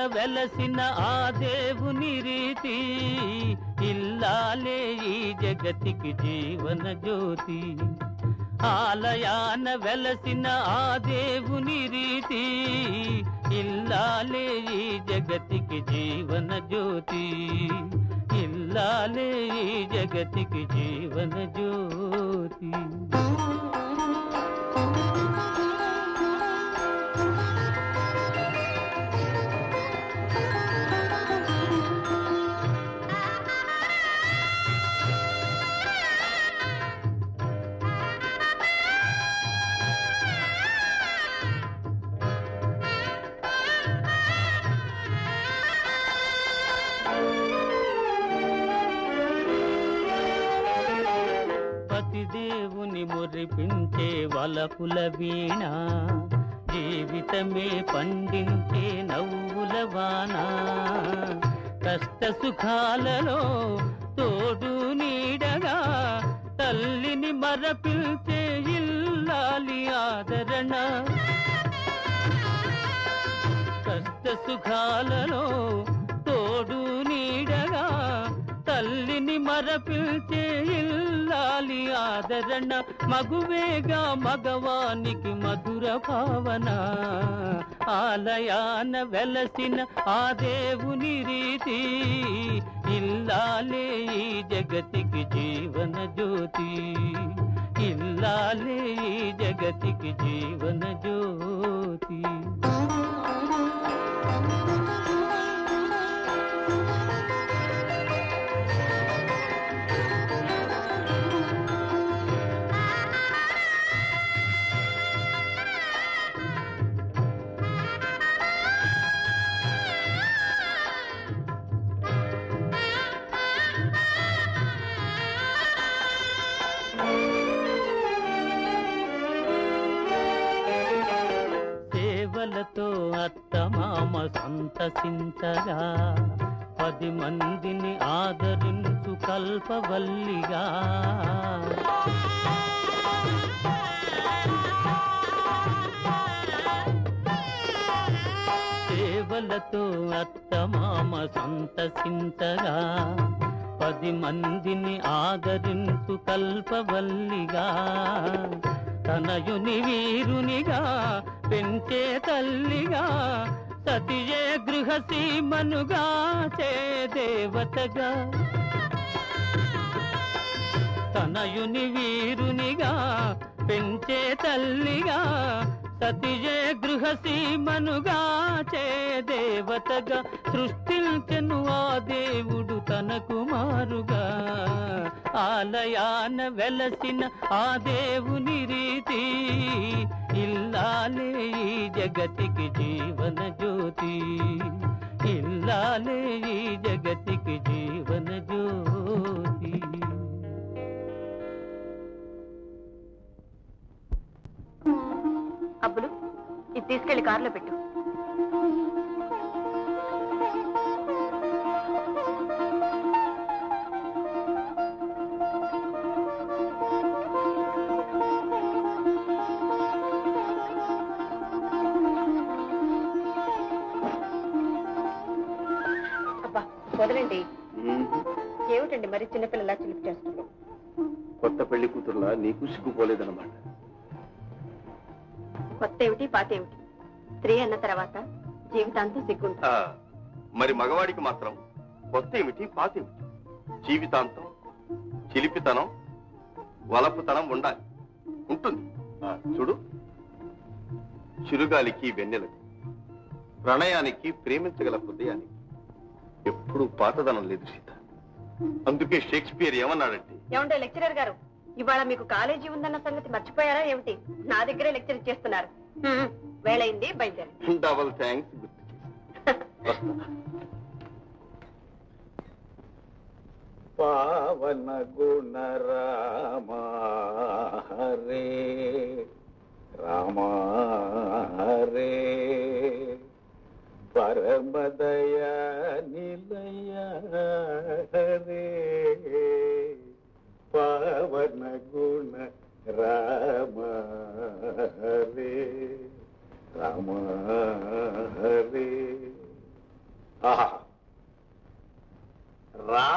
వెలసిన ఆ దేవుని రీతి ఇల్లాలే ఈ జగతికి జీవన జ్యోతి ఆలయాన వెలసిన ఆ దేవుని రీతి ఇల్లాలే ఈ జగతికి జీవన జ్యోతి ఇల్లాలే ఈ జగతికి జీవన జ్యోతి పతిదేవుని మురిపించే వలపుల వీణ జీవితమే పండించే నవ్వుల వాన కష్ట సుఖాలలో తోడు నీడగా తల్లిని మరపిల్చే ఇల్లాలి ఆదరణ కష్ట సుఖాలలో తోడు నీడగా తల్లిని మరపిల్చే ఇల్లాలి ఆదరణ మగువేగా మగవానికి మధుర భావన ఆలయాన వెలసిన ఆ దేవుని రీతి ఇల్లాలే ఈ జగతికి జీవన జ్యోతి ఇల్లాలే ఈ జగతికి జీవన జ్యోతి సేవలతో అత్తమామ సంతసించగా పది మందిని ఆదరించు కల్పవల్లిగా సేవలతో అత్తమామ సంతసించగా పది మందిని ఆదరించు కల్పవల్లిగా తనయుని వీరునిగా పెంచే తల్లిగా సతియే గృహసీమనుగా చే దేవతగా తనయుని వీరునిగా పెంచే తల్లిగా సతియే గృహసీమనుగా చే దేవతగా సృష్టించెను ఆ దేవుడు తన కుమారుగా ఆలయాన వెలసిన ఆ దేవుని రీతి ఇల్లాలే ఈ జగతికి జీవన జ్యోతి ఇల్లాలే ఈ జగతికి జీవన జ్యోతి అబ్బులు ఇది తీసుకెళ్లి కారులో పెట్టు అబ్బా వదలండి ఏమిటండి మరి చిన్నపిల్లలా చిలిపి చేస్తుంది కొత్త పెళ్లి కూతురులా నీకు సిగ్గుపోలేదన్నమాట కొత్త ఏమిటి పాత ఏమిటి స్త్రీ అన్న తర్వాత జీవితాంతం సిగ్గుంటుంది ఆ, మరి మగవాడికి మాత్రం కొత్త ఏమిటి పాత ఏమిటి జీవితాంతం చిలిపితనం వలపుతనం ఉండాలి ఉంటుంది ఆ, చూడు చిరుగాలికి వెన్నెలకు ప్రణయానికి ప్రేమించగల హృదయానికి ఎప్పుడు పాతదనం లేదు సీత అందుకే షేక్స్పియర్ ఏమన్నాడంటే ఏమంటే లెక్చరర్ గారు ఇవాళ మీకు కాలేజీ ఉందన్న సంగతి మర్చిపోయారా ఏమిటి నా దగ్గరే లెక్చర్ ఇచ్చేస్తున్నారు హ్మ్, వేళయింది బయలుదేరి డబల్ థ్యాంక్స్ గుర్తు చేసి వస్తా. పావన గుణ రామ హరే రామ హరే పరమదయ నిలయ హరే పవన గుణ రామ హరే రామ హరే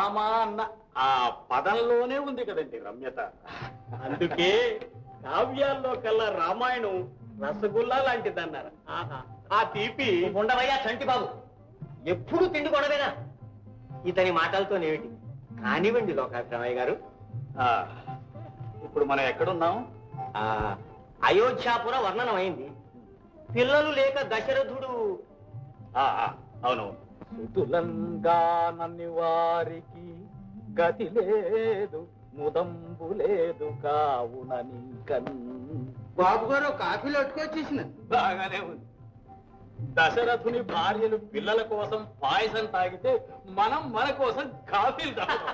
రామ అన్న ఆ పదంలోనే ఉంది కదండి రమ్యత అందుకే కావ్యాల్లో కల్లా రామాయణం రసగుల్లా లాంటిదన్నారు ఆహా ఆ తీపి ఉండవయ్యా చంటి బాబు ఎప్పుడు తిండి కొనవేనా ఇతని మాటలతోనేమిటి కానివ్వండి లోకాభిరామయ్య గారు ఆ, ఇప్పుడు మనం ఎక్కడున్నాం ఆ అయోధ్యాపుర వర్ణనం అయింది పిల్లలు లేక దశరథుడు ఆ, ఆ, అవునవును సుతులంగానని వారికి గతి లేదు ముదంబు లేదు కావున నీకన్ బాబు గారు కాఫీలు అట్టుకొచ్చేసిన బాగానే ఉంది దశరథుని భార్యలు పిల్లల కోసం పాయసం తాగితే మనం మన కోసం కాఫీలు తాగుతాం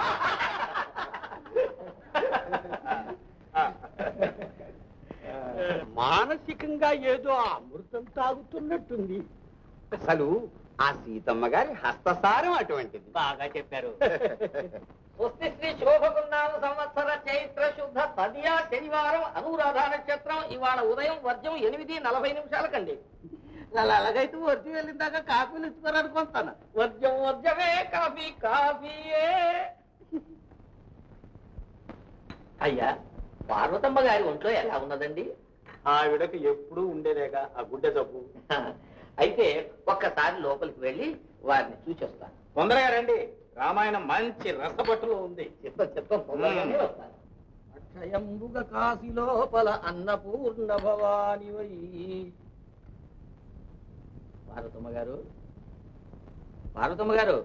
మానసికంగా ఏదో అమృతం తాగుతున్నట్టుంది అసలు ఆ సీతమ్మ గారి హస్తసారం అటువంటిది బాగా చెప్పారు స్వస్తి శ్రీ శోభకున్నామ సంవత్సర చైత్ర శుద్ధ తదియా శనివారం అనురాధ నక్షత్రం ఇవాళ ఉదయం వర్జం ఎనిమిది నలభై నిమిషాలకండి అలా అలాగైతే వర్జం వెళ్ళిన దాకా కాఫీలు ఇచ్చుకోరనుకుంటాను వర్జం వర్జమే కాఫీ కాఫీయే అయ్యా పార్వతమ్మ గారి ఒంట్లో ఎలా ఉన్నదండి ఆవిడకి ఎప్పుడూ ఉండేదేగా ఆ గుడ్డె జబ్బు అయితే ఒక్కసారి లోపలికి వెళ్ళి వారిని చూసొస్తాను తొందరగా రండి రామాయణం మంచి రసపట్టులో ఉంది చెప్తాను చెప్తాను తొందరగానే మ్మ్. వస్తాను అక్షయంబుగ కాశీ లోపల అన్నపూర్ణ భవాని వై పార్వతమ్మ గారు పార్వతమ్మ గారు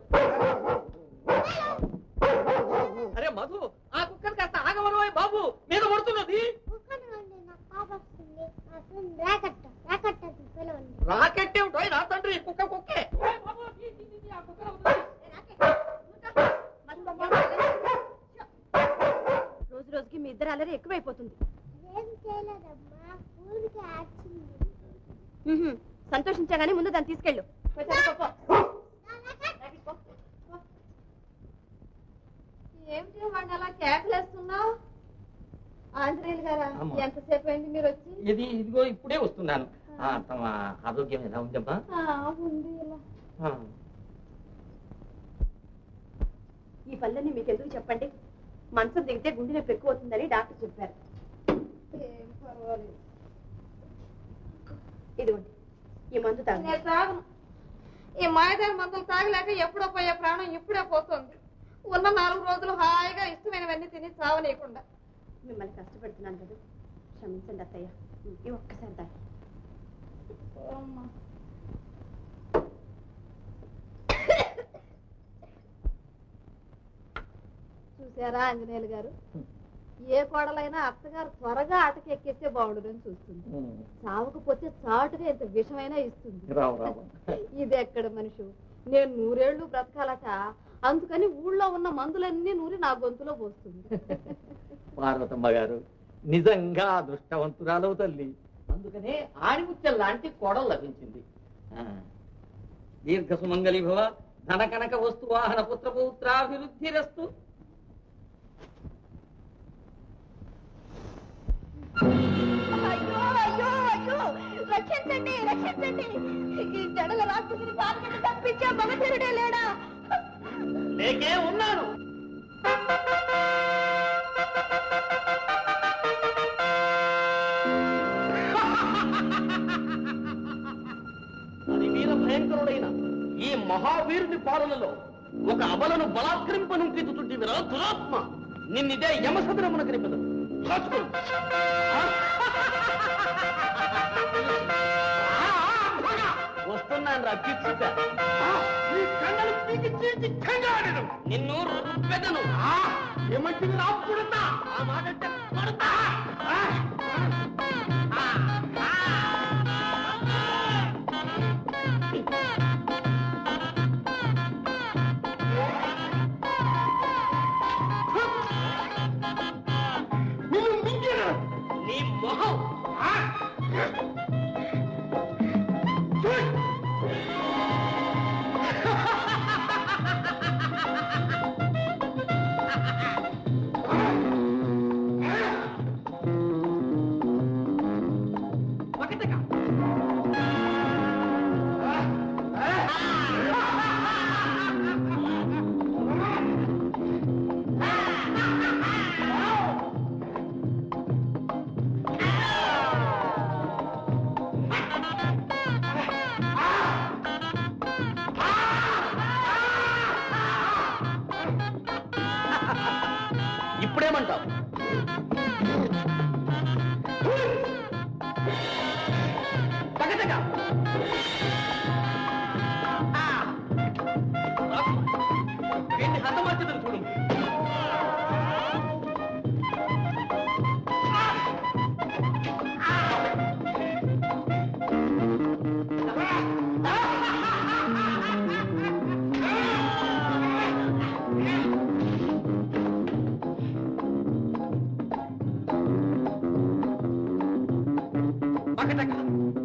అరే మధు ఆ కుక్కర్ కాస్త ఆగమను బాబు మీద పడుతున్నది కుక్కనివ్వండి నాకు పాప వస్తుంది నా ఫ్రెండ్ రాకట్ట రాకట్ట పిలవండి రాకెట్ ఏమిటో నా తండ్రి కుక్క కుక్కే రోజు రోజుకి మీ ఇద్దరు అల్లరి ఎక్కువైపోతుంది ఏం చేయలేదమ్మా ఊరికి వచ్చింది ఉహుం, సంతోషించగానే ముందు దాన్ని తీసుకెళ్ళు ఏమిటి వాడిని అలా కేకలేస్తున్నావు ఆంజనేయులు గారా అమ్మా. ఎంతసేపు అయింది మీరు వచ్చి ఇది ఇదిగో ఇప్పుడే వస్తున్నాను ఆ, తమ ఆరోగ్యం ఎలా ఉందమ్మా ఆ, ఉంది ఇలా ఆ. ఈ పనులన్నీ మీకు ఎందుకు చెప్పండి మంచం దిగితే గుండె నొప్పి ఎక్కువ అవుతుందని డాక్టర్ చెప్పారు ఏం పర్వాలేదు ఇదిగోండి ఈ మందు తాగు నేను తాగను ఈ మాయదారి మందులు తాగలేక ఎప్పుడో పోయే ప్రాణం ఇప్పుడే పోతుంది ఉన్న నాలుగు రోజులు హాయిగా ఇష్టమైనవన్నీ తిని చావనీయకుండా మిమ్మల్ని కష్టపెడుతున్నాను కదా క్షమించండి అత్తయ్య ఈ ఒక్కసారి తాగి అమ్మా. చూసారా ఆంజనేయులు గారు ఏ కోడలైనా అత్తగారు త్వరగా ఆటకెక్కేస్తే బాగుండదని చూస్తుంది చావకపోతే చాటుగా ఇంత విషమైనా ఇస్తుంది రావు రావు ఇది ఎక్కడ మనిషి నేను నూరేళ్లు బ్రతకాలట అందుకని ఊళ్ళో ఉన్న మందులన్నీ నూరి నా గొంతులో పోస్తుంది పార్వతమ్మ గారు నిజంగా అదృష్టవంతురాలవు తల్లి అందుకనే ఆణిముత్యం లాంటి కోడలు లభించింది ఆ. దీర్ఘ సుమంగళి భవ ధన కనక వస్తు వాహన పుత్ర పౌత్రాభివృద్ధిరస్తు అయ్యో అయ్యో అయ్యో రక్షించండి రక్షించండి ఈ జడల రాక్షసుని పాల్గొని తప్పించే మగధీరుడే లేడా లేకే ఉన్నాను వీర భయంకరుడైన ఈ మహావీరుని పాలనలో ఒక అబలను బలాత్కరింపనుంకితుంటే విరా దురాత్మ నిన్నిదే యమసదనమునకు నింపదు రాచుకోను వస్తున్నాను రా పిచ్చుక నిన్ను రుబ్బెదను ఏమంటే రాపుడుతా ఆ మాట అంటే కొడతా ఆ! ఆ! ఆ! నిన్ను మించిన నీ మొహం ఆ! చూడు. ఏమంటావు తగదగ. ఆ. వీడిని హతమార్చుదని చూడు పక్కటక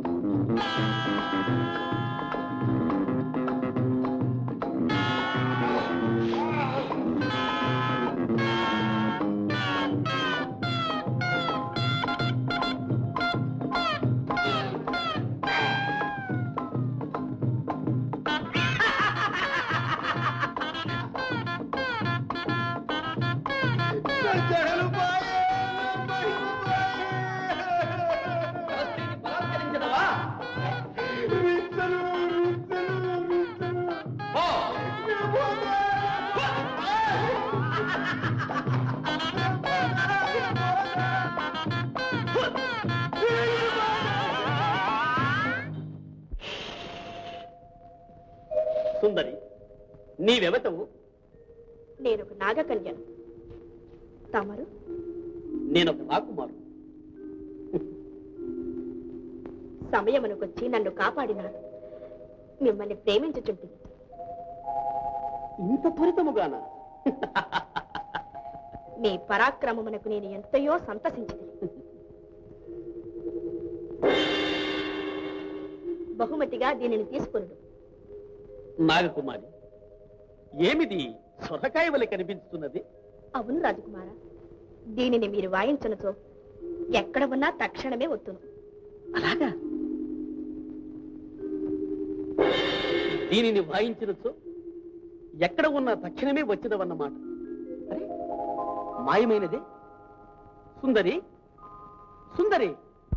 పరస్త్రీని బలాత్కరించదవా ఓ సుందరి నీవెవతవు నేను ఒక నాగకన్యను తమరు నేనొక రాకుమారు సమయమునకొచ్చి నన్ను కాపాడినారు మిమ్మల్ని ప్రేమించుచుంటుంది ఇంత త్వరితముగానా మీ పరాక్రమమునకు నేను ఎంతయో సంతసించింది బహుమతిగా దీనిని తీసుకును నాగకుమారి ఏమిది సొరకాయ వలె కనిపిస్తున్నది అవును రాజకుమార దీనిని మీరు వాయించనుతో ఎక్కడ ఉన్నా తక్షణమే వత్తును అలాగా దీనిని వాయించినచో ఎక్కడ ఉన్నా తక్షణమే వచ్చినవన్నమాట అరే మాయమైనదే సుందరి సుందరి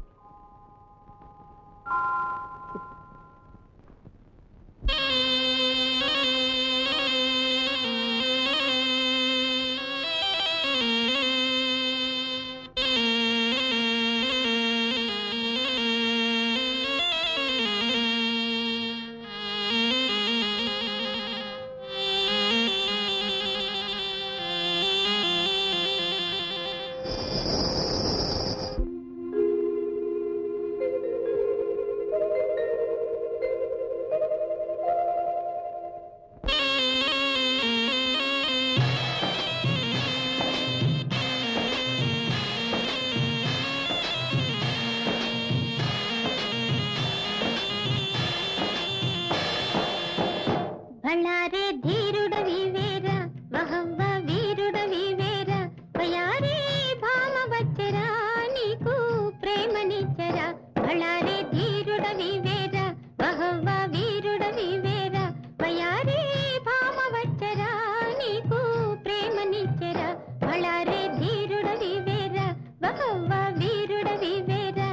బళ్ళారే ధీరుడవి వేరా వహవ్వ వీరుడవి వేరా వయారే భామ వచ్చరా నీకు ప్రేమనిచ్చరా బళ్ళారే ధీరుడవి వేరా వహవ్వ వీరుడవి వేరా వయారే భామ వచ్చరా నీకు ప్రేమనిచ్చరా బళ్ళారే ధీరుడవి వేరా వహవ్వ వీరుడవి వేరా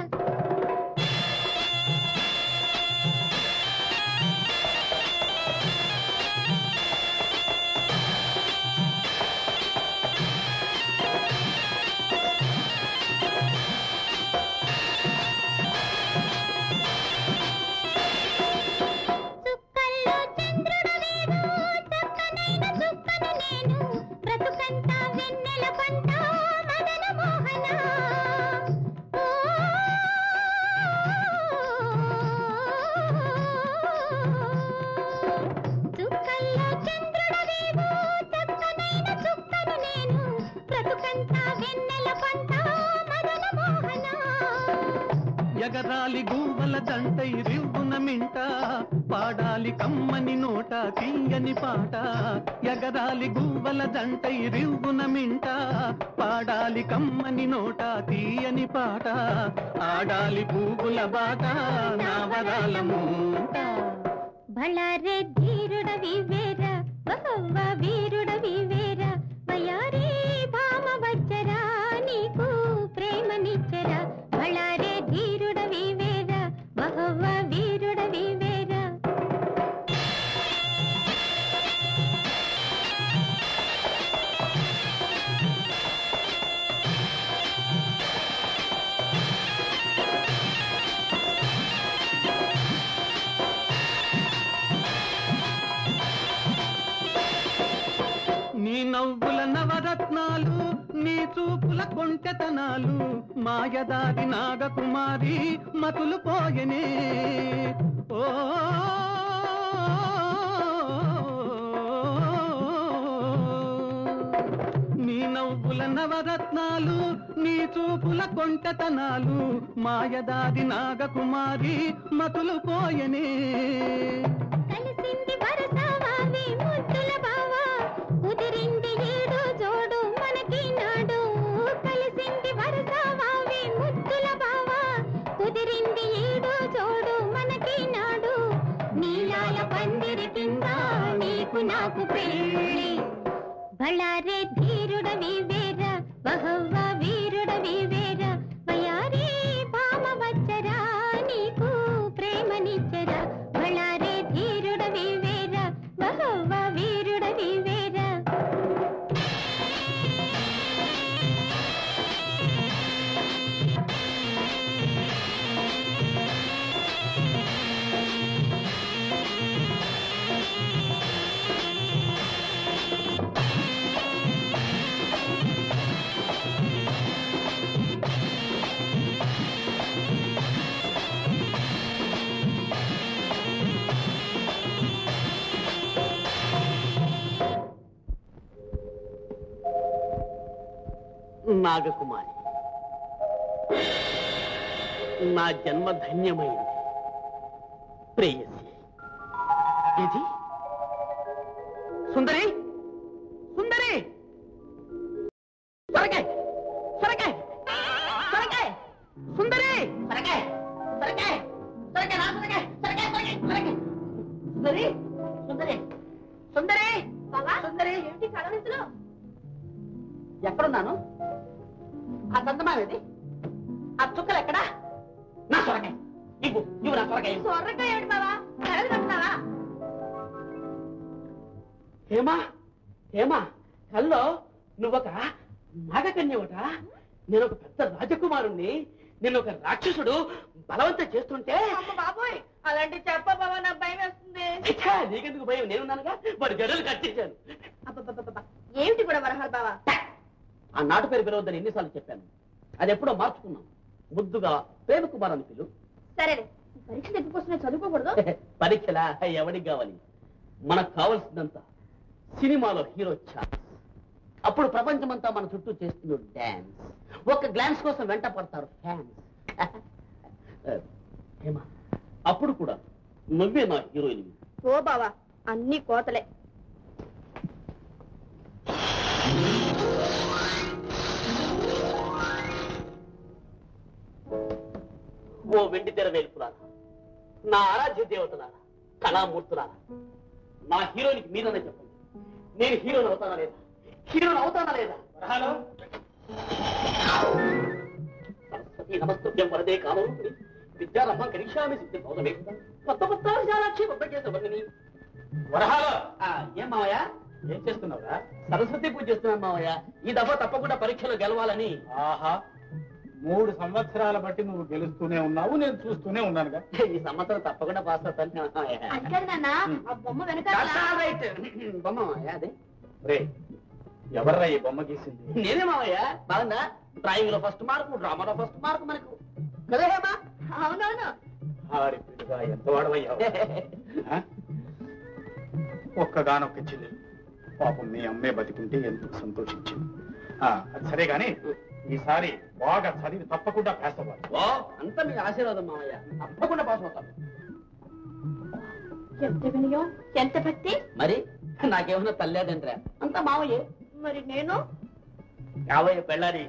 చుక్కల్లో చంద్రుడవేను చక్కనైన చుక్కను నేను బ్రతుకంతా వెన్నెల పంట మదన మోహన ఓ, చుక్కల్లో చంద్రుడవేవు చక్కనైన చుక్కను నేను బ్రతుకంతా వెన్నెల పంట మదన మోహన ఎగరాలి గువ్వల దంటై రివ్వున మింట పాడాలి కమ్మని నోట తీయని పాట ఎగరాలి గువ్వల దంటై రివ్వున మింట పాడాలి కమ్మని నోట తీయని పాట ఆడాలి పూగుల బాట నా వరాల మూట బళ్ళారే ధీరుడవి వేరా బహవ్వ వీరుడవి వేరా వయారే భామ వచ్చరా నీకు ప్రేమనిచ్చరా బళ్ళారే ధీరుడవి వేరా బహవ్వ వీరుడవి వేరా నవ్వుల నవరత్నాలు నీ చూపుల కొంటెతనాలు మాయదారి నాగకుమారి మతులు పోయనే ఓ నీ నవ్వుల నవరత్నాలు నీ చూపుల కొంటెతనాలు మాయదారి నాగకుమారి మతులు పోయనే కలిసింది వరసవావి ముద్దుల బావా కుదిరింది ఏడు జోడు మనకి నాడు కలిసింది వరసవావి ముద్దుల బావా కుదిరింది ఏడు జోడు మనకి నాడు నీలాల పందిరి కింద నీకు నాకు పెళ్ళి బళ్ళారే ధీరుడవి వేర బహవ్వ వీరుడవి వేర వయారే భామ వచ్చరా నీకు ప్రేమనిచ్చరా బళ్ళారే ధీరుడవి వేర బహవ్వ వీరుడవి వేర నాగకుమారి నా జన్మ ధన్యమైంది ప్రేయసి ఇది సుందరి సుందరి సరకే సరకే సరకే సుందరి సరకే సరకే సరకే నా సరకే సరకే సరకే సరకే సుందరి సుందరి సుందరి సుందరి ఏమిటి కడవెందులో ఎక్కడున్నాను ఆ సంతమావేది ఆ చుక్కలు ఎక్కడా నా సొరకాయ ఇవ్వు ఇవ్వు నా సొరకాయ ఇవ్వు. సొర్రగా ఏమిటి బావా కడలు కట్టున్నావా హేమా హేమా కల్లో నువ్వొక నాగకన్యవట నేను ఒక పెద్ద రాజకుమారుణ్ణి నేను ఒక రాక్షసుడు బలవంతం చేస్తుంటే అమ్మ బాబోయ్ అలాంటి చెప్ప బావా నాకు భయం వేస్తుంది ఛ, నీకెందుకు భయం నేనున్నానుగా వాడి గడలు కట్టించాను అబ్బబ్బబ్బబ్బ. ఏమిటి కూడా వరహాలు బావా ఆ నాటు పేరు పిలవద్దని ఎన్నిసార్లు చెప్పాను అది ఎప్పుడో మార్చుకున్నాం ముద్దుగా ప్రేమ కుమార్ అని పిలు సరేలే పరీక్ష దగ్గరకొస్తున్నా చదువుకోకూడదు పరీక్షలా ఎవరికి కావాలి మనకు కావాల్సిందంతా సినిమాలో హీరో ఛాన్స్ అప్పుడు ప్రపంచమంతా మన చుట్టూ చేస్తున్న డాన్స్ ఒక గ్లాన్స్ కోసం వెంట పడతారు ఫ్యాన్స్ ఏమా అప్పుడు కూడా నువ్వే నా హీరోయిన్ ఓ బావా అన్ని కోతలే ఓ వెండి తెర వేలుపులారా నా ఆరాధ్య దేవతలారా కళామూర్తులారా నా హీరోయిన్కి మీరనే చెప్పండి నేను హీరోని అవుతానా లేదా హీరోని అవుతానా లేదా హలో సరస్వతి నమస్తుభ్యం వరదే కామరూపిణి విద్యారమ్మ కరిష్యామి సిద్ధి పౌరమే కొత్త కొత్త విశాలాక్షి కొత్త చేసిన వర్ణిని వరహాలో ఏం మావయ్య ఏం చేస్తున్నావురా సరస్వతి పూజ చేస్తున్నాను మావయ్య ఈ దఫా తప్పకుండా పరీక్షలో గెలవాలని ఆహా మూడు సంవత్సరాల బట్టి నువ్వు గెలుస్తూనే ఉన్నావు నేను చూస్తూనే ఉన్నానుగా ఈ సంవత్సరం తప్పకుండా పాస్ అవుతాను మావయ్య అది కాదు నాన్న ఆ బొమ్మ వెనకాల That's all right. బొమ్మ మావయ్య అదే రే ఎవర్రా ఈ బొమ్మ గీసింది నేనే మావయ్య బాగుందా డ్రాయింగ్ లో ఫస్ట్ మార్కు డ్రామాలో ఫస్ట్ మార్కు మనకు కదా హేమా అవునవును హారి పిడుగా ఎంత వాడవయ్యావు ఆ? ఒక్కగానొక్క చెల్లెలు పాపం మీ అమ్మే బతికుంటే ఎంతో సంతోషించింది ఆ, అది సరే గాని ఈసారి బాగా చదివి తప్పకుండా పాస్ అవ్వాలి ఓ అంతా మీ ఆశీర్వాదం మావయ్య తప్పకుండా పాస్ అవుతాను ఎంత వినయం ఎంత భక్తి మరి నాకేమన్నా తల్లేదంట్రా అంతా మావయ్యే మరి నేను యావయ్య పెళ్ళారి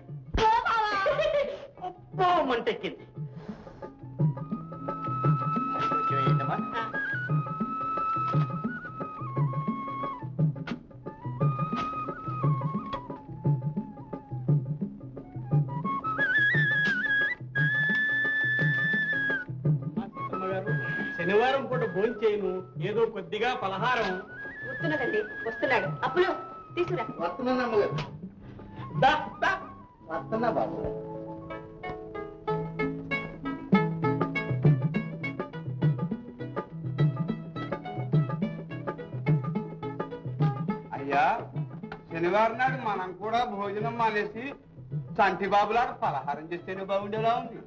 అబ్బో మంటెక్కింది కొంచెం ఏంటమ్మా? అమ్మగారు శనివారం పూట భోంచేయను ఏదో కొద్దిగా పలహారం వస్తున్నదండి వస్తున్నాడు అప్పులు తీసుకురా వస్తున్నాను అమ్మగారు దా, దా. వస్తున్నా బాబు అయ్యా శనివారం శుక్రవారం నాడు మనం కూడా భోజనం మానేసి చంటి బాబులాగా పలహారం చేస్తేనే బాగుండేలా ఉంది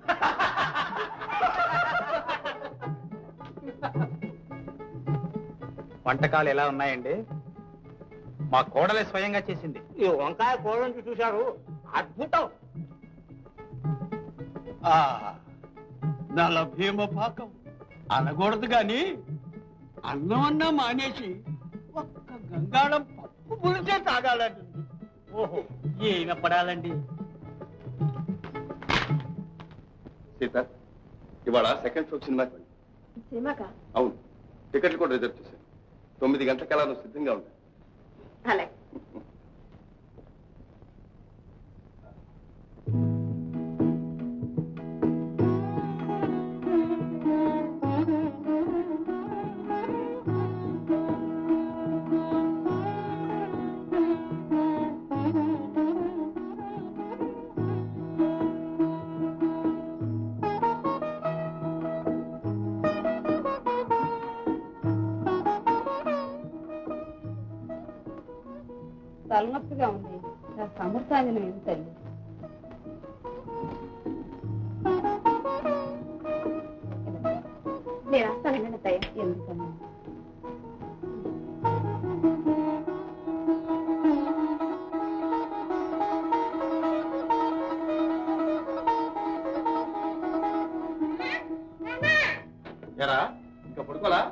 వంటకాలు ఎలా ఉన్నాయండి మా కోడలే స్వయంగా చేసింది ఈ వంకాయ కూర నుంచి చూశారు అద్భుతం ఆ నల భీమ పాకం అనకూడదు గాని అన్నం అన్నా మానేసి ఒక్క గంగాళం పప్పు పులిసే తాగాలంటుంది ఓహో ఏమి పడాలండి సీత ఇవాళ సెకండ్ షో సినిమాకి వెళ్ళి సినిమాకా అవును టికెట్లు కూడా రిజర్వ్ చేశాను తొమ్మిది గంటలకల్లా నువ్వు సిద్ధంగా ఉంటా అలాగే తలనొప్పిగా ఉంది సమర్థాంజనం ఏమి తల్లి నేను వస్తానండి అత్తయ్య ఎందుకన్నా ఎరా ఇంకా పడుకోలా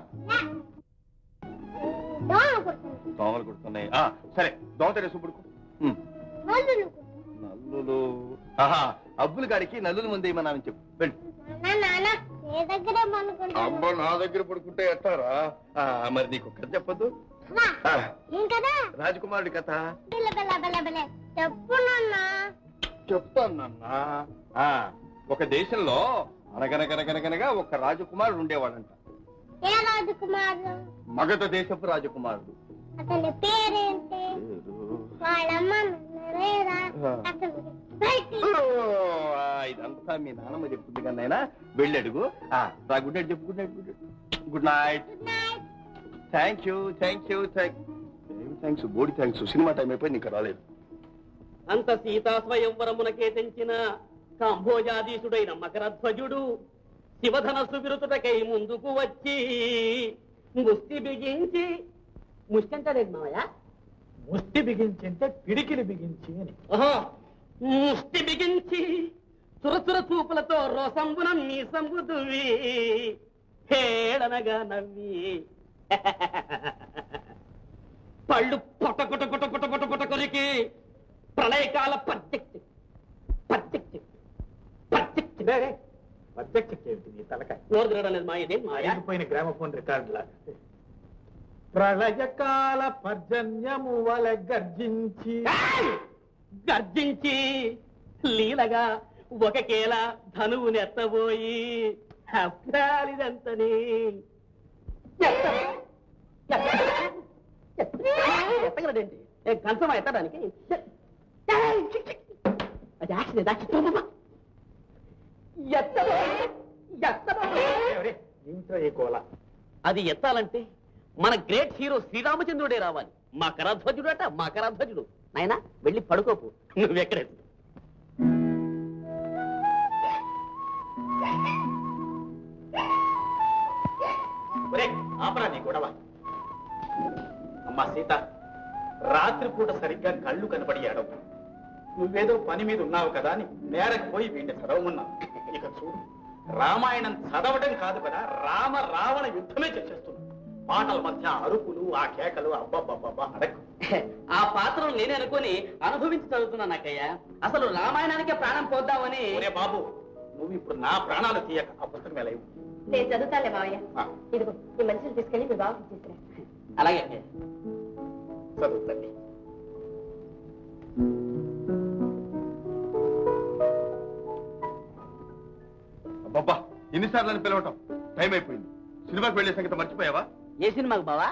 దోమలు కుడుతున్నాయి ఆ, సరే దోమ తెరేసు పడుకో ఉమ్. నల్లులు ఆహా అబ్బుల గారికి నల్లుల ముందు ఏమన్నానని చెప్పు వెళ్ళి నీ దగ్గరే పనుకుంటా అబ్బా నా దగ్గర పడుకుంటే ఎట్టారా ఆ, మరి నీకు కథ చెప్పదు ఆ, ఏం కదా రాజకుమారుడి కథ బిల్ల బిల్ల బిల్ల బిల్ల చెప్పు నాన్న చెప్తానన్నా ఆ, ఒక దేశంలో అనగనగనగనగనగా ఒక రాజకుమారుడు ఉండేవాడంట ఏ రాజకుమారుడు మగధ దేశపు రాజకుమారుడు అతని పేరేంటి పేరు- వాళ్ళమ్మ నాన్నలేరా ఆ. అతనికి బయటి ఓ, ఆ, ఇదంతా మీ నాన్నమ్మ చెప్తుంది కానీ ఆయన వెళ్ళి అడుగు ఆ, రా గుడ్ నైట్ చెప్పు good night good night good night good night thank you thank you thank thanks బోడి థ్యాంక్స్ సినిమా టైం అయిపోయింది ఇంకా రాలేదు అంత సీతా స్వయంవరమునకే తెంచిన కాంభోజాధీశుడైన మకరధ్వజుడు శివధనస్సు విరుతుటకై ముందుకు వచ్చి ముష్టి బిగించి ముష్టి అంటాడేంటి మావయ్య ముష్టి బిగించి అంటే పిడికిలి బిగించి అని ఓహో ముష్టి బిగించి చురచుర చూపులతో రోసంబున మీసంబు దువ్వి హేళనగా నవ్వి పళ్ళు పొట కొట కొట కొట కొట కొట కొరికి ప్రళయకాల పర్జెక్ట్ పర్జెక్ట్ పర్జెక్ట్ పర్ఫెక్ట్ ఏమిటి నీ తలకాయ నోరు తిరగడం లేదు మా ఇదేం మాయా ఆగిపోయిన గ్రామఫోన్ రికార్డు లాగా ప్రళయకాల పర్జన్యము వల గర్జించి గర్జించి లీలగా ఒక కేల ధనువు నెత్తబోయి అప్రాలిదంతని ఎత్తగలడేంటి ఏ కంచమా ఎత్తడానికి అది యాక్సిడెంట్ యాక్సిడెంట్ ఎత్తడం ఎత్తడం ఎవరే? ఇంట్లో ఈ కోల అది ఎత్తాలంటే మన గ్రేట్ హీరో శ్రీరామచంద్రుడే రావాలి మకరధ్వజుడు అట మకరధ్వజుడు నాయనా వెళ్ళి పడుకోపు నువ్వెక్కడ ఒరే, ఆపరా నీ గొడవ అమ్మా సీత రాత్రిపూట సరిగ్గా కళ్ళు కనబడి ఏడవు నువ్వేదో పని మీద ఉన్నావు కదా అని నేరకు పోయి వీడిని చదవమన్నావు ఇక చూడు రామాయణం చదవడం కాదు కదా రామ రావణ యుద్ధమే చేసేస్తున్నావు పాటల మధ్య అరుపులు ఆ కేకలు అబ్బబ్బబ్బబ్బా అడక్కు ఆ పాత్రను నేనే అనుకొని అనుభవించి చదువుతున్నా నాకయ్య అసలు రామాయణానికే ప్రాణం పోద్దామని ఒరే బాబు నువ్వు ఇప్పుడు నా ప్రాణాలు తీయక ఆ పుస్తకం ఎలా ఇవ్వు. నేను చదువుతాలే మావయ్య ఆ, ఇదిగో ఈ మనుషులు తీసుకెళ్ళి మీ బాబుకి తీసుకురా అలాగే అక్కయ్య. చదువు తల్లి అబ్బబ్బా ఎన్నిసార్లు అని పిలవటం టైం అయిపోయింది సినిమాకి వెళ్ళే సంగతి మర్చిపోయావా ఏ సినిమాకు బావా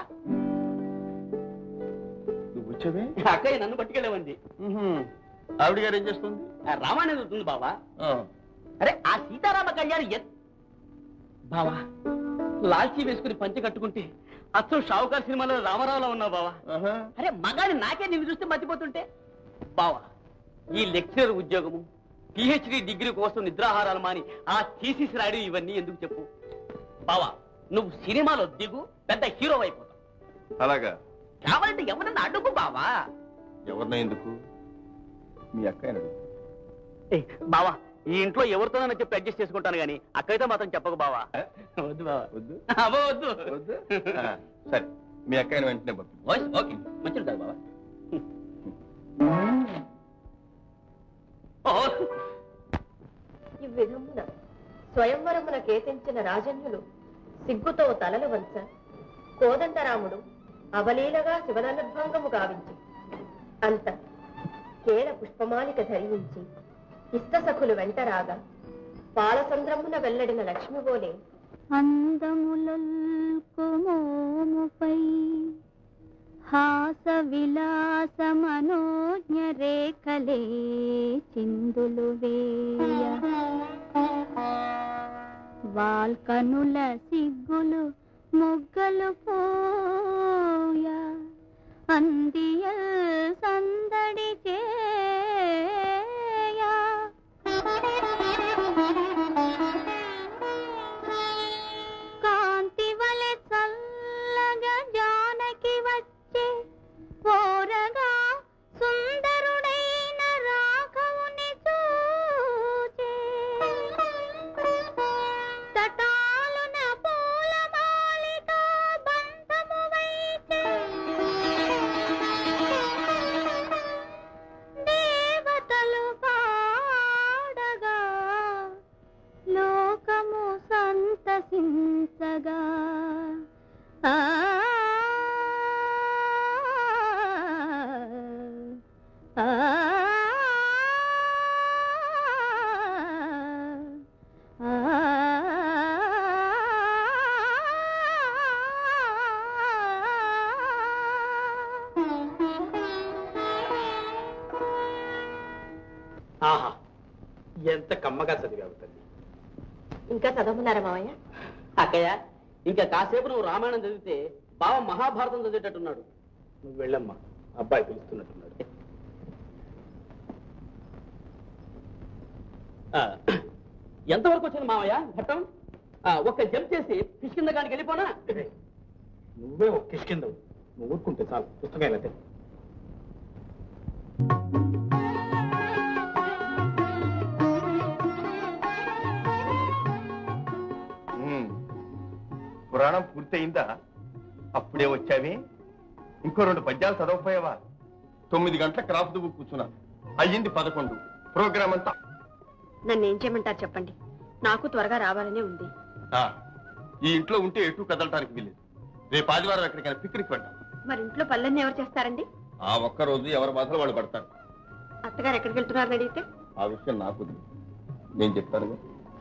నువ్వు వచ్చావే అక్కయ్య నన్ను పట్టుకెళ్ళేవండి ఆవిడ గారు ఏం చేస్తుంది ఆ రామాయణం చదువుతుంది బావా ఆ, అరే ఆ సీతారామ కళ్యాణ్ ఎత్ బావా లాల్చీ వేసుకుని పంచె కట్టుకుంటే అచ్చం షావుకార్ సినిమాలో రామారావులో ఉన్నావు బావా ఆహా. అరే మగాడి నాకే నిన్ను చూస్తే మర్చిపోతుంటే బావా ఈ లెక్చరర్ ఉద్యోగము పిహెచ్డి డిగ్రీ కోసం నిద్రాహారాలు మాని ఆ థీసిస్ రాయడం ఇవన్నీ ఎందుకు చెప్పు బావా నువ్వు సినిమాలో దిగు పెద్ద హీరో అయిపోతావు అలాగా కావాలంటే ఎవరన్నా అడుగు బావా ఎవరినో ఎందుకు మీ అక్క ఏ, బావా ఈ ఇంట్లో ఎవరితోనైనా చెప్పి అడ్జస్ట్ చేసుకుంటాను గానీ అక్కయితే మాత్రం చెప్పకు బావా వద్దు బావా వద్దు అబ్బో, వద్దు వద్దు ఆ, సరే మీ అక్కని వెంటనే పంపి ఓయ్, ఓకే మంచిది కాదు బావా ఓ, ఈ విధమున స్వయంవరమున కేతించిన రాజన్యులు సిగ్గుతో తలలు వంచ కోదండరాముడు అవలీలగా శివననుద్భంగము గావించి అంత కేల పుష్పమాలిక ధరించి ఇష్టసఖులు వెంటరాగా పాలసంద్రమున వెల్లడిన లక్ష్మిబోలే అందములల్కుమోముపై హాస విలాస మనోజ్ఞ రేఖలే చిందులు వేయ వాల్కనుల సిగ్గులు మొగ్గలు పోయ అందియ సందడి చేయ కాంతి వలె చల్లగా జానకి వచ్చే ఓరగా సుందరుడైన రాఘవుని చూచే తటాలున పూల మాలిక బంధము వైచే దేవతలు పాడగా లోకము సంతసించగా ఆ ఆ ఆహా ఎంత కమ్మగా చదివావు తల్లి ఇంకా చదవమన్నారా మావయ్య అక్కయ్య ఇంకా కాసేపు నువ్వు రామాయణం చదివితే బావ మహాభారతం చదివేటట్టున్నాడు నువ్వు వెళ్ళమ్మా అబ్బాయి పిలుస్తున్నట్టున్నాడు ఆ, ఎంతవరకు వచ్చింది మావయ్య ఘట్టం ఆ, ఒక్క జంప్ చేసి కిష్కింద కాడికి వెళ్ళిపోనా నువ్వే ఒక కిష్కిందవు నువ్వు ఊరుకుంటే చాలు పుస్తకం ఇలా తె. ఉమ్. పురాణం పూర్తయిందా అప్పుడే వచ్చావి ఇంకో రెండు పద్యాలు చదవపోయావా తొమ్మిది గంటల క్రాఫ్ట్ బుక్ కూర్చున్నాను అయ్యింది పదకొండు ప్రోగ్రామ్ అంతా నన్ను ఏం చేయమంటారు చెప్పండి నాకు త్వరగా రావాలనే ఉంది ఆ, ఈ ఇంట్లో ఉంటే ఎటు కదలటానికి వీలేదు రేపు ఆదివారం ఎక్కడికైనా పిక్నిక్ వెళ్తాం మరి ఇంట్లో పనులన్నీ ఎవరు చేస్తారండి ఆ ఒక్క రోజు ఎవరి బాధలు వాళ్ళు పడతారు అత్తగారు ఎక్కడికి వెళ్తున్నారని అడిగితే ఆ విషయం నాకు తెలియదు. నేను చెప్తాను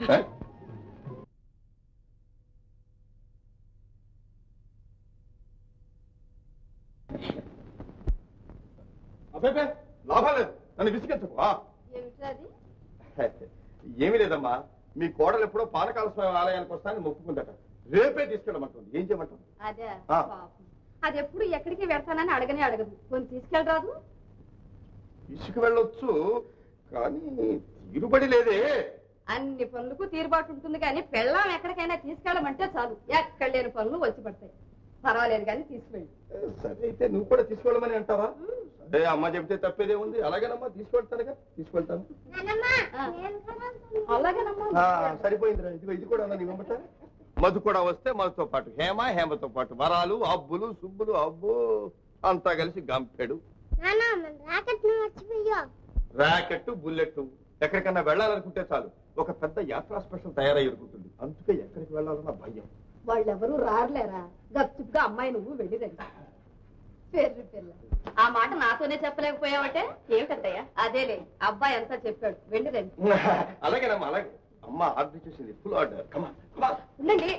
అబ్బాయి లాభం లేదు నన్ను విసిగించకు ఆ. ఏమిటది ఏమీ లేదమ్మా మీ కోడలు ఎప్పుడో పానకాల స్వామి ఆలయానికి వస్తానని మొక్కుకుందట రేపే తీసుకెళ్ళమంటుంది ఏం చేయమంటావు అదే ఆ. పాపం. అది ఎప్పుడు ఎక్కడికి వెళ్తానని అడగనే అడగదు కొన్ని తీసుకెళ్ళరాదు ఇసుకు వెళ్ళొచ్చు కానీ తీరుబడి లేదే అన్ని పనులకు తీరుబాటు ఉంటుంది కానీ పెళ్ళాం ఎక్కడికైనా తీసుకెళ్ళమంటే చాలు ఎక్కడ లేని పనులు వచ్చి పడతాయి పర్వాలేదు కానీ తీసుకెళ్ళి సరే అయితే నువ్వు కూడా తీసుకెళ్ళమని అంటావా సరే అమ్మ చెబితే తప్పేదే ఉంది అలాగేనమ్మా తీసుకెళ్తానుగా తీసుకెళ్తాను అలాగేనమ్మా ఆ, సరిపోయిందిరా ఇదిగో ఇది కూడా నీ వెంబట మధు కూడా వస్తే మధుతో పాటు హేమ హేమతో పాటు వరాలు అబ్బులు సుబ్బులు అబ్బు అంతా కలిసి గంపెడు నానా మన రాకెట్ మర్చిపోయా ర్యాకెట్ బుల్లెట్ ఎక్కడికన్నా వెళ్ళాలనుకుంటే చాలు ఒక పెద్ద యాత్రా స్పెషల్ తయారై ఇరుకుంటుంది అందుకే ఎక్కడికి వెళ్ళాలన్న భయం వాళ్ళెవరూ రారులేరా గప్చుప్గా అమ్మాయి నువ్వు వెళ్ళి రండి పేరు పిల్ల ఆ మాట నాతోనే చెప్పలేకపోయావటే ఏమిటత్తయ్య అదేలే అబ్బాయి అంతా చెప్పాడు వెళ్ళి రండి అలాగేనమ్మా అలాగే అమ్మ ఆర్డర్ చేసింది ఫుల్ ఆర్డర్ కమా ఉండండి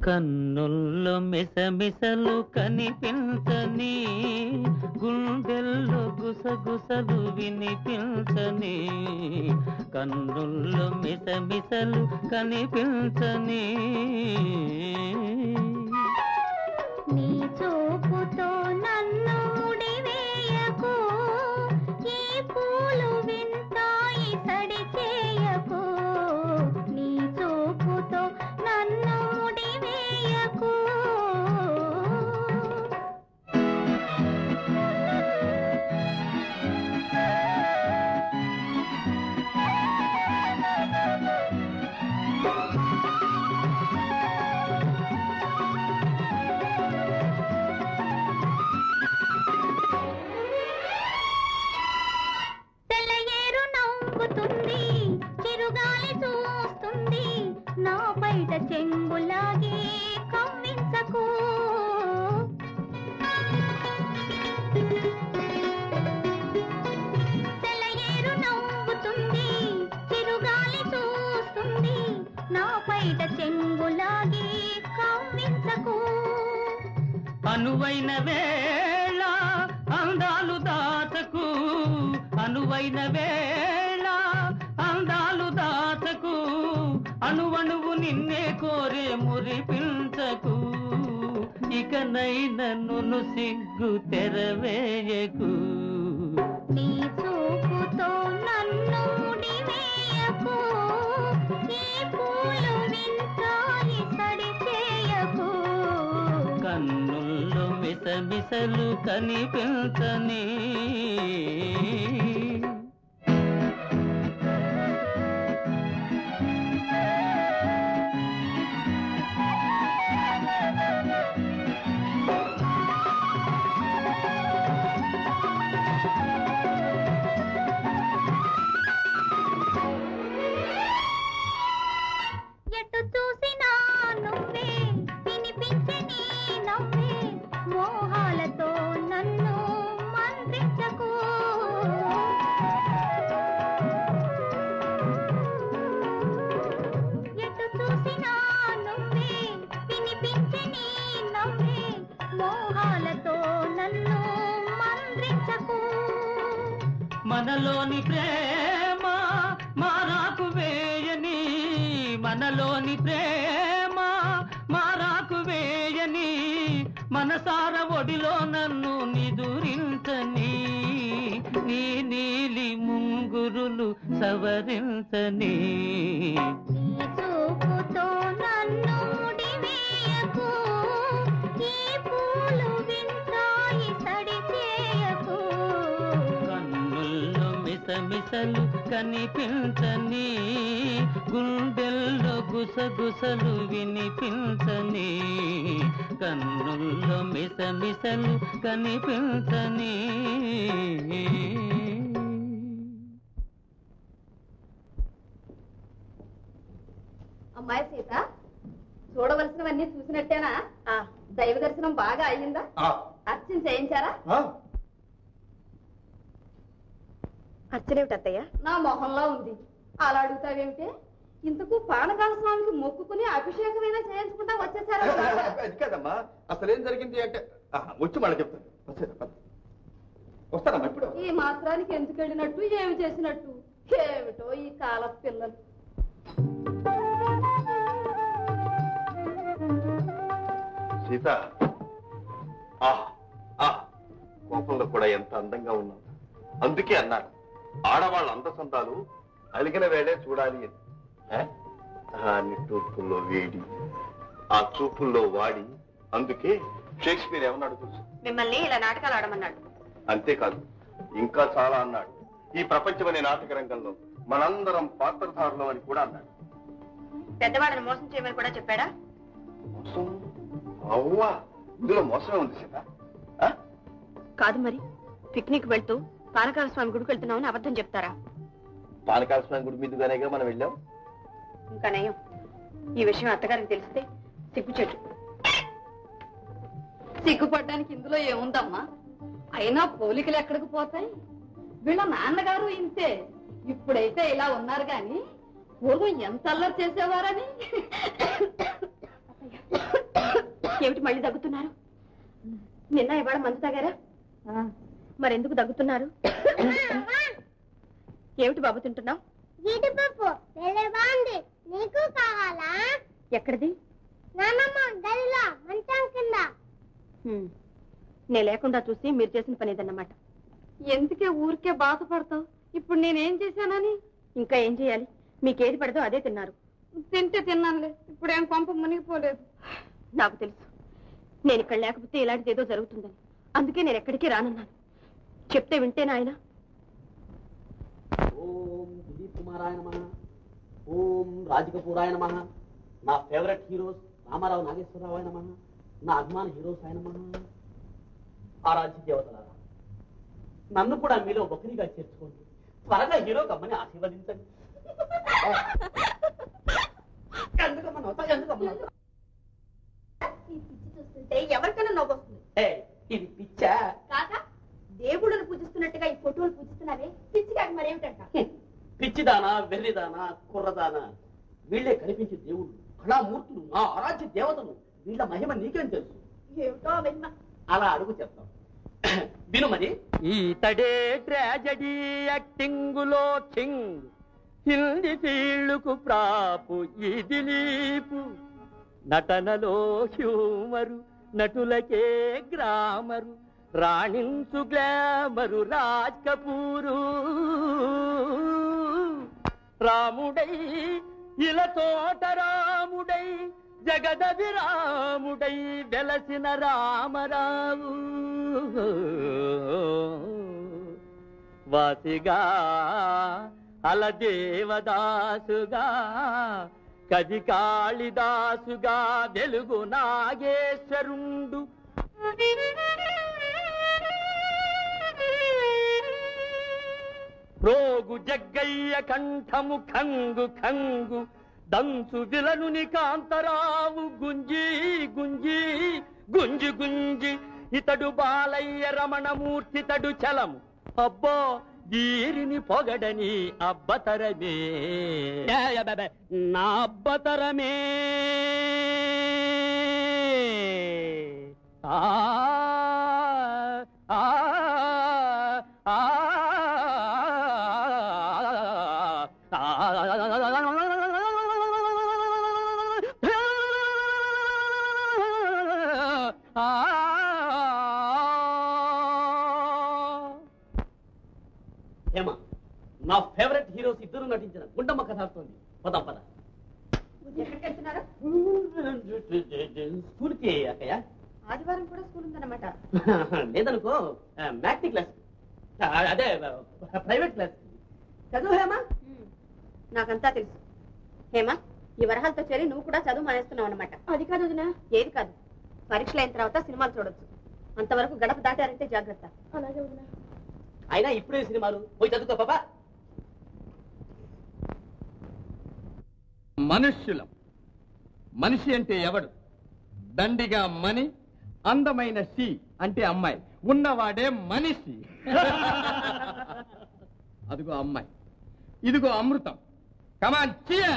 కన్నుల్లో మిసమిసలు కనిపించని గుండెల్లో గుసగుసలు వినిపించని కన్నుల్లో మిసమిసలు కనిపించని నీ చూపుతో నన్ను ముడివేయకు ఈ పూలు వింటాయి సడి చేయకు నీ చూపుతో నన్ను ముడివేయకు తెల్లయేరు నవ్వుతుంది చిరుగాలి చూస్తుంది నా బయట చెంగులాగే కవ్వించకు తెల్లయేరు నవ్వుతుంది చిరుగాలి చూస్తుంది నా బయట చెంగులాగే కవ్వించకు అనువైన వేళ అందాలు దాచకు అనువైన వేళ అందాలు దాచకు అణువణువు నిన్నే కోరే మురిపించకు ఇకనైన నన్ను సిగ్గు తెరవేయకు నీ చూపుతో నన్ను ముడివేయకు ఈ పూలు వింతాయి సడి చేయకు కన్నుల్లో మిసమిసలు కనిపించని ఎటు చూసినా నువ్వే వినిపించే నీ నవ్వే మోహాలతో నన్ను మంత్రించకు ఎటు చూసినా నువ్వే వినిపించే నీ నవ్వే మోహాలతో నన్ను మంత్రించకు మనలోని ప్రేమ మారాకు వేయని మనలోని ప్రేమ మారాకు వేయని మనసార ఒడిలో నన్ను నిదురించని నీ నీలి ముంగురులు సవరించని నీ చూపుతో నన్ను ముడివేయకు ఈ పూలు వింతాయి సడి చేయకు కన్నుల్లో మిసమిసలు కనిపించని గుండెల్లో గుసగుసలు వినిపించని కన్నుల్లో మిసమిసలు కనిపించని అమ్మాయి సీత చూడవలసినవన్నీ చూసినట్టేనా దైవ దర్శనం బాగా అయ్యిందా అర్చన చేయించారా అచ్చనేమిటి అత్తయ్య నా మొహంలో ఉంది అలా అడుగుతావేమిటే ఇంతకు పానకాల స్వామికి మొక్కుకుని అభిషేకమైనా చేయించుకుంటా వచ్చేసారా అది కాదమ్మా అసలేం జరిగింది అంటే ఆహా, వచ్చి మళ్ళీ చెప్తాను వచ్చేదా, పద. వస్తానమ్మా ఇప్పుడు ఈ మాత్రానికి ఎందుకు వెళ్ళినట్టు ఏమి చేసినట్టు ఏమిటో ఈ కాల పిల్లలు సీత ఆహ్, ఆహ్, కోపంలో కూడా ఎంత అందంగా ఉన్నావు అందుకే అన్నారు ఆడవాళ్ళ అందసందాలు అలిగిన వేళే చూడాలి అని ఏ? ఆ నిట్టూర్పుల్లో వేడి ఆ చూపుల్లో వాడి అందుకే షేక్స్పియర్ ఏమన్నాడు తెలుసు మిమ్మల్ని ఇలా నాటకాలు ఆడమన్నాడు అంతేకాదు ఇంకా చాలా అన్నాడు ఈ ప్రపంచం అనే నాటక రంగంలో మనందరం పాత్రధారులం అని కూడా అన్నాడు పెద్దవాళ్ళని మోసం చేయమని కూడా చెప్పాడా మోసం అవ్వా ఇందులో మోసమే ఉంది సీత ఆ? కాదు మరి పిక్నిక్ వెళ్తూ పానకాల స్వామి గుడికి వెళ్తున్నామని అబద్ధం చెప్తారా పానకాల స్వామి గుడి మీదుగానేగా మనం వెళ్ళాం ఇంకా నయం ఈ విషయం అత్తగారికి తెలిస్తే సిగ్గుచెట్టు సిగ్గుపడ్డానికి ఇందులో ఏముందమ్మా అయినా పోలికలు ఎక్కడికి పోతాయి వీళ్ళ నాన్నగారు ఇంతే ఇప్పుడైతే ఇలా ఉన్నారు గాని పూర్వం ఎంత అల్లరి చేసేవారని ఏమిటి మళ్ళీ దగ్గుతున్నారు నిన్న ఇవాళ మందు తాగారా మరెందుకు దగ్గుతున్నారు ఏమిటి బాబు తింటున్నావు జీడిపప్పు భలే బాగుంది నీకు కావాలా ఎక్కడిది నానమ్మ గదిలో మంచం కింద హ్మ్. నేను లేకుండా చూసి మీరు చేసిన పని ఇదన్నమాట ఎందుకే ఊరికే బాధపడతావు ఇప్పుడు నేనేం చేశానని ఇంకా ఏం చేయాలి మీకేది పడదో అదే తిన్నారు తింటే తిన్నానులే ఇప్పుడు ఏం కొంప మునిగిపోలేదు నాకు తెలుసు నేను ఇక్కడ లేకపోతే ఇలాంటిది ఏదో జరుగుతుందని అందుకే నేను ఎక్కడికి రానన్నాను చెప్తే వింటే నాయన ఓం దిలీప్ కుమారాయ నమ ఓం రాజకపూరాయ నమ నా ఫేవరెట్ హీరోస్ రామారావు నాగేశ్వరరావు నమ నా అభిమాన హీరోస్ ఆయన నమ ఆరాధ్య దేవతలారా నన్ను కూడా మీలో ఒకరిగా చేర్చుకోండి త్వరగా హీరో కమ్మని ఆశీర్వదించండి ఎందుకమ్మా నవ్వుతావు? ఎందుకమ్మా నవ్వుతావు? ఈ పిచ్చి చూస్తుంటే ఎవరికైనా నవ్వొస్తుంది ఏయ్, ఇది పిచ్చా కాక దేవుళ్ళను పూజిస్తున్నట్టుగా ఈ ఫోటోలు పూజిస్తున్నావే పిచ్చి కాక మరేమిటంట హ్మ్. పిచ్చిదానా వెర్రిదానా కుర్రదానా వీళ్ళే కనిపించే దేవుళ్ళు కళామూర్తులు నా ఆరాధ్య దేవతలు వీళ్ళ మహిమ నీకేం తెలుసు ఏమిటో వెన్న అలా అడుగు చెప్తాం విను మరి ఈతడే ట్రాజడీ యాక్టింగులో కింగ్ హిందీ ఫీల్డ్కు ప్రాపు ఈ దిలీపు నటనలో హ్యూమరు నటులకే గ్రామరు రాణించు గ్లామరు రాజ్ కపూరు రాముడై ఇల తోట రాముడై జగదభిరాముడై వెలసిన రామరావు వాసిగా అలదేవదాసుగా కవి కాళిదాసుగా వెలుగు నాగేశ్వరుండు రోగు జగ్గయ్య కంఠము ఖంగు ఖంగు దంచు విలనుని కాంతరావు గుంజి గుంజి గుంజి గుంజి ఇతడు బాలయ్య రమణమూర్తి తడు చలము అబ్బో వీరిని పొగడని అబ్బతరమే నా అబ్బతరమే ఆ ఆ ఆ హేమ నా ఫేవరెట్ హీరోస్ ఇద్దరు నటించిన గుండమ్మ కథ వస్తుంది పదం పద ఎక్కడికి వెళ్తున్నారు స్కూల్కి అక్కయ్య ఆదివారం కూడా స్కూల్ ఉందన్నమాట లేదనుకో మ్యాథ్ని క్లాస్ అదే ప్రైవేట్ క్లాస్ చదువు హేమ నాకంతా తెలుసు హేమా ఈ వరహాలతో చేరి నువ్వు కూడా చదువు మానేస్తున్నావు అనమాట అది కాదు వదినా ఏది కాదు పరీక్షలు అయిన తర్వాత సినిమాలు చూడొచ్చు అంతవరకు గడప దాటారంటే జాగ్రత్త అలాగే వదినా అయినా ఇప్పుడే సినిమాలు పోయి చదువుకో పాపా మనుష్యులం మనిషి అంటే ఎవడు దండిగా మని అందమైన సి అంటే అమ్మాయి ఉన్నవాడే మనిషి అదిగో అమ్మాయి ఇదిగో అమృతం కమాన్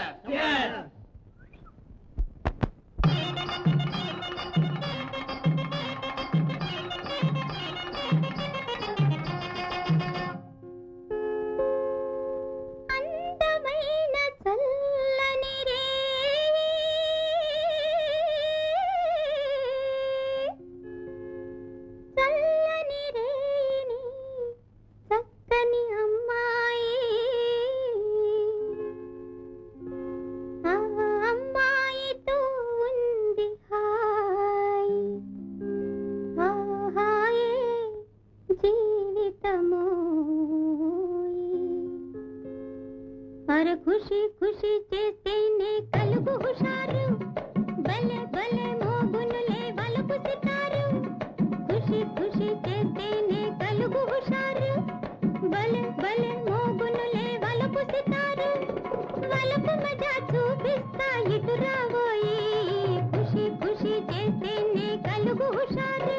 అందమైన చల్లని రేయి. చల్లని రేయిని చక్కని అమ్మాయి ఆ అమ్మాయితో ఉంది హాయ్ ఆ హాయే జీవితము అర ఖుషి ఖుషి చేస్తేనే కలుగు హుషారు భలే భలే మోగునులే వలుపు సితారు ఖుషి ఖుషి చేస్తేనే కలుగు హుషారు భలే భలే మోగునులే వలుపు సితారు వలుపు మజా చూపిస్తా ఇటు రాబోయి ఖుషి ఖుషి చేస్తేనే కలుగు హుషారు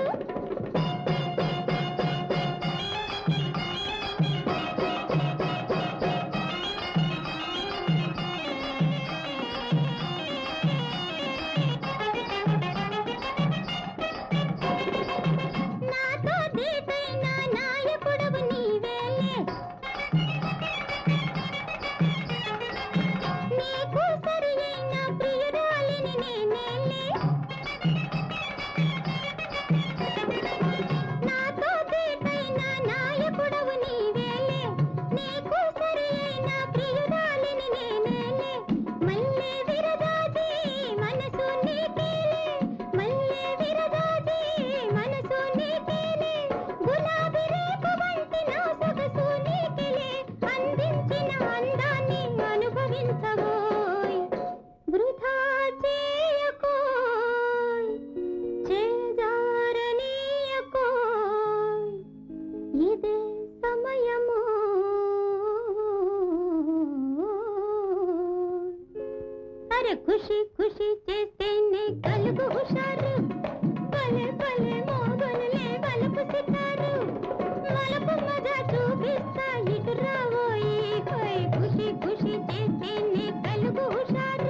అరే ఖుషి ఖుషి చేస్తేనే కలుగు హుషారు భలే భలే మోగునులే వలపు సితారు వలపు మజా చూపిస్తా ఇటు రావోయి హోయ్ ఖుషి ఖుషి చేస్తేనే కలుగు హుషారు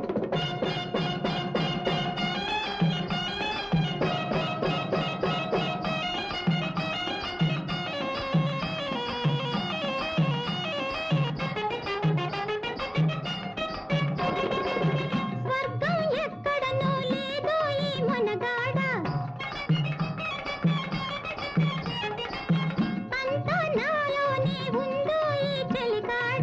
స్వర్గం ఎక్కడనో లేదో ఈ మనగాడ అంతా నాలోనే ఉందో ఈ చెలికాడ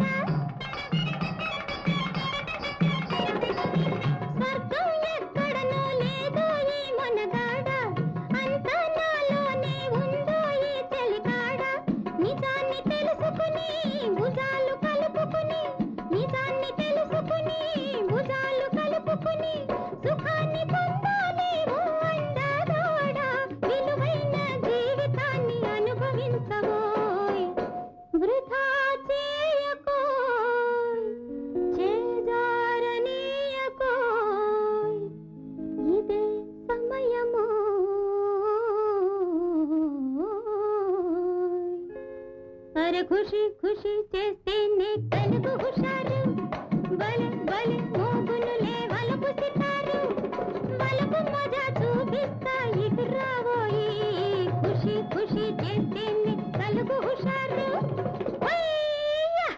స్వర్గం ఎక్కడనో లేదో ఈ మనగాడ అంతా నాలోనే ఉందో ఈ చెలికాడ నిజాన్ని తెలుసుకుని భుజాలు కలుపుకుని నిజాన్ని తెలుసుకుని భుజాలు కలుపుకుని సుఖాన్ని పొందాలి ఓ అండదోడ విలువైన జీవితాన్ని అనుభవించబోయ్ వృథా చేయకోయ్ చేజారనీయకోయ్ ఇదే సమయము అరే ఖుషి ఖుషి చేస్తేనే కలుగు హుషారు బలే బలే మోగునులే వలపు సితారు వలపు మజా చూపిస్తా ఇటు రావోయి ఖుషి ఖుషి చేస్తేనే కలుగు హుషారు హయ్యా!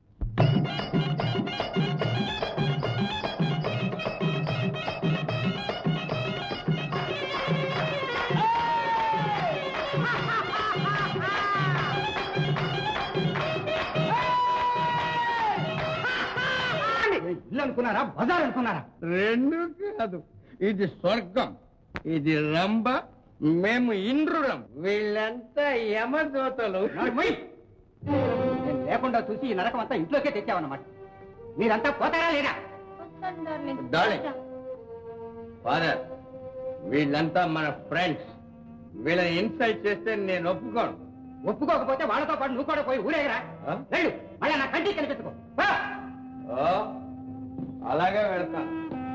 ఇల్లు అనుకున్నారా బజార్ అనుకున్నారా రెండు కాదు ఇది స్వర్గం ఇది రంభ మేము ఇంద్రులం వీళ్ళంతా యమదూతలు నోర్మోయ్! నేను లేకుండా చూసి ఈ నరకం అంతా ఇంట్లోకే తెచ్చావన్నమాట మీరంతా పోతారా లేదా డార్లింగ్ ఫాదర్ వీళ్ళంతా మన ఫ్రెండ్స్ వీళ్ళని ఇన్సల్ట్ చేస్తే నేను ఒప్పుకోను ఒప్పుకోకపోతే వాళ్ళతో పాటు నువ్వు కూడా పోయి ఊరేగరా ఆ? వెళ్ళు మళ్ళీ నా కంటికి కనిపించుకో పో. ఓ, అలాగే వెళ్తాను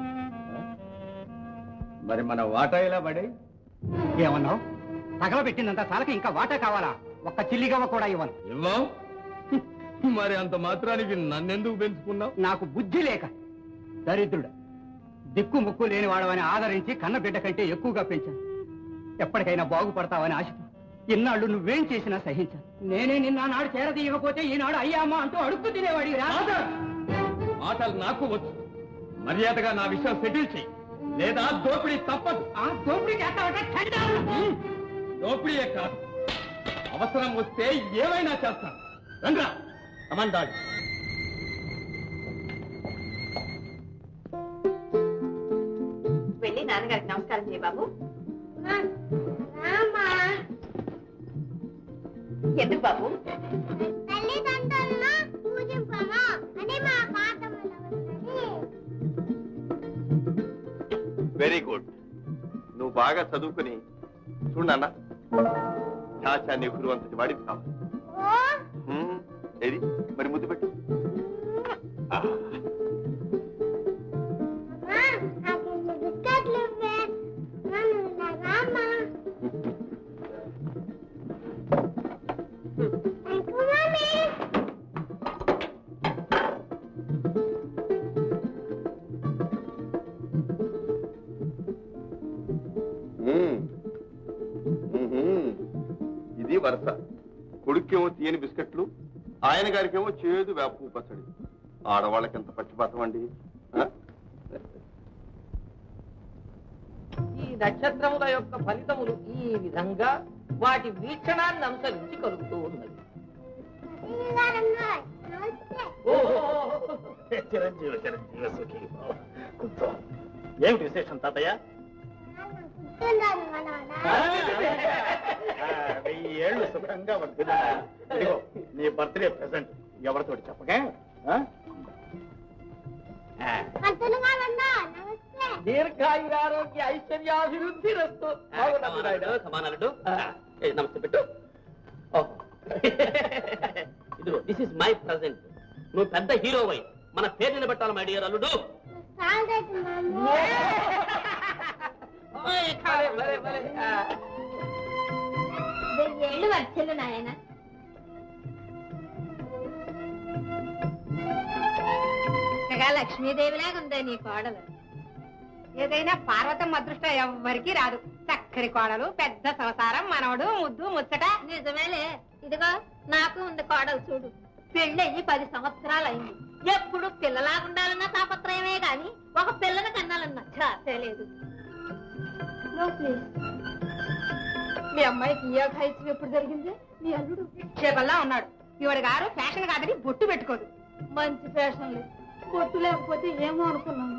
మరి మన వాటా ఇలా పడి ఏమన్నావు తగలబెట్టిందంతా చాలక ఇంకా వాటా కావాలా ఒక్క చిల్లిగవ్వ కూడా ఇవ్వను ఇవ్వం మరి అంత మాత్రానికి నన్నెందుకు పెంచుకున్నావు నాకు బుద్ధి లేక దరిద్రుడు దిక్కు ముక్కు లేని వాడవని ఆదరించి కన్న బిడ్డ కంటే ఎక్కువగా పెంచాను ఎప్పటికైనా బాగుపడతావని ఆశతో ఇన్నాళ్ళు నువ్వేం చేసినా సహించాను నేనే నిన్న నాడు చేరదీయకపోతే ఈనాడు అయ్యామా అంటూ అడుక్కు తినేవాడి మాటలు నాకు వచ్చు మర్యాదగా నా విషయం సెటిల్ చేయి లేదా దోపిడీ తప్పదు ఆ దోపిడీ చేస్తావట చండాలు. దోపిడీయే కాదు అవసరం వస్తే ఏమైనా చేస్తాను రంగా అమందాడు వెళ్ళి నాన్నగారికి నమస్కారం చేయ బాబు ఎందుకు బాబు తల్లిదండ్రులను పూజింపము అని మా పాఠములో ఉన్నది వెరీ గుడ్ నువ్వు బాగా చదువుకుని చూడన్నా చాచా నెహ్రూ అంతటి వాడివి కావాలి ఓ హ్మ్, ఏది మరి ముద్దు పెట్టు ఆ, అమ్మా, నాకు ఇన్ని బిస్కెట్లు ఇవ్వే. నన్ను ఇలాగమ్మా. Thank you, Mommy. హ్మ్. మ్మ్హ్మ్. ఇది వరుస కొడుకేమో తీయని బిస్కెట్లు ఆయన గారికేమో చేదు వేపు పచ్చడి ఆడవాళ్ళకి ఎంత పక్షపాతం అండి ఆ? ఈ నక్షత్రముల యొక్క ఫలితములు ఈ విధంగా వాటి వీక్షణాన్ని అనుసరించి కలుగుతూ ఉన్నది ఇదిగోనమ్మా, నమస్తే. చిరంజీవి చిరంజీవి సుఖీ భవ. కూర్చో. ఏమిటి విశేషం తాతయ్య నాన్న కూర్చున్నాను మనవడా. ఆ, వెయ్యి ఏళ్ళు సుఖంగా వర్ధిల్లు. ఇదిగో నీ బర్త్డే ప్రెసెంట్ ఎవరితో చెప్పగా ఆ? ఆ. పంతులుగా ఉన్నా, నమస్తే. దీర్ఘాయురారోగ్య ఐశ్వర్యాభివృద్ధి రస్తు సమానాలు నమస్తే పెట్టు ఓహో. ఇదిగో దిస్ ఇస్ మై ప్రజెంట్ నువ్వు పెద్ద హీరో అయి మన పేరు నిలబెట్టాలి మై డియర్ అల్లుడు కాలేదు మామ భలే, భలే, భలే. ఆ. వెయ్యేళ్ళు వర్చెలు నాయన చక్కగా లక్ష్మీదేవిలాగా ఉందే నీ కోడలు ఏదైనా పార్వతమ్మ అదృష్టం ఎవ్వరికి రాదు చక్కని కోడలు పెద్ద సంసారం మనవడు ముద్దు ముచ్చట నిజమేలే ఇదిగో నాకు ఉంది కోడలు చూడు పెళ్ళయ్యి పది సంవత్సరాలు అయింది ఎప్పుడు పిల్లలాగుండాలన్న తాపత్రయమే గాని ఒక పిల్లని కన్నాలన్న ఛాసే లేదు మీ అమ్మాయికి ఈ అఘాయిత్యం ఎప్పుడు జరిగింది నీ అల్లుడు విక్షేపంలా ఉన్నాడు ఇవాడు గారు ఫ్యాషన్ కాదని బొట్టు పెట్టుకోదు మంచి ఫ్యాషన్లే బొట్టు లేకపోతే ఏమో అనుకున్నాను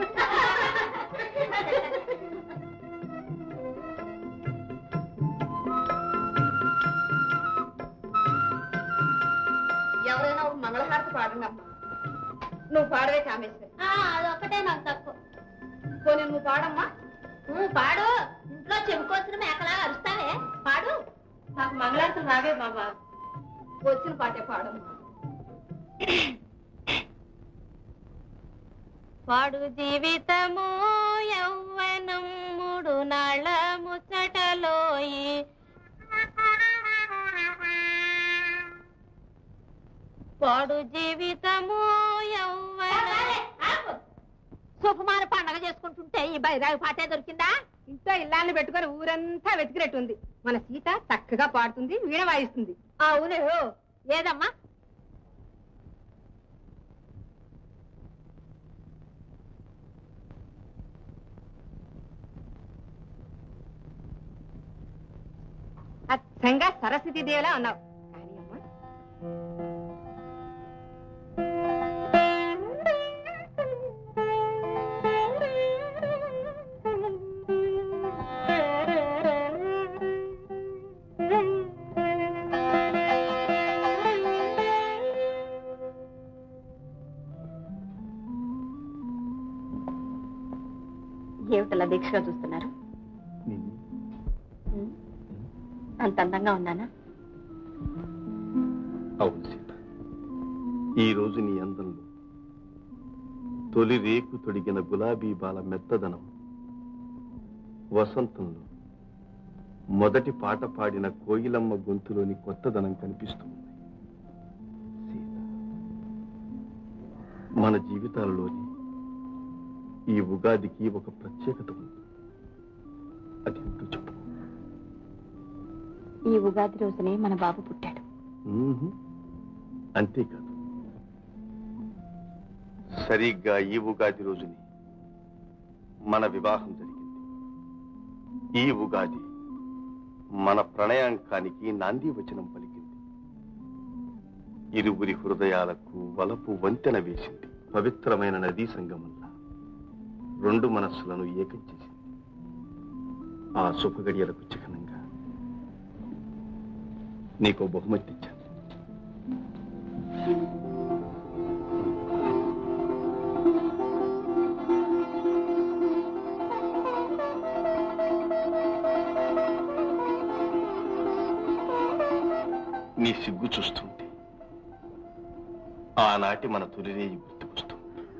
ఎవరైనా ఒక మంగళహారతి పాడండి అమ్మా నువ్వు పాడవే కామేశ్వరి ఆ, అదొక్కటే నాకు తక్కువ పోనీ నువ్వు పాడమ్మా నువ్వు పాడు ఇంట్లో చెప్పుకోసిన మేకలా అరుస్తావే పాడు నాకు మంగళారతులు రావే బాబా వచ్చిన పాటే పాడమ్మా పాడు జీవితము యౌవనం మూడు నాళ్ళ ముచ్చటలోయి పాడు జీవితము యౌవనం శుభమాన పండగ చేసుకుంటుంటే ఈ బైరాగి పాటే దొరికిందా ఇంట్లో ఇల్లాన్ని పెట్టుకొని ఊరంతా వెతికినట్టుంది మన సీత చక్కగా పాడుతుంది వీణ వాయిస్తుంది అవును ఏదమ్మా అచ్చంగా సరస్వతి దేవిలా ఉన్నావు కానీ అమ్మా ఏమిటలా దీక్షగా చూస్తున్నారు ఉం? అంత అందంగా ఉన్నానా అవును సీత ఈ రోజు నీ అందంలో తొలి రేకు తొడిగిన గులాబీ బాల మెత్తదనం వసంతంలో మొదటి పాట పాడిన కోయిలమ్మ గొంతులోని కొత్తదనం కనిపిస్తుంది సీత మన జీవితాల్లోని ఈ ఉగాదికి ఒక ప్రత్యేకత ఉంది అదేంటో చెప్పు ఈ ఉగాది రోజునే మన బాబు పుట్టాడు మ్మ్. అంతేకాదు సరిగ్గా ఈ ఉగాది రోజుని మన వివాహం జరిగింది ఈ ఉగాది మన ప్రణయాంకానికి నాంది వచనం పలికింది ఇరువురి హృదయాలకు వలపు వంతెన వేసింది పవిత్రమైన నదీ సంగమంలా రెండు మనస్సులను ఏకం చేసింది ఆ శుభగడియలకు చిహ్నంగా నీకో బహుమతి ఇచ్చాను నీ సిగ్గు చూస్తుంటే ఆనాటి మన తొలిరేయి గుర్తుకొస్తుంది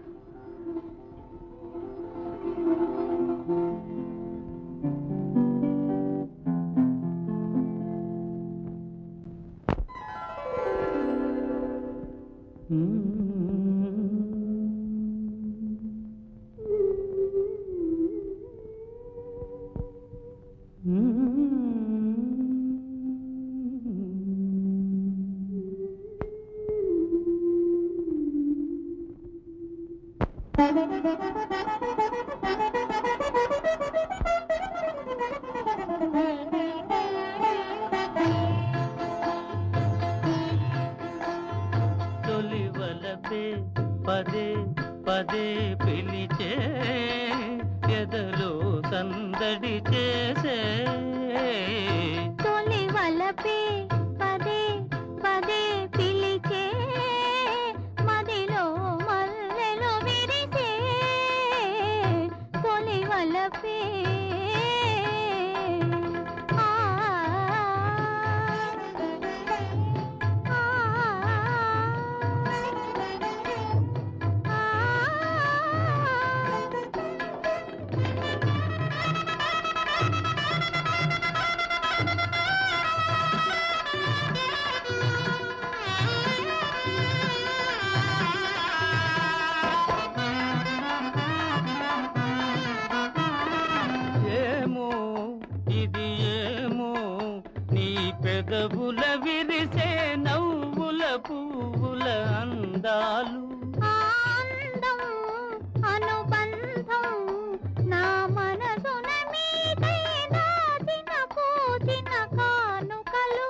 తొలి వలపే పదే పదే పిలిచే ఎదలో సందడి చేసే తొలి వలపే పదే పదే పిలిచే మదిలో మల్లెలు విరిసే తొలి వలపే ఆ, ఆ, ఆ, పెదవుల విరిసే నవ్వుల పువ్వుల అందాలు ఆనందం అనుబంధం నా మనసున మీదై దాచిన పూచిన కానుకలు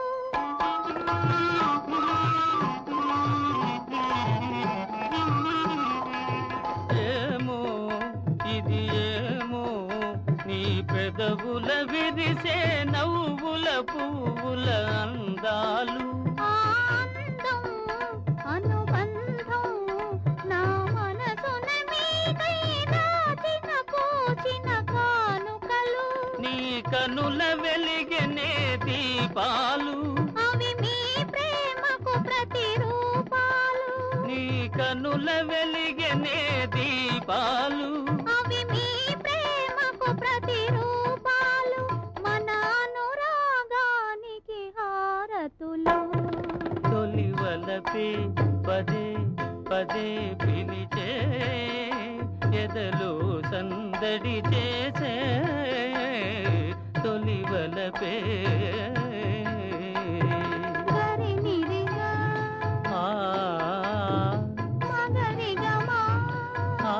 ఏమో ఇది ఏమో నీ పెదవుల విరిసే నవ్వుల పువ్వుల అందాలు ఆనందం అనుబంధం నా మనసున మీదై దాచిన పూచిన కానుకలు నీ కనుల వెలిగనే దీపాలు అవి మీ ప్రేమకు ప్రతిరూపాలు నీ కనుల వెలిగనే దీపాలు అవి మీ ప్రేమకు ప్రతిరూపాలు మన అనురాగానికి హారతులు తొలి వలపే పదే పదే పిలిచే ఎదలో సందడి చేసే తొలి వలపే గరినిరిగా ఆ, మగరిగమా ఆ,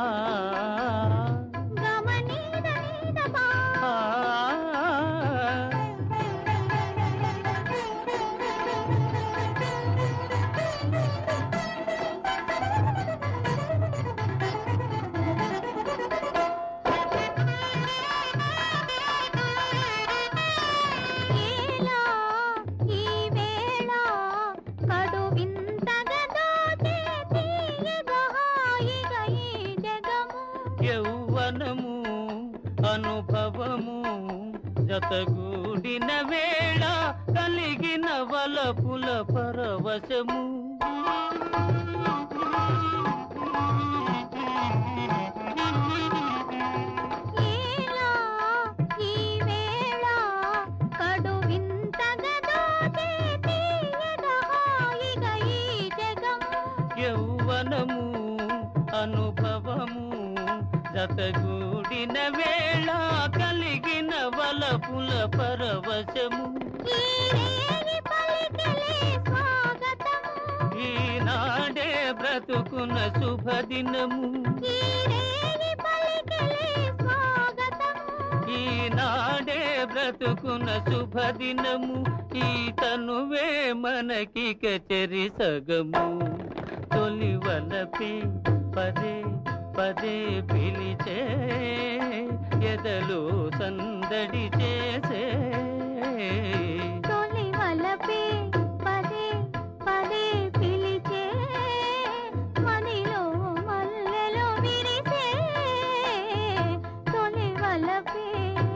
గమనీద నీదమా ఆ. ఏలా ఈ వేళ కడు వింతగా దోచే తీయగా హాయిగా ఈ జగము యౌవనము అనుభవము జతగూడిన వేళ కలిగిన వలపుల పరవశము ఏలా ఈ వేళ కడు వింతగా దోచే తీయగా హాయిగా ఈ జగము యౌవనము అనుభవము జతగూడిన వేళ కలిగిన వలపుల పరవశము ఈ రేగి పలికెలే స్వాగతము ఈనాడే బ్రతుకున్న శుభదినము ఈ రేగి పలికెలే స్వాగతము ఈనాడే బ్రతుకున్న శుభదినము ఈ తనువే మనకి కచరి సగము తొలి వలపే పదే పదే పిలిచే ఎదలో సందడి చేసే తొలి వలపే పదే పదే పిలిచే మదిలో మల్లెలో విరిసే తొలి వలపే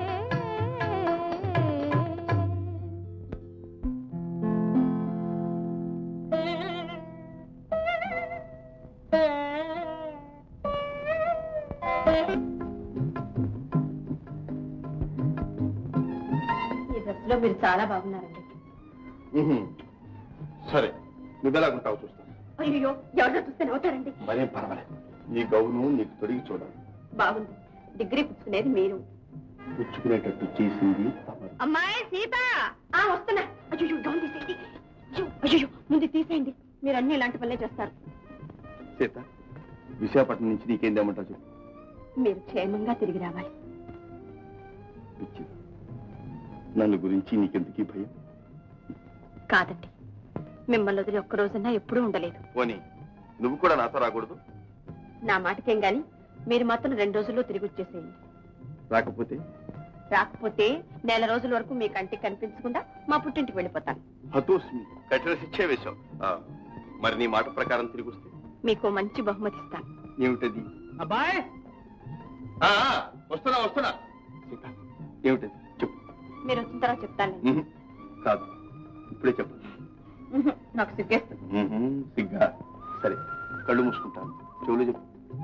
ఈ డ్రెస్ లో మీరు చాలా బాగున్నారండి ఉహుం. సరే నువ్వెలాగుంటావు చూస్తాను అయ్యో ఎవరితో చూస్తే నవ్వుతారండి మరేం పర్వాలేదు నీ గౌను నీకు తొడిగి చూడాలి బాగుంది డిగ్రీ పుచ్చుకునేది మీరు పుచ్చుకునేటట్టు చేసింది తమరు. అమ్మాయి సీత ఆ వస్తున్నా అయ్యో డౌన్ తీసేయండి అయ్యో ముందు తీసేయండి మీరు అన్ని ఇలాంటి పనులే చేస్తారు సీత విశాఖపట్నం నుంచి నీకేం తెమ్మంటావు చెప్పు మీరు క్షేమంగా తిరిగి రావాలి పిచ్చి. నన్ను గురించి నీకెందుకీ భయం కాదండి మిమ్మల్ని వదిలి ఒక్క రోజున్నా ఎప్పుడూ ఉండలేదు పోనీ నువ్వు కూడా నాతో రాకూడదు నా మాటకేం గాని మీరు మాత్రం రెండు రోజుల్లో తిరిగి వచ్చేసేయండి రాకపోతే రాకపోతే నెల రోజుల వరకు మీ కంటికి కనిపించకుండా మా పుట్టింటికి వెళ్ళిపోతాను హతోస్మి కఠిన శిక్షే వేశావు ఆ, మరి నీ మాట ప్రకారం తిరిగి వస్తే మీకు మంచి బహుమతి ఇస్తాను ఏమిటది అబ్బాయ్ ఆ, ఆ, వస్తున్నా వస్తున్నా సీత ఏమిటది చెప్పు మీరు వచ్చిన తర్వాత చెప్తాను ఉహు, కాదు ఇప్పుడే చెప్పు నాకు సిగ్గేస్తుంది ఉహు, సిగ్గా సరే కళ్ళు మూసుకుంటాను చెవులు చెప్పు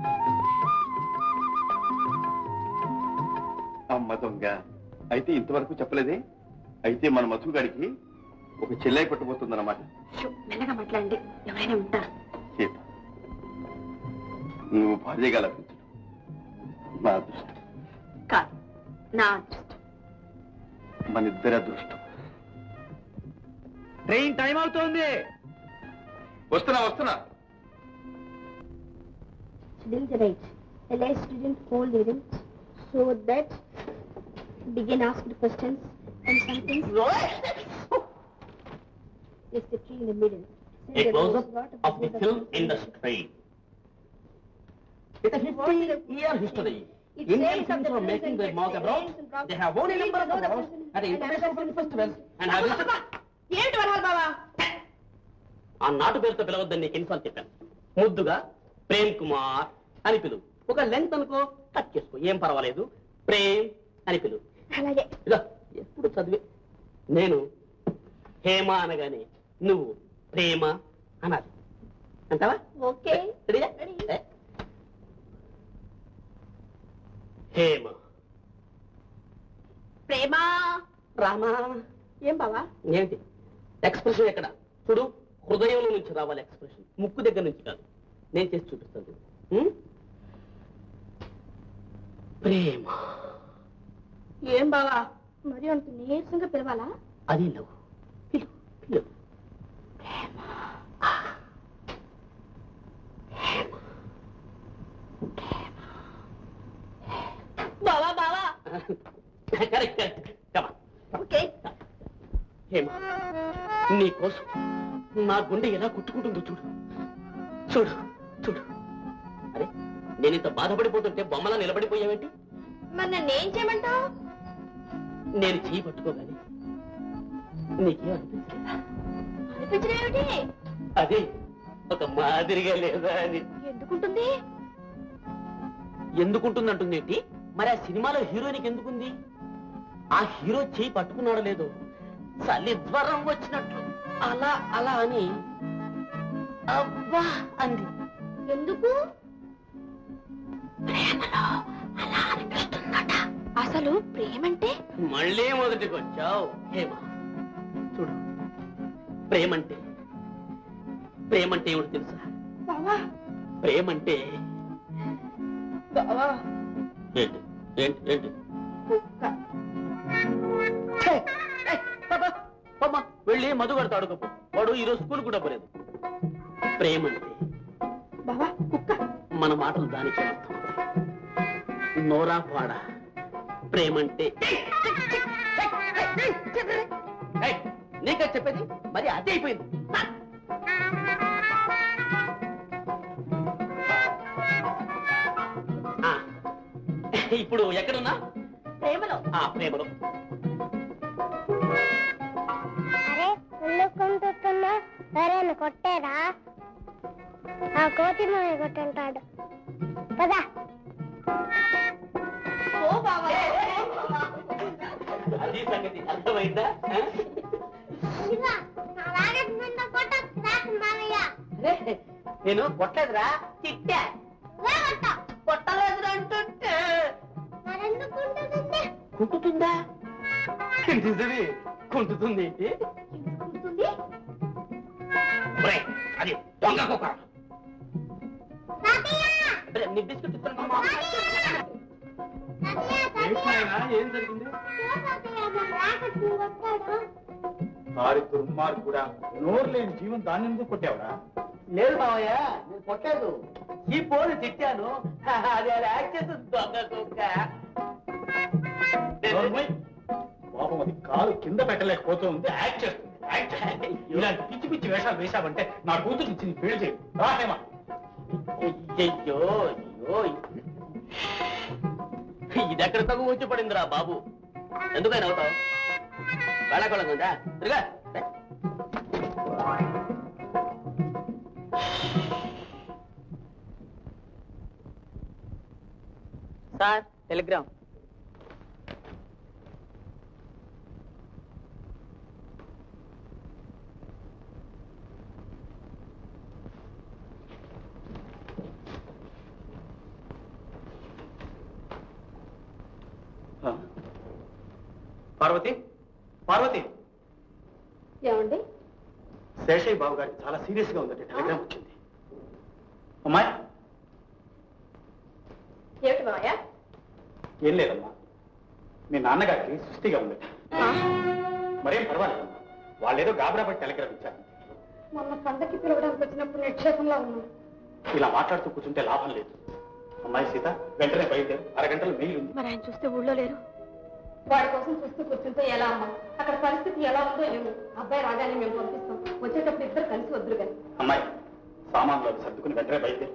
అమ్మ దొంగ అయితే ఇంతవరకు చెప్పలేదే అయితే మన మధుగాడికి ఒక చెల్లై పట్టబోతుందన్నమాట షూ, మెల్లగా మాట్లాడండి ఎవరైనా ఉంటారు సీత నువ్వు భార్యగా లభించడం నా అదృష్టం కాదు నా అదృష్టం మన ఇద్దరి అదృష్టం ట్రైన్ టైం అవుతోంది వస్తున్నా వస్తున్నా Still the right. A student hold the ring so that begin asked questions and something. Yes, the tree in the middle. Say A the close-up rose what of the film industry. It is 50 year history. It Indian says of films the are making their films mark and abroad. films and They have won a number of Please know the awards person at the and international film festivals and have అబ్బా, ఏమిటి వరహాలు బావా ఆ నాటు పేరుతో పిలవద్దని నీకు ఎన్నిసార్లు చెప్పాను ముద్దుగా ప్రేమ్ కుమార్ అని పిలువు ఒక లెంత్ అనుకో కట్ చేసుకో ఏం పర్వాలేదు ప్రేమ్ అని పిలువు అలాగే ఇదో ఎప్పుడు చదివే నేను హేమ అనగానే నువ్వు ప్రేమ అనాలి అంటావా ఓకే రెడీగా? ఏ? హేమ ప్రేమ రామా ఏం బావా ఏంటి ఎక్స్ప్రెషన్ ఎక్కడ చూడు హృదయంలో నుంచి రావాలి ఎక్స్ప్రెషన్ ముక్కు దగ్గర నుంచి కాదు నేను చేసి చూపిస్తాను చూడు. ఉం? ప్రేమ ఏం బావా మరి అంత నీరసంగా పిలవాలా అది లవ్ పిలు పిలు బావా బావా కరెక్ట్ కరెక్ట్ కమా ఓకే హేమ నీ కోసం నా గుండె ఎలా కొట్టుకుంటుందో చూడు చూడు చూడు అరే నేను ఇంత బాధపడిపోతుంటే బొమ్మలా నిలబడిపోయావేంటి మరి నన్ను ఏం చేయమంటావు నేను చేయి పట్టుకోగానే నీకే అనిపించలేదా అనిపించడం ఏమిటి అది ఒక మాదిరిగా లేదా అని ఎందుకుంటుంది ఎందుకుంటుందంటుంది ఏంటి మరి ఆ సినిమాలో హీరోయిన్కి ఎందుకుంది ఆ హీరో చేయి పట్టుకున్నాడో లేదో చలి జ్వరం వచ్చినట్లు అలా అలా అని అబ్బా అంది ఎందుకు అసలు ప్రేమంటే మళ్ళీ మొదటికి వచ్చావు హేమ చూడు ప్రేమంటే ప్రేమంటే ఏమిటి తెలుసా బావా ప్రేమంటే బావా ఏంటి ఏంటి ఏంటి కుక్క ఛే! ఏయ్, పాపా, పాపా, వెళ్ళి మధు గారితో అడుగుపో వాడు ఈరోజు స్కూల్ కూడా పోలేదు ప్రేమంటే బావా కుక్క మన మాటలు దానికి అర్థం నోరా పాడ ప్రేమంటే ఏయ్, నీకే చెప్పేది మరి అదే అయిపోయింది ఆ, ఇప్పుడు ఎక్కడున్నా ప్రేమలో ఆ ప్రేమలో అరే ఎందుకుంటున్నా ఎవరైనా కొట్టారా ఆ కోతి మన కొట్టుంటాడు పదా ఓ బావా అది సంగతి అర్థమైందా ఆ? అలాగే కొట్టచ్చు మామయ్య అరే, నేను కొట్టలేదురా తిట్టా కొట్టలేదు అంటుంటే మరెందుకుంటుంది కుంటుతుందా నిజమే కుంటుతుంది ఏంటి ఉంటుంది ఒరేయ్, అది దొంగ కుక్క ఒరేయ్, నీ బిస్కెట్ ఇస్తాను ఏం జరిగింది వారి దుర్మార్గు కూడా నోరు లేని జీవం దాన్ని ఎందుకు కొట్టావురా లేదు మావయ్య నేను కొట్టలేదు ఈ పోను తిట్టాను అది అది యాక్ట్ చేస్తుంది దొంగ కుక్క నోర్మోయ్. పాపం అది కాలు కింద పెట్టలేకపోతుంది యాక్ట్ చేస్తుంది యాక్ట్ చేస్తుంది. ఇలాంటి పిచ్చి పిచ్చి వేషాలు వేశావంటే నా కూతురు ఇచ్చింది పెళ్లి చేయి రా హేమ అయ్యో అయ్యో ఇది ఎక్కడ తగు వచ్చి పడిందిరా బాబు ఎందుకైనా అవుతావు వెళ్ళకొళ్ళం ఉందా తిరుగా సార్ టెలిగ్రామ్ పార్వతి పార్వతి ఏమండి శేషయ్య బాబు గారికి చాలా సీరియస్ గా ఉందంటే టెలిగ్రామ్ వచ్చింది అమ్మాయి ఏమిటి మావయ్య ఏం లేదమ్మా మీ నాన్నగారికి సృష్టిగా ఉందట మరేం పర్వాలేదమ్మా వాళ్ళేదో గాబరా పట్టి టెలిగ్రామ్ ఇచ్చారు మొన్న పండక్కి పిలవడానికి వచ్చినప్పుడు నిక్షేపంలో ఉన్నాను ఇలా మాట్లాడుతూ కూర్చుంటే లాభం లేదు అమ్మాయి సీత వెంటనే బయలుదేరు అరగంటలో మెయిల్ ఉంది మరి ఆయన చూస్తే ఊళ్ళో లేరు వాడి కోసం చూస్తూ కూర్చుంటే ఎలా అమ్మా అక్కడ పరిస్థితి ఎలా ఉందో ఏమో అబ్బాయి రాగానే మేము పంపిస్తాం వచ్చేటప్పుడు ఇద్దరు కలిసి వద్దురు కానీ అమ్మాయి సామాన్లు అవి సర్దుకుని వెంటనే బయలుదేరు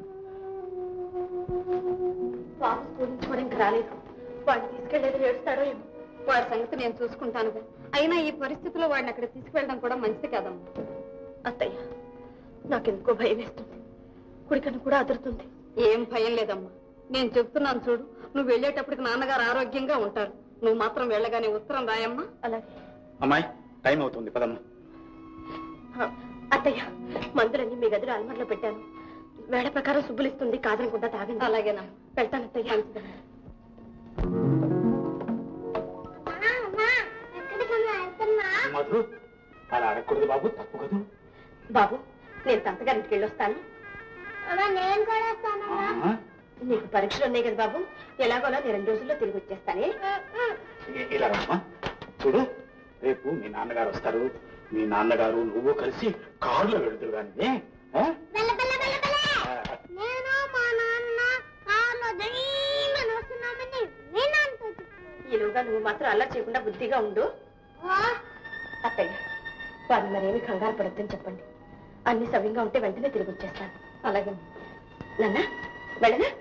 బాబు స్కూల్ నుంచి కూడా ఇంకా రాలేదు వాడిని తీసుకెళ్లేది ఏడుస్తాడో ఏమో వాడి సంగతి నేను చూసుకుంటానుగా అయినా ఈ పరిస్థితిలో వాడిని అక్కడ తీసుకెళ్ళడం కూడా మంచిది కాదమ్మా అత్తయ్య నాకెందుకో భయం వేస్తుంది కుడికన్ను కూడా అదురుతుంది ఏం భయం లేదమ్మా నేను చెప్తున్నాను చూడు నువ్వు వెళ్ళేటప్పటికి నాన్నగారు ఆరోగ్యంగా ఉంటారు నువ్వు మాత్రం వెళ్ళగానే ఉత్తరం రాయమ్మా అలాగే అమ్మాయి టైం అవుతుంది పదమ్మా అత్తయ్య మందులన్నీ మీ గదిలో అల్మర్లో పెట్టాను వేళ ప్రకారం సుబ్బులిస్తుంది కాదనకుండా తాగండి అలాగేనా వెళ్తాను అత్తయ్య మధు అలా అడగకూడదు బాబు తప్పు కదా బాబు నేను తంతగారింటికి వెళ్ళొస్తాను నేను కూడా వస్తాను ఆ? నీకు పరీక్షలు ఉన్నాయి కదా బాబు ఎలాగోలా నేను రెండు రోజుల్లో తిరిగి వచ్చేస్తానే ఇ- ఇలా రామ్మా చూడు రేపు మీ నాన్నగారు వస్తారు మీ నాన్నగారు నువ్వు కలిసి కారులో వెళుతురు కానీ ఆ? బెల్ల బెల్ల బెల్ల బెల్ల నేను మా నాన్న కార్లో ధైర్యం వస్తున్నామని నేను అంటుంది ఈలోగా నువ్వు మాత్రం అలా చేయకుండా బుద్ధిగా ఉండు అత్తయ్య వారిని మరేమి కంగారు పడద్దని చెప్పండి అన్ని సవ్యంగా ఉంటే వెంటనే తిరిగి వచ్చేస్తాను అలాగే నాన్న వెళ్ళనా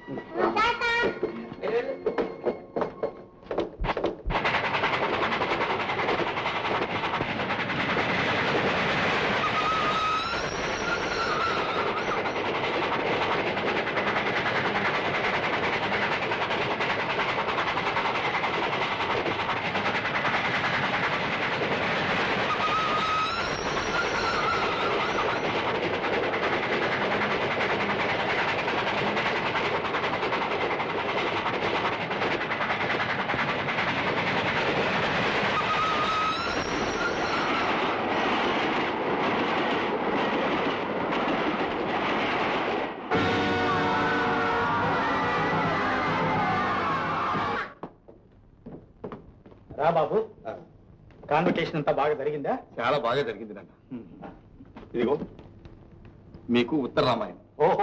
రా బాబు కాన్వకేషన్ అంతా బాగా జరిగిందా చాలా బాగా జరిగింది నాన్న ఇదిగో మీకు ఉత్తర రామాయణం ఓహో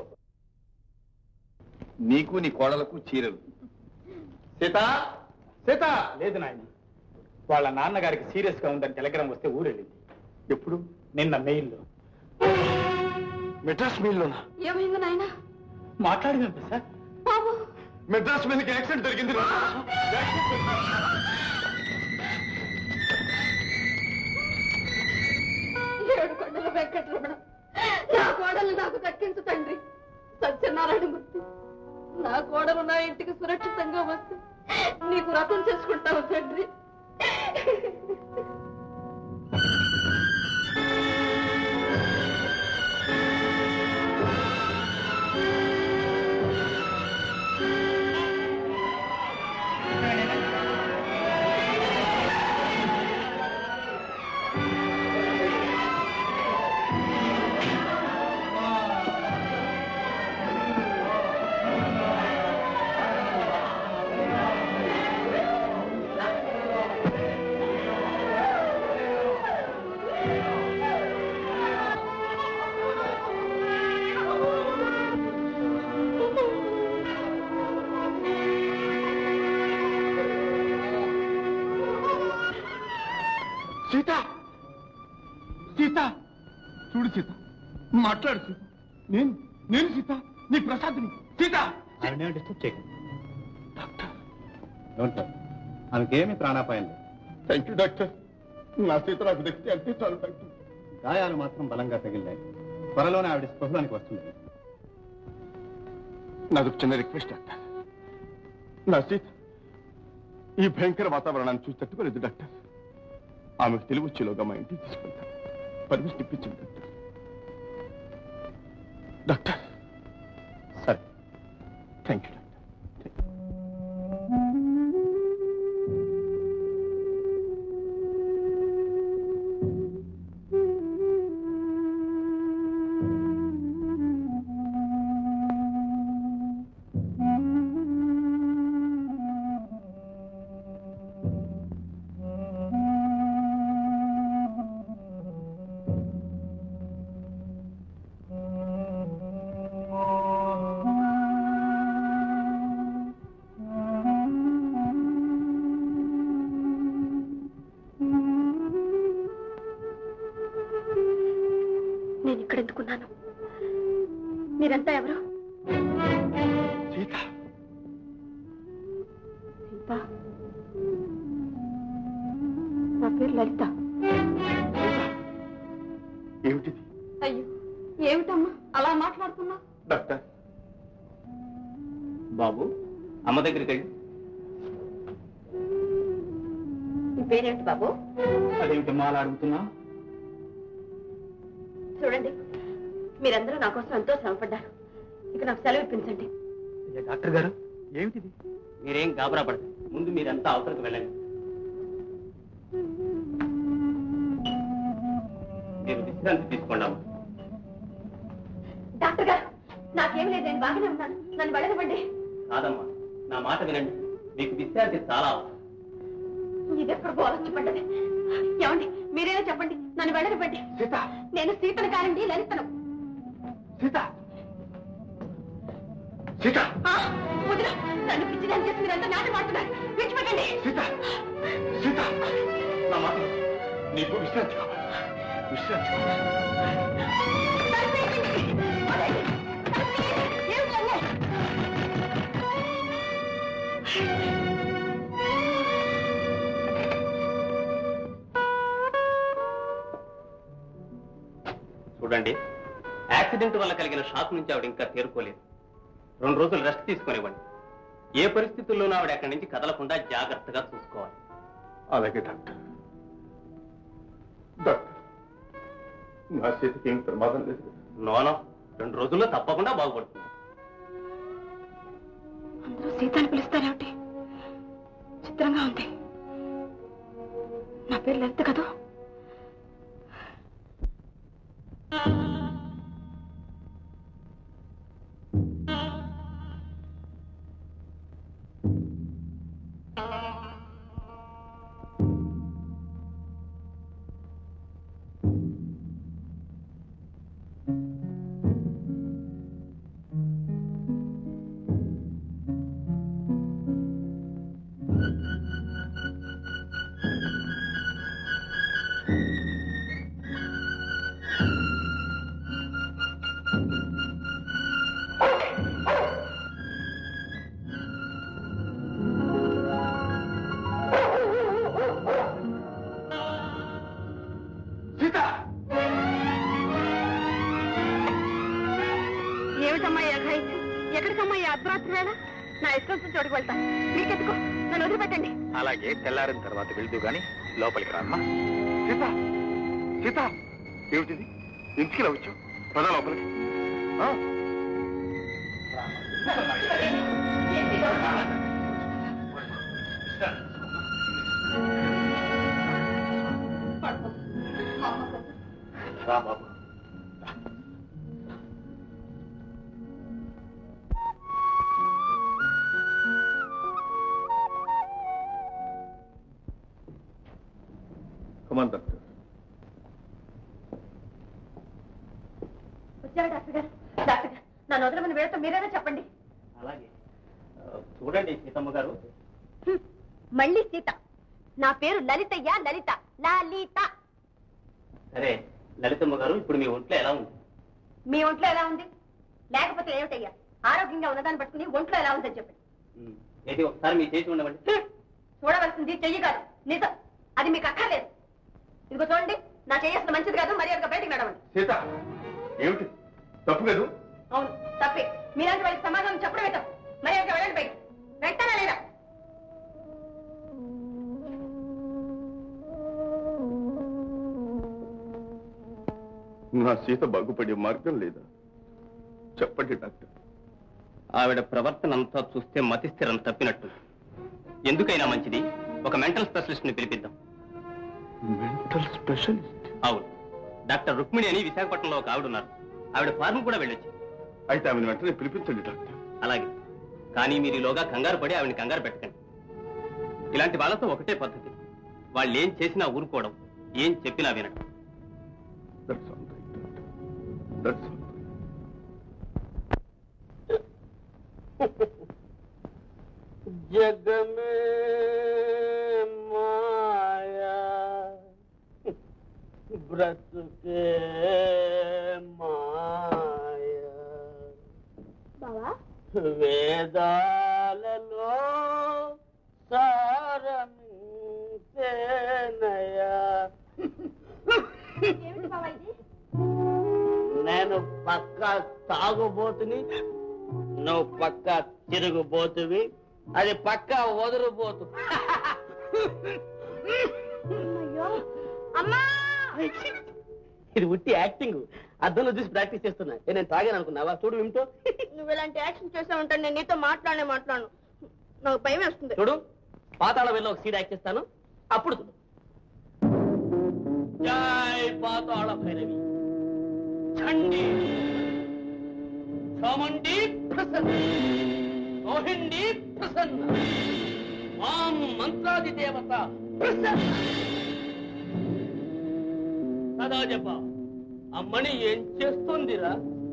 నీకు నీ కోడలకు చీరలు సీత సీత లేదు నాయన వాళ్ళ నాన్నగారికి సీరియస్ గా ఉందని టెలిగ్రామ్ వస్తే ఊరెళ్ళింది ఎప్పుడు నిన్న మెయిల్లో మెడ్రాస్ మిల్లోనా ఏమైంది నాయన మాట్లాడిందంట సార్ బాబు మెడ్రాస్ మిల్కి యాక్సిడెంట్ జరిగింది ఏడు కొండల వెంకటరమణ నా కోడలు నాకు దక్కించు తండ్రి సత్యనారాయణ మూర్తి నా కోడలు నా ఇంటికి సురక్షితంగా వస్తే నీకు రథం చేసుకుంటావు తండ్రి సీత సీత చూడు సీత మాట్లాడు సీత నేను నేను సీత నీ ప్రసాద్ని సీత ఆవిడేమో డిస్టర్బ్ చేయకండి ఏమంటారు ఆమెకేమి ప్రాణాపాయం లేదు థ్యాంక్ యూ డాక్టర్ నా సీత నాకు దక్కితే అంతే చాలు డాక్టర్ గాయాలు మాత్రం బలంగా తగిలినాయి త్వరలోనే ఆవిడ స్పృహానికి వస్తుంది నాది ఒక చిన్న రిక్వెస్ట్ డాక్టర్ నా సీత ఈ భయంకర వాతావరణాన్ని చూసి తట్టుకోలేదు డాక్టర్ ఆమెకు తెలివి వచ్చేలోగా మా ఇంటికి తీసుకెళ్తాను పర్మిషన్ ఇప్పించండి డాక్టర్ డాక్టర్ సరే థ్యాంక్ యూ డాక్టర్ ఎందుకున్నాను మీరంతా ఎవరు సీత సీత నా పేరు లలిత ఏమిటిది అయ్యో ఏమిటమ్మా అలా మాట్లాడుతున్నా డాక్టర్ బాబు అమ్మ దగ్గరికి వెళ్ళి నీ పేరేంటి బాబు అదేమిటమ్మా అలా అడుగుతున్నా చూడండి మీరందరూ నా కోసం ఎంతో శ్రమపడ్డారు ఇక నాకు సెలవు ఇప్పించండి డాక్టర్ గారు ఏమిటిది మీరేం గాబరా పడదు ముందు మీరంతా అవసరం వెళ్ళండి మీరు విశ్రాంతి తీసుకోండి అమ్మా డాక్టర్ గారు నాకేం లేదు నేను బాగానే ఉన్నాను నన్ను వెళ్ళనివ్వండి కాదమ్మా నా మాట వినండి మీకు విశ్రాంతి చాలా అవసరం ఇది ఎక్కడ బోలొచ్చి పడ్డది ఏమండి మీరేనా చెప్పండి నన్ను వెళ్ళనివ్వండి సీత నేను సీతను కారండి లలితను సీత సీత ఆ, వదినా, నన్ను పిచ్చిదాన్ని చేసి మీరంతా నాటి మాట్లాడారు విడిచిపెట్టండి సీత సీత నా మాట విను. నీకు విశ్రాంతి కావాలి విశ్రాంతి కావాలి వదలండి. ఏమిటి అన్యాయం? చూడండి యాక్సిడెంట్ వల్ల కలిగిన షాక్ నుంచి ఆవిడ ఇంకా తేరుకోలేదు రెండు రోజులు రెస్ట్ తీసుకునివ్వండి ఏ పరిస్థితుల్లోనూ ఆవిడ అక్కడి నుంచి కదలకుండా జాగ్రత్తగా చూసుకోవాలి అలాగే డాక్టర్ డాక్టర్ నా చేతికి ఏం ప్రమాదం లేదు కదా? నోనో రెండు రోజుల్లో తప్పకుండా బాగుపడుతుంది అందరూ సీతని పిలుస్తారేమిటి చిత్రంగా ఉంది నా పేరు లలిత కదా సీత ఏమిటమ్మా ఈ అఘాయిత్యం ఎక్కడికమ్మా ఈ అర్ధరాత్రి వేళ నా ఇష్టం వచ్చిన చోటుకు వెళ్తా మీకెందుకో నన్ను వదిలిపెట్టండి అలాగే తెల్లారిన తర్వాత వెళ్తూ గాని లోపలికి రామ్మా సీత సీత ఏమిటిది ఇంటికి ఇలా వచ్చావు పద లోపలికి ఆ? రా బాబు కమాన్ డాక్టర్ వచ్చారు డాక్టర్ గారు డాక్టర్ గారు నన్ను వదలమని వేళతో మీరేనా చెప్పండి అలాగే ఆ, చూడండి సీతమ్మ గారు హ్మ్. మళ్ళీ సీత నా పేరు లలితయ్య లలిత లలిత సరే లలితమ్మ గారు ఇప్పుడు మీ ఒంట్లో ఎలా ఉంది మీ ఒంట్లో ఎలా ఉంది లేకపోతే ఏమిటయ్యా ఆరోగ్యంగా ఉన్నదాన్ని పట్టుకుని ఒంట్లో ఎలా ఉందని చెప్పండి ఉమ్, ఏది ఒకసారి మీ చేసి ఉండవండి హ్మ్. చూడవలసింది చెయ్యి కాదు నిజం అది మీకు అక్కర్లేదు ఇదిగో చూడండి నా చెయ్యాల్సిన మంచిది కాదు మర్యాదగా బయటికి నడవండి సీత ఏమిటి తప్పు కదూ అవును తప్పే మీలాంటి వాళ్ళకి సమాధానం చెప్పడమే తప్పు మర్యాదగా వెళ్ళండి బయట వెళ్తానా లేదా నా సీత బాగుపడే మార్గం లేదా చెప్పండి డాక్టర్ ఆవిడ ప్రవర్తన అంతా చూస్తే మతి స్థిరం తప్పినట్టు ఎందుకైనా మంచిది ఒక మెంటల్ స్పెషలిస్ట్ ని పిలిపిద్దాం మెంటల్ స్పెషలిస్ట్ అవును డాక్టర్ రుక్మిణి అని విశాఖపట్నంలో ఒక ఆవిడ ఉన్నారు ఆవిడ ఫార్మ్ కూడా వెళ్ళొచ్చు అయితే ఆమెను వెంటనే పిలిపించండి డాక్టర్ అలాగే కానీ మీరు ఈలోగా కంగారు పడి ఆవిడని కంగారు పెట్టకండి ఇలాంటి వాళ్ళతో ఒకటే పద్ధతి వాళ్ళు ఏం చేసినా ఊరుకోవడం ఏం చెప్పినా వినడం that's all right doctor that's all जग में माया व्रत के మాయ బావా వేదాలలో సారమించేనయా ఏమిటి బావా ఇది నేను పక్క తాగుబోతుని నువ్వు పక్క తిరుగుబోతువి అది పక్క వదులుబోతు అయ్యో అమ్మా ఇది ఉట్టి యాక్టింగ్ అద్దంలో చూసి ప్రాక్టీస్ చేస్తున్నా ఏ, నేను తాగాను అనుకున్నావా చూడు వింటూ నువ్వు ఇలాంటి యాక్షన్ చేసావంటే నేను నీతో మాట్లాడనే మాట్లాడను నాకు భయం వేస్తుంది చూడు పాతాళ వెళ్ళి ఒక సీడ్ యాక్ట్ చేస్తాను అప్పుడు చూడు జై పాతాళ భైరవి చండి చాముండి ప్రసన్న రోహిణి ప్రసన్న మాం మంత్రాది దేవత ప్రసన్న సదా చెప్ప అమ్మని ఏం చేస్తుందిరా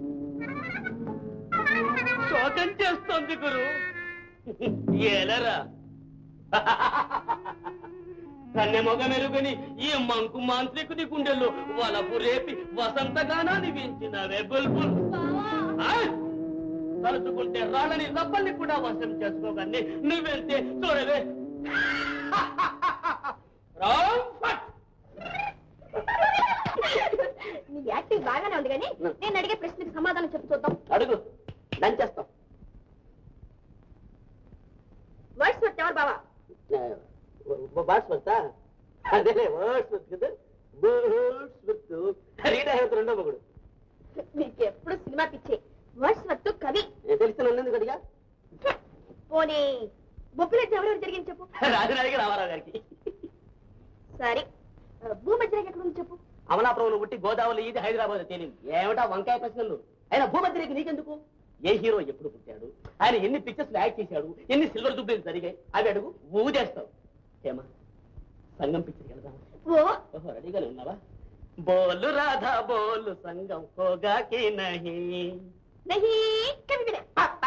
శోకం చేస్తుంది గురు ఎలరా కన్నె మొగ మెరుగుని ఈ మంకు మాంత్రికుని గుండెల్లో వలపు రేపి వసంతగానాన్ని వించినవే బుల్బుల్ ఆ? తలుచుకుంటే రాళ్ళని రబ్బల్ని కూడా వశం చేసుకోగానే నువ్వెళ్తే చూడవే రామ్ ఫట్. నీ యాక్టింగ్ బాగానే ఉంది కానీ నేను అడిగే ప్రశ్నకి సమాధానం చెప్పు చూద్దాం అడుగు దంచేస్తాం వర్డ్స్ వర్త్ ఎవరు బావా బాట్స్ వస్తా అదేలే వర్డ్స్ వర్త్ కదా వర్డ్స్ వర్త్ రీడ్ అయ్యేది రెండో మగుడు నీకు ఎప్పుడు సినిమా పిచ్చే వర్డ్స్ వర్త్ కవి తెలిసిన ఉన్నందుకు అడిగా పోనీ బొబ్బిరెడ్డి ఎవరెవరు జరిగింది చెప్పు రాజరాజుకి రామారావు గారికి సరే ఆ, భూమధ్యరేఖ ఎక్కడ ఉంది చెప్పు అమలాపురంలో పుట్టి గోదావరి ఇది హైదరాబాద్ తేలింది ఏమిటా వంకాయ ప్రశ్నలు ఆయన భూమధ్యరేఖ నీకెందుకు ఏ హీరో ఎప్పుడు పుట్టాడు ఆయన ఎన్ని పిక్చర్స్ యాక్ట్ చేశాడు ఎన్ని సిల్వర్ దుబ్బులు జరిగాయి అవి అడుగు ఊ చేస్తావు ఏమా సంగం పిక్చర్కి వెళ్దాం ఓ ఓహో రెడీగానే ఉన్నావా బోలు రాధా బోలు సంగం హోగాకి నహి నహీ కవి వినే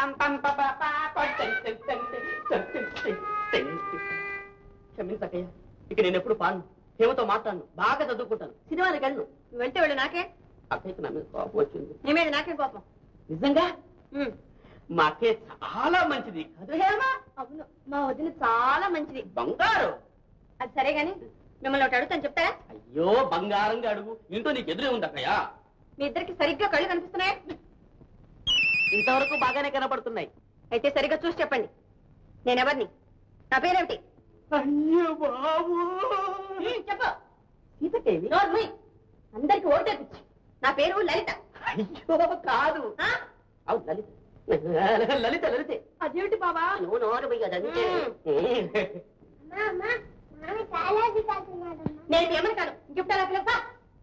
క్షమించకయ్య ఇక నేను ఎప్పుడు పాడను హేమతో మాట్లాడను బాగా చదువుకుంటాను సినిమాలకు వెళ్ళను నువ్వు వెళ్తే వెళ్ళు నాకే అక్కయ్యకి నా మీద కోపం వచ్చింది నీ మీద నాకే కోపం నిజంగా ఉమ్. మా అక్కయ్య చాలా మంచిది కదా హేమ అవును మా వదిన చాలా మంచిది బంగారు అది సరే గాని మిమ్మల్ని ఒకటి అడుగుతాను చెప్తారా అయ్యో బంగారంగా అడుగు ఇంట్లో నీకు ఎదురే ఉంది అక్కయ్య మీ ఇద్దరికి సరిగ్గా కళ్ళు కనిపిస్తున్నాయా ఇంతవరకు బాగానే కనపడుతున్నాయి అయితే సరిగ్గా చూసి చెప్పండి నేనెవరిని నా పేరేమిటి అయ్యో బాబు ఉమ్, చెప్పు సీతకేవి నోరు మూయ్. అందరికి ఓటే పిచ్చి నా పేరు లలిత అయ్యో కాదు ఆ? అవును లలిత లలిత లలితే అదేమిటి బాబా నువ్వు నోరు పోయి అదంతే నేను ఏమని కాదు గిఫ్ట్ అలా పిలుస్తా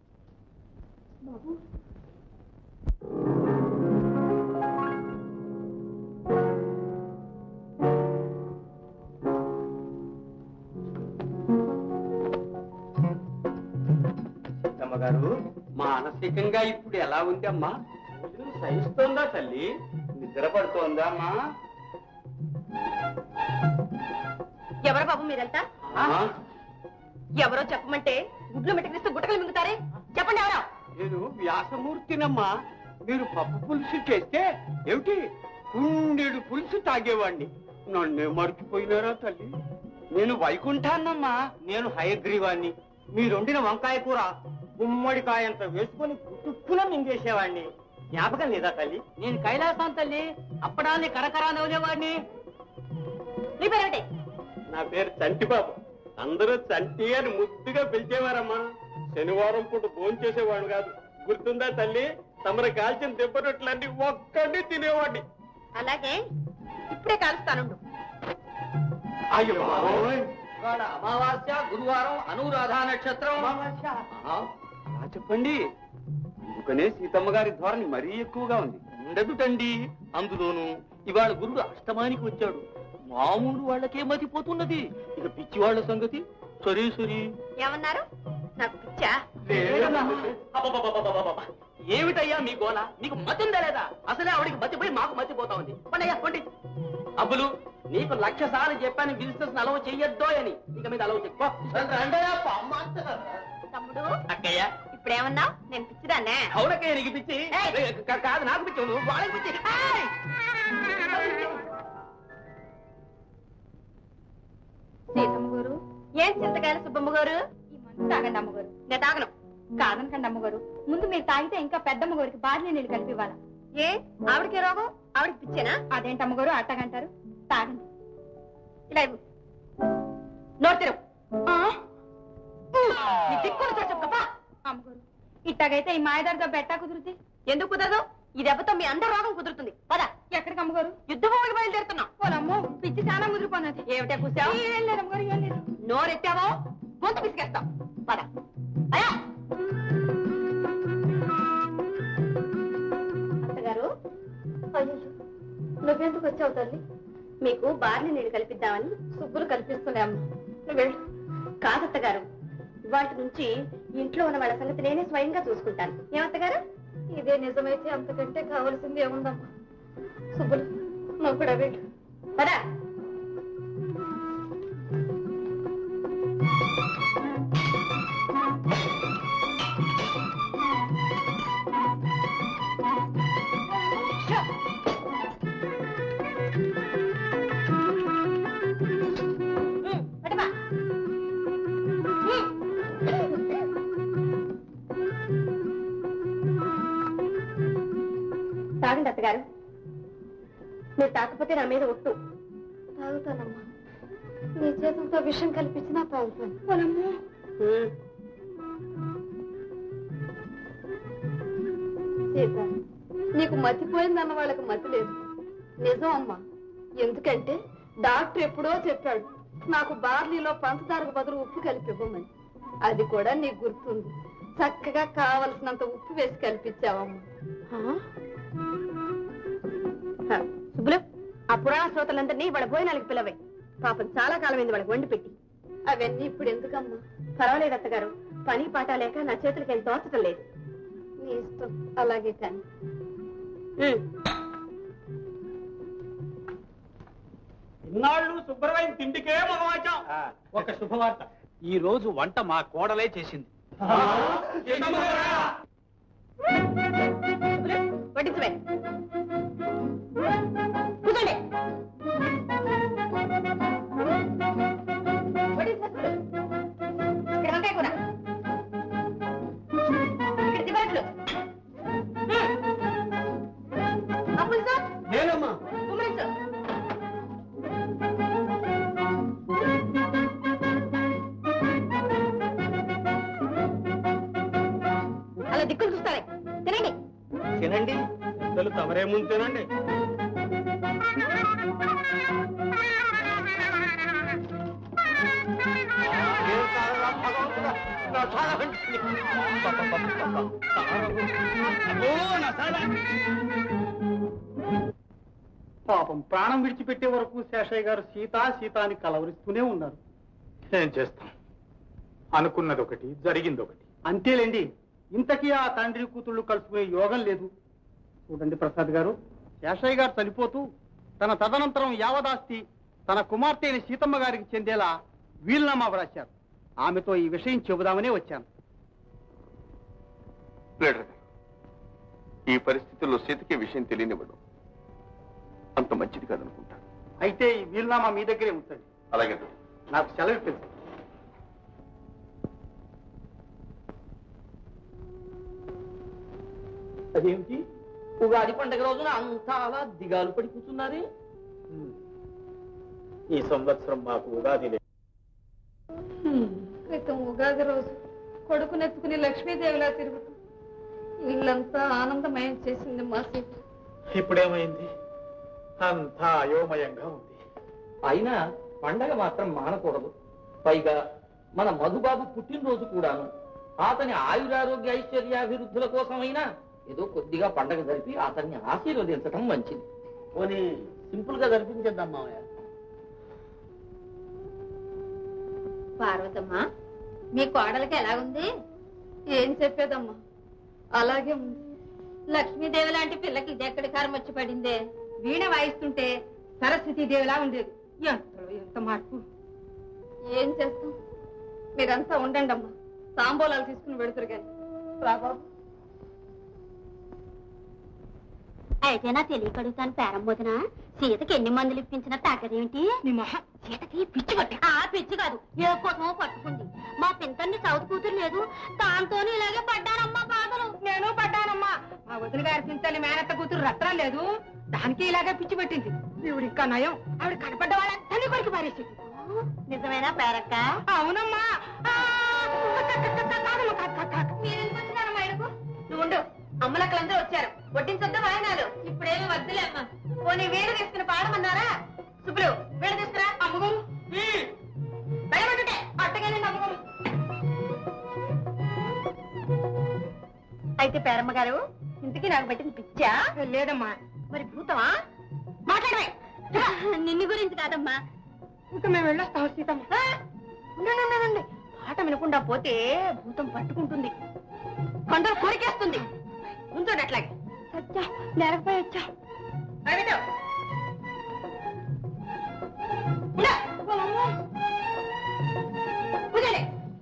అమ్మగారు మానసికంగా ఇప్పుడు ఎలా ఉంది అమ్మా భోజనం సహిస్తోందా తల్లి నిద్ర పడుతోందా అమ్మా ఎవరు బాబు మీరంతా ఆ? ఎవరో చెప్పమంటే గుడ్లు మెట్టకిస్తూ గుట్టకలు మింగుతారే చెప్పండి ఎవరో నేను వ్యాసమూర్తినమ్మా మీరు పప్పు పులుసు చేస్తే ఏమిటి కుండెడు పులుసు తాగేవాణ్ణి నన్నే మర్చిపోయినారా తల్లి నేను వైకుంఠాన్నమ్మా నేను హయగ్రీవాణ్ణి మీరొండిన వంకాయ కూర గుమ్మడికాయంత వేసుకొని గుట్టుక్కున మింగేసేవాణ్ణి జ్ఞాపకం లేదా తల్లి నేను కైలాసం తల్లి అప్పడాన్ని కరకరా నవ్వులేవాడిని నీ పేరేమిటి నా పేరు చంటిబాబు అందరూ చంటి అని ముద్దుగా పిలిచేవారమ్మా శనివారం పూట భోంచేసేవాడు కాదు గుర్తుందా తల్లి తమరు కాల్చిన దెబ్బ రొట్టెలన్నీ ఒక్కడిని తినేవాడిని అలాగే ఇప్పుడే కాలుస్తానుండు అయ్యో బాబోయ్. ఇవాళ అమావాస్య గురువారం అనురాధ నక్షత్రం ఆహా. అలా చెప్పండి అందుకనే సీతమ్మ గారి ధోరణి మరీ ఎక్కువగా ఉంది ఉండదుటండి అందులోను ఇవాళ గురుడు అష్టమానికి వచ్చాడు మామూలు వాళ్ళకే మతిపోతున్నది ఇక పిచ్చి వాళ్ళ సంగతి సరే సరే ఏమన్నారు నాకు పిచ్చా అబ్బబ్బబ్బబ్బబ్బబ్బబ్బ. ఏమిటయ్యా మీ గోల మీకు మతిందా లేదా అసలే ఆవిడికి మతిపోయి మాకు మతిపోతా ఉంది పండయ్యా పండి అబ్బులు నీకు లక్ష సార్లు చెప్పాను బిజినెస్ అలవ చెయ్యొద్దో అని ఇక మీద అలవ చెప్పు తమ్ముడు అక్కయ్య ఇప్పుడు ఏమన్నావు నేను పిచ్చిదాన్నే అవునకే నీకు పిచ్చి ఏయ్! కా- కాదు నాకు పిచ్చి నువ్వు వాళ్ళకి పిచ్చి ఏయ్! సీతమ్మ గారు ఏం చింతకాయలు సుబ్బమ్మ గారు ఈ మందు తాగండి అమ్మగారు నేను తాగను కాదనకండి అమ్మగారు ముందు మీరు తాగితే ఇంకా పెద్దమ్మ గారికి బార్లీ నీళ్ళు కలిపి ఇవ్వాలా ఏ ఆవిడకి రోగం ఆవిడకి పిచ్చేనా అదేంటి అమ్మగారు అట్టగంటారు తాగండి ఇలా ఇవ్వు నోరు తెరువు. నీ దిక్కులు చూడు చెప్పప్పా. అమ్మగారు ఇట్టాగైతే ఈ మాయదారితో బెట్టా కుదురుతుంది ఎందుకు కుదరదు ఈ దెబ్బతో మీ అందరి రోగం కుదురుతుంది పద ఎక్కడికి అమ్మగారు యుద్ధ భూమికి బయలుదేరుతున్నాం పోలమ్మో పిచ్చి చాలా ముదిరిపోయినది ఏమిటే కూర్చావు ఏం లేదు అమ్మగారు ఏం లేదు నోరెత్తావో గొంతు పిసికేస్తాం పద అయ్యా అత్తగారు అయ్యో నువ్వెందుకు వచ్చావు తల్లి మీకు బార్లీ నీళ్ళు కల్పిద్దామని సుబ్బులు కల్పిస్తున్నాయి అమ్మ నువ్వు వెళ్ళు కాదత్తగారు ఇవాటి నుంచి ఇంట్లో ఉన్న వాళ్ళ సంగతి నేనే స్వయంగా చూసుకుంటాను ఏమత్తగారు ఇదే నిజమైతే అంతకంటే కావాల్సింది ఏముందమ్మా సుబ్బులు నువ్వు కూడా వెళ్ళు పదా తాగండి అత్తగారు మీరు తాకపోతే నా మీద ఒట్టు తాగుతానమ్మా నీ చేతులతో విషయం కల్పించినా తాగుతాను సీత నీకు మతిపోయిందన్న వాళ్ళకి మతి లేదు నిజం అమ్మా ఎందుకంటే డాక్టర్ ఎప్పుడో చెప్పాడు నాకు బార్లీలో పంచదారకు బదులు ఉప్పు కలిపి ఇవ్వమని అది కూడా నీకు గుర్తుంది చక్కగా కావలసినంత ఉప్పు వేసి కల్పించావమ్మా సుబ్బులు ఆ పురాణ శ్రోతలందరినీ వాళ్ళ భోజనాలకు పిలవై పాపం చాలా కాలమైంది వాళ్ళకి వండి పెట్టి అవన్నీ ఇప్పుడు ఎందుకమ్మా పర్వాలేదు అత్తగారు పని పాట లేక నా చేతులకి ఏం తోచటం లేదు నీ ఇష్టం అలాగే కానీ ఇన్నాళ్ళు శుభ్రమైన తిండికే మగవాచం ఒక శుభవార్త ఈ రోజు వంట మా కోడలే చేసింది వడ్డించవే కూర్చోండి వడ్డించు. ఇక్కడ వంకాయ కూర ఇక్కడ దిబ్బట్లు అప్పులు సార్ నేనమ్మా కుమ్మరించు అలా దిక్కులు చూస్తారే తినండి తినండి పెద్దలు తమరే ముందు తినండి పాపం ప్రాణం విడిచిపెట్టే వరకు శేషయ్య గారు సీత సీత అని కలవరిస్తూనే ఉన్నారు ఏం చేస్తాం అనుకున్నది ఒకటి జరిగింది ఒకటి అంతేలేండి ఇంతకీ ఆ తండ్రి కూతుళ్ళు కలుసుకునే యోగం లేదు చూడండి ప్రసాద్ గారు శేషయ్య గారు చనిపోతూ తన తదనంతరం యావదాస్తి తన కుమార్తె అయిన సీతమ్మ గారికి చెందేలా వీలునామా వ్రాశారు ఆమెతో ఈ విషయం చెబుదామనే వచ్చాను లీడర్ గారు ఈ పరిస్థితుల్లో సీతకి విషయం తెలియనివ్వడం అంత మంచిది కాదనుకుంటాను అయితే ఈ వీలునామా మీ దగ్గరే ఉంచండి అలాగే నాకు సెలవు ఇప్పించండి అదేమిటి ఉగాది పండగ రోజున అంతా అలా దిగాలు పడి కూర్చున్నారే ఈ సంవత్సరం మాకు ఉగాది లేదు క్రితం ఉగాది రోజు కొడుకునెత్తుకుని లక్ష్మీదేవిలా తిరుగుతూ ఇల్లంతా ఆనందమయం చేసింది మా సీత ఇప్పుడేమైంది అంతా అయోమయంగా ఉంది అయినా పండగ మాత్రం మానకూడదు పైగా మన మధుబాబు పుట్టినరోజు కూడాను అతని ఆయురారోగ్య ఐశ్వర్యాభివృద్ధుల కోసమైనా ఏదో కొద్దిగా పండగ జరిపి అతన్ని ఆశీర్వదించడం మంచిది పోనీ సింపుల్ గా జరిపించేద్దాం మామయ్య పార్వతమ్మ మీ కోడలికి ఎలా ఉంది ఏం చెప్పేదమ్మా అలాగే ఉంది లక్ష్మీదేవి లాంటి పిల్లకి ఇది ఎక్కడి కారం వచ్చి పడిందే వీణ వాయిస్తుంటే సరస్వతీదేవిలా ఉండేది ఎంతలో ఎంత మార్పు ఏం చేస్తాం మీరంతా ఉండండి అమ్మా తాంబూలాలు తీసుకుని పెడతారు కానీ అయితే నా తెలియకడుగుతాను పేరమ్మోదిన సీతకి ఎన్ని మందులు ఇప్పించినా తగ్గదేమిటి నీ మొహం సీతకి పిచ్చి పట్టి ఆ పిచ్చి కాదు ఏ కోసమో పట్టుకుంది మా పింతన్ని చదువు కూతురు లేదు దాంతోనే ఇలాగే పడ్డానమ్మా బాధలు నేను పడ్డానమ్మా మా వదిన గారి పింఛని మేనత్త కూతురు రత్నం లేదు దానికి ఇలాగే పిచ్చి పెట్టింది ఈవిడ ఇంకా నయం ఆవిడ కనపడ్డ వాళ్ళందరినీ కొరికి పారేసింది నిజమేనా పేరక్క అవునమ్మా ఆ, కాదమ్మా, కాదు, కాదు, కాదు. మీరెందుకొచ్చినారమ్మా ఇడుకు నువ్వు ఉండు అమ్మలక్కలందరూ వచ్చారు వడ్డించొద్దా వాయనాలు ఇప్పుడేమి వద్దులే అమ్మా పోనీ వేడి తీసుకుని పాడమన్నారా సుబ్బులు వేడి తీసుకురా అమ్మగారు వెళ్ళబడుటే అట్టగానే అమ్మగారు అయితే పేరమ్మ గారు ఇంతకీ నాకు పెట్టింది పిచ్చా లేదమ్మా మరి భూతమా మాట్లాడవే నిన్ను గురించి కాదమ్మా ఇంకా మేము వెళ్ళొస్తాం సీతమ్మ ఆ, ఉండండి, ఉండండి, ఉండండి. పాట వినకుండా పోతే భూతం పట్టుకుంటుంది కొందరు కోరికేస్తుంది ఉంచండి అట్లాగే వచ్చా నేరకపోయి వచ్చా అరవిందో. ఉండు. కూర్చోండి.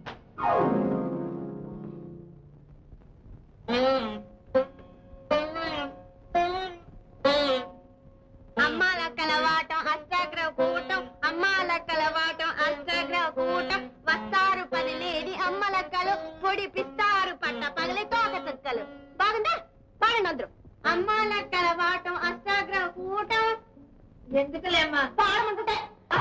అమ్మాలక్కల వాటం అష్టాగ్రహ కూటం అమ్మాలక్కల వాటం అష్టాగ్రహ కూటం వస్తారు పని లేని అమ్మలక్కలు పొడిపిస్తారు పట్ట పగలి తోక చుక్కలు బాగుందా పాడండి అందరూ అమ్మాలక్కల వాటం అష్టాగ్రహ కూటం ఎందుకులేమ్మా పాడమంటుంటే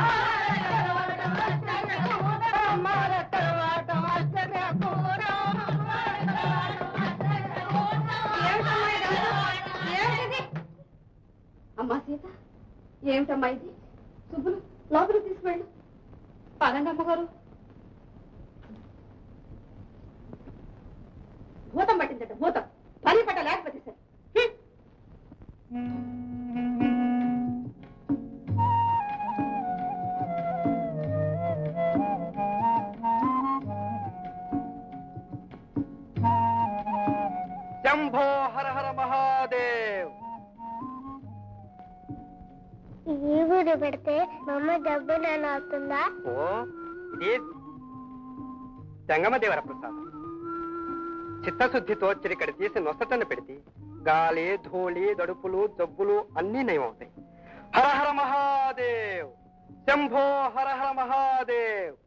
అమ్మా సీత ఏమిటమ్మా ఇది సుబ్బులు లోపలికి తీసుకువెళ్ళు పదండి అమ్మగారు భూతం పట్టిందట భూతం పని పట్ట లేకపోతే సరే శంభో హర హర మహాదేవ్ ఈ ఊరు పెడితే మమ్మ డబ్బు నేను అవుతుందా ఓ ఇది జంగమదేవర ప్రసాదం చిత్తశుద్ధితో చిరికడి తీసి నొసటను పెడితే గాలి ధూళి దడుపులు జబ్బులు అన్నీ నయమవుతాయి హర హర మహాదేవ్ శంభో హర హర మహాదేవ్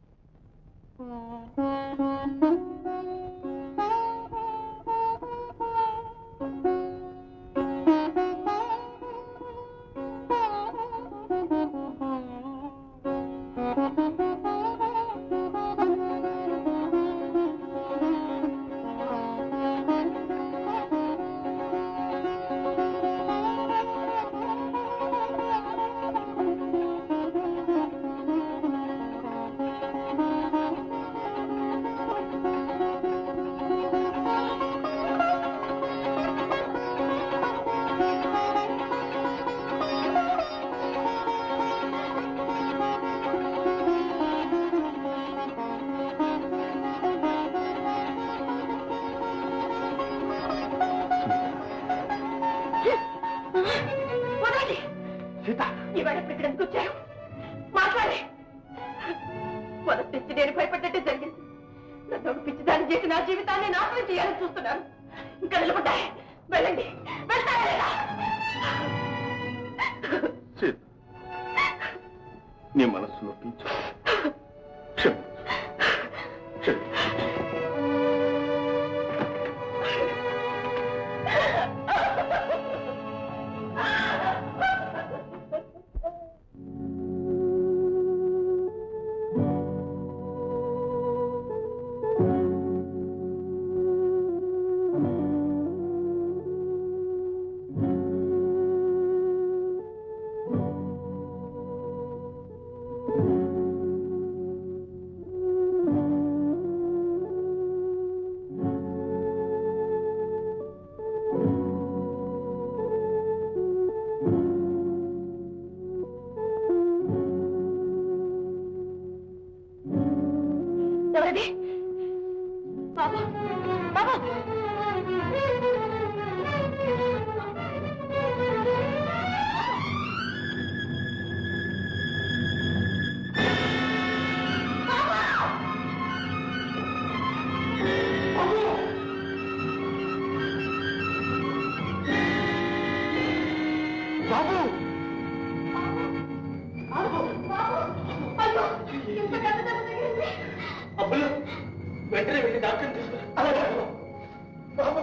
వదలండి సీత ఇవాళ ఇప్పుడు ఎందుకు వచ్చారు మాట్లాడే మొదటి నుంచి నేను భయపడ్డట్టే జరిగింది నన్ను ఒక పిచ్చిదాన్ని చేసి నా జీవితాన్ని నాశనం చేయాలని చూస్తున్నారు ఇంకా నిలబడ్డాయి వెళ్ళండి వెళ్తారా లేదా? సీత నీ మనస్సు నొప్పించు క్షమించు. క్షమించు. ఎవరది బాబు బాబు డాక్టర్ తీసుకురా అలాగే బాబు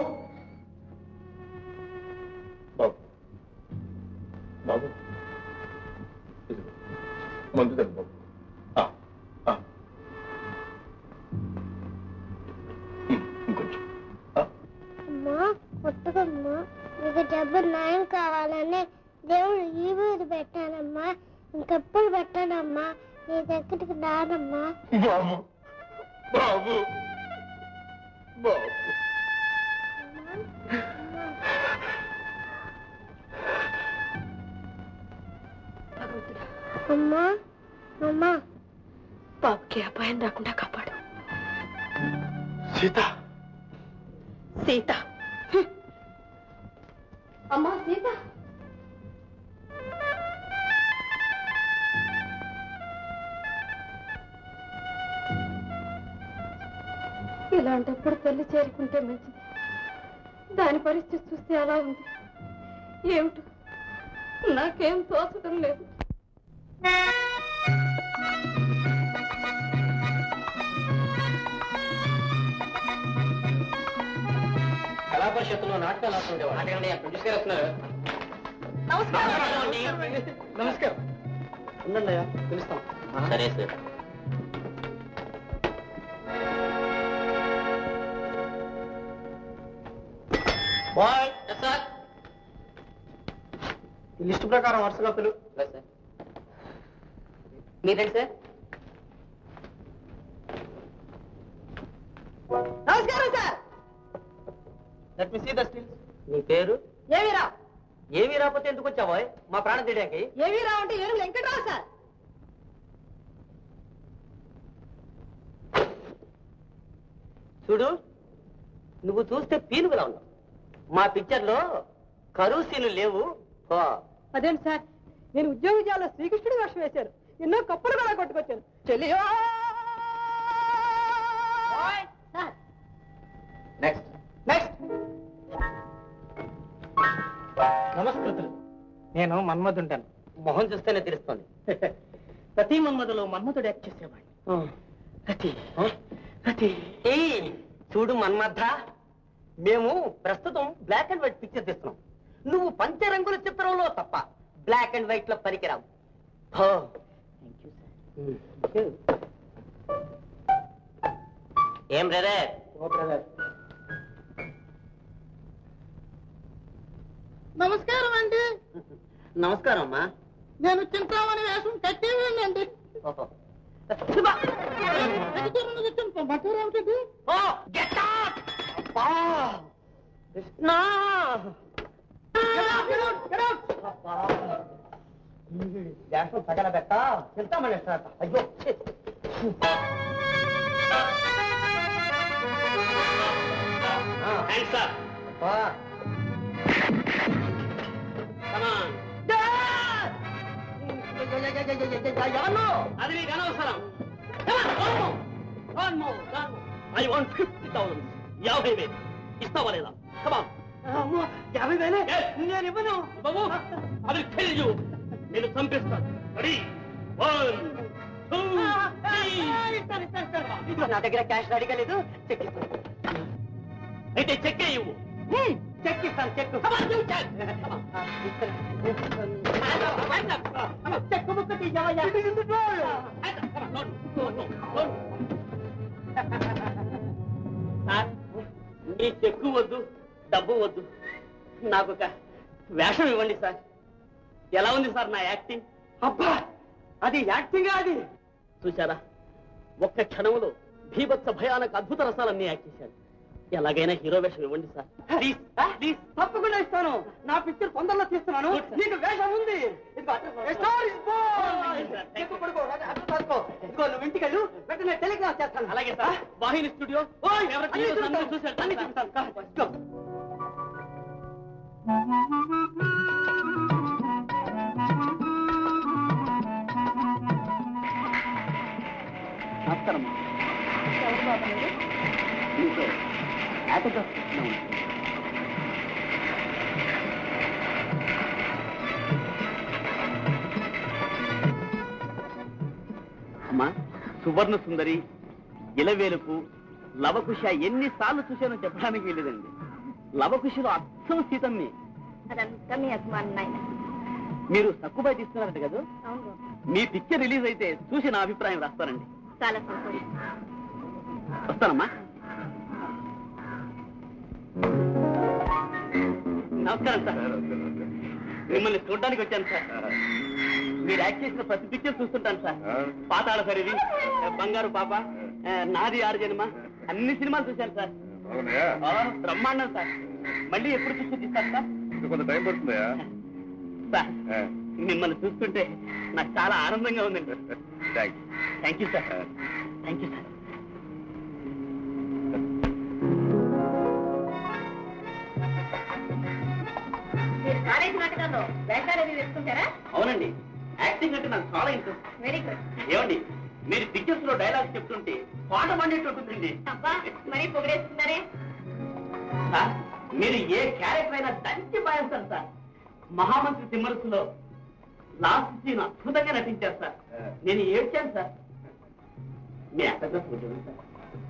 బాబు బాబు ఇదిగో, మందు తగ్గు బాబు ఆ, ఆ. ఉమ్, ఇంకొంచెం ఆ, అమ్మా కొట్టుకమ్మా నీకు జబ్బు న్యాయం కావాలని దేవుడు ఈ ఊరు పెట్టానమ్మా ఇంకెప్పుడు పెట్టానమ్మా నీ దగ్గరికి రానమ్మా బాబు బాబు బాబు అమ్మా అమ్మా బాబుకి అపాయం రాకుండా కాపాడు సీత సీత అమ్మా సీత ఇలాంటప్పుడు తల్లి చేరుకుంటే మంచిది దాని పరిస్థితి చూస్తే అలా ఉంది ఏమిటో నాకేం తోచడం లేదు కళా పరిషత్తులో నాటకాలు ఆడుతుండేవాడు నాటకండి ప్రొడ్యూస్ గారు వస్తున్నారు నమస్కారం ఉండండి అయ్యా పిలుస్తాం సరే సార్ బాయ్ సార్ ఈ లిస్టు ప్రకారం వరుసగా పిలు సార్ మీరేంటి సార్ నమస్కారం sir let me see the stills నీ పేరు ఏమిరా ఏమీ రాకపోతే ఎందుకు వచ్చావా మా ప్రాణం తీయడానికి ఏమిరా అంటే ఏను వెంకటరావు సార్ చూడు నువ్వు చూస్తే పీనుగులా ఉన్నావు మా పిక్చర్లో కరువు సీన్లు లేవు పో. అదేంటి సార్ నేను ఉద్యోగ విజయాల్లో శ్రీకృష్ణుడి వేషం వేశాను ఎన్నో కప్పులు కూడా కొట్టుకొచ్చాను చెల్లియో నెక్స్ట్ నెక్స్ట్ నమస్కృతులు నేను మన్మధుంటాను మొహం చూస్తేనే తెలుస్తుంది ప్రతి మన్మధులో మన్మధుడు యాక్ట్ చేసేవాడిని రతి రతి ఏయ్, చూడు మన్మథ మేము ప్రస్తుతం బ్లాక్ అండ్ వైట్ పిక్చర్ తీస్తున్నాం నువ్వు పంచరంగుల చిత్రంలో తప్ప బ్లాక్ అండ్ వైట్ లో పనికిరావు హో. ఏం బ్రదర్ ఓ బ్రదర్ నమస్కారం అండి నమస్కారం అమ్మా నేను చింతామణి వేషం కట్టి వెళ్ళండి ఓహో. ఓ, get out! అబ్బా! కృష్ణ! అబ్బా! వేషం తగలబెట్ట చింతామణి వేస్తారట. అయ్యో ఛీ. ఆ, అబ్బా. Come on. ఎవరు అది నీకు అనవసరం ఐ వాంట్ ఫిఫ్టీ థౌసండ్ యాభై వేలు ఇస్తావా లేదా కమా అమ్మో యాభై వేలే నేను ఇవ్వను బాబు అది తెలియదు నేను చంపిస్తాను రెడీ వన్ టూ నా దగ్గర క్యాష్ రెడీగా లేదు చెక్ ఇస్తాను అయితే చెక్ ఇవ్వు చెక్ ఇస్తాను చెక్ చెక్ బుక్ తీసావయ్యా సార్ మీ చెక్కు వద్దు డబ్బు వద్దు నాకు ఒక వేషం ఇవ్వండి సార్ ఎలా ఉంది సార్ నా యాక్టింగ్ అబ్బా అది యాక్టింగ్ అది చూశారా ఒక్క క్షణంలో భీభత్స భయానక అద్భుత రసాలన్నీ యాక్ట్ చేశాను ఎలాగైనా హీరో వేషం ఇవ్వండి సార్ ప్లీజ్ ప్లీజ్ తప్పకుండా ఇస్తాను నా పిక్చర్ తొందరలో తీస్తున్నాను Good, sir. నీకు వేషం ఉంది ఇదిగో, a star is born. చెప్పు పడుకో, అది అడ్డు పడుకో. ఇదిగో నువ్వు ఇంటికి వెళ్ళు వెంటనే టెలిగ్రామ్ చేస్తాను అలాగే సార్ వాహిని స్టూడియో ఓయ్, ఎవరి అన్నీ heroes అందరూ చూపిస్తాను, చూశారు అన్నీ సార్. చూపిస్తాను. కా, ఇదిగో. నమస్కారం మీతో ఆటోగ్రాఫ్ తీసుకున్నాము. అమ్మా సువర్ణ సుందరి ఇలవేలుపు లవకుశ ఎన్నిసార్లు చూశానో చెప్పడానికి వీలేదండి లవకుశలో అర్థం సీతమ్మి అదంతా మీ అభిమానం నాయన మీరు తక్కువ తీస్తున్నారట కదా అవును మీ పిక్చర్ రిలీజ్ అయితే చూసి నా అభిప్రాయం రాస్తానండి చాలా సంతోషం వస్తానమ్మా నమస్కారం సార్ మిమ్మల్ని చూడడానికి వచ్చాను సార్ మీరు యాక్ట్ చేసిన ప్రతి పిక్చర్ చూస్తుంటాను సార్ పాతాళ సరిది బంగారు పాప ఆ, నాది ఆరు జన్మ అన్ని సినిమాలు చూశాను సార్ ఆ, బ్రహ్మాండం సార్ మళ్ళీ ఎప్పుడు చూసి తీస్తారు సార్ కొంత టైం పడుతుందా సార్ మిమ్మల్ని చూస్తుంటే నాకు చాలా ఆనందంగా ఉందండి thank you sir thank you sir మీరు కాలేజీ నాటకాల్లో వేషాలు అవి వేసుకుంటారా అవునండి యాక్టింగ్ అంటే నాకు చాలా ఇంట్రెస్ట్ వెరీ గుడ్ ఏమండి మీరు పిక్చర్స్ లో డైలాగ్ చెప్తుంటే పాట పండేట్టు ఉంటుందండి అబ్బా మరీ పొగిడేస్తున్నారే సార్ మీరు ఏ క్యారెక్టర్ అయినా దంచి పాయిస్తారు సార్ మహామంత్రి తిమ్మరసులో లాస్ట్ సీన్ అద్భుతంగా నటించారు సార్ నేను ఏడ్చాను సార్ మీ అత్తగా చూడండి సార్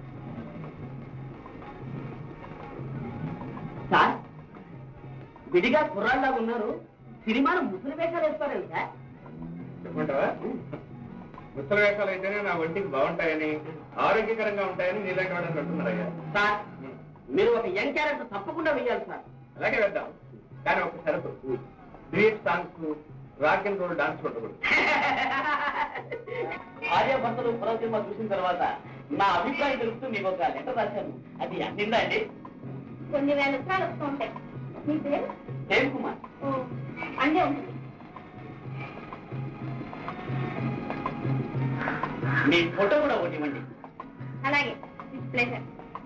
సార్ విడిగా కుర్రాళ్ళగా ఉన్నారు సినిమాను ముసలి వేషాలు వేస్తారండి సార్ చెప్పమంటావా ముసలి వేషాలు అయితేనే నా ఒంటికి బాగుంటాయని ఆరోగ్యకరంగా ఉంటాయని నీలాంటి వాళ్ళని అంటున్నారయ్యా సార్ మీరు ఒక యంగ్ క్యారెక్టర్ తప్పకుండా వేయాలి సార్ అలాగే వేద్దాం కానీ ఒక షరతు duet songs rock and roll dance ఉండకూడదు ఆర్యభర్తలు పురవ సినిమా చూసిన తర్వాత నా అభిప్రాయం తెలుస్తూ మీకు ఒక లెటర్ రాశాను అది అందిందా అండి కొన్ని వేల రూపాయలు వస్తూ ఉంటాయి మీ పేరు ప్రేమ్ కుమార్ ఓ, అందే ఉంటుంది మీ ఫోటో కూడా ఒకటి ఇవ్వండి అలాగే ప్లేజర్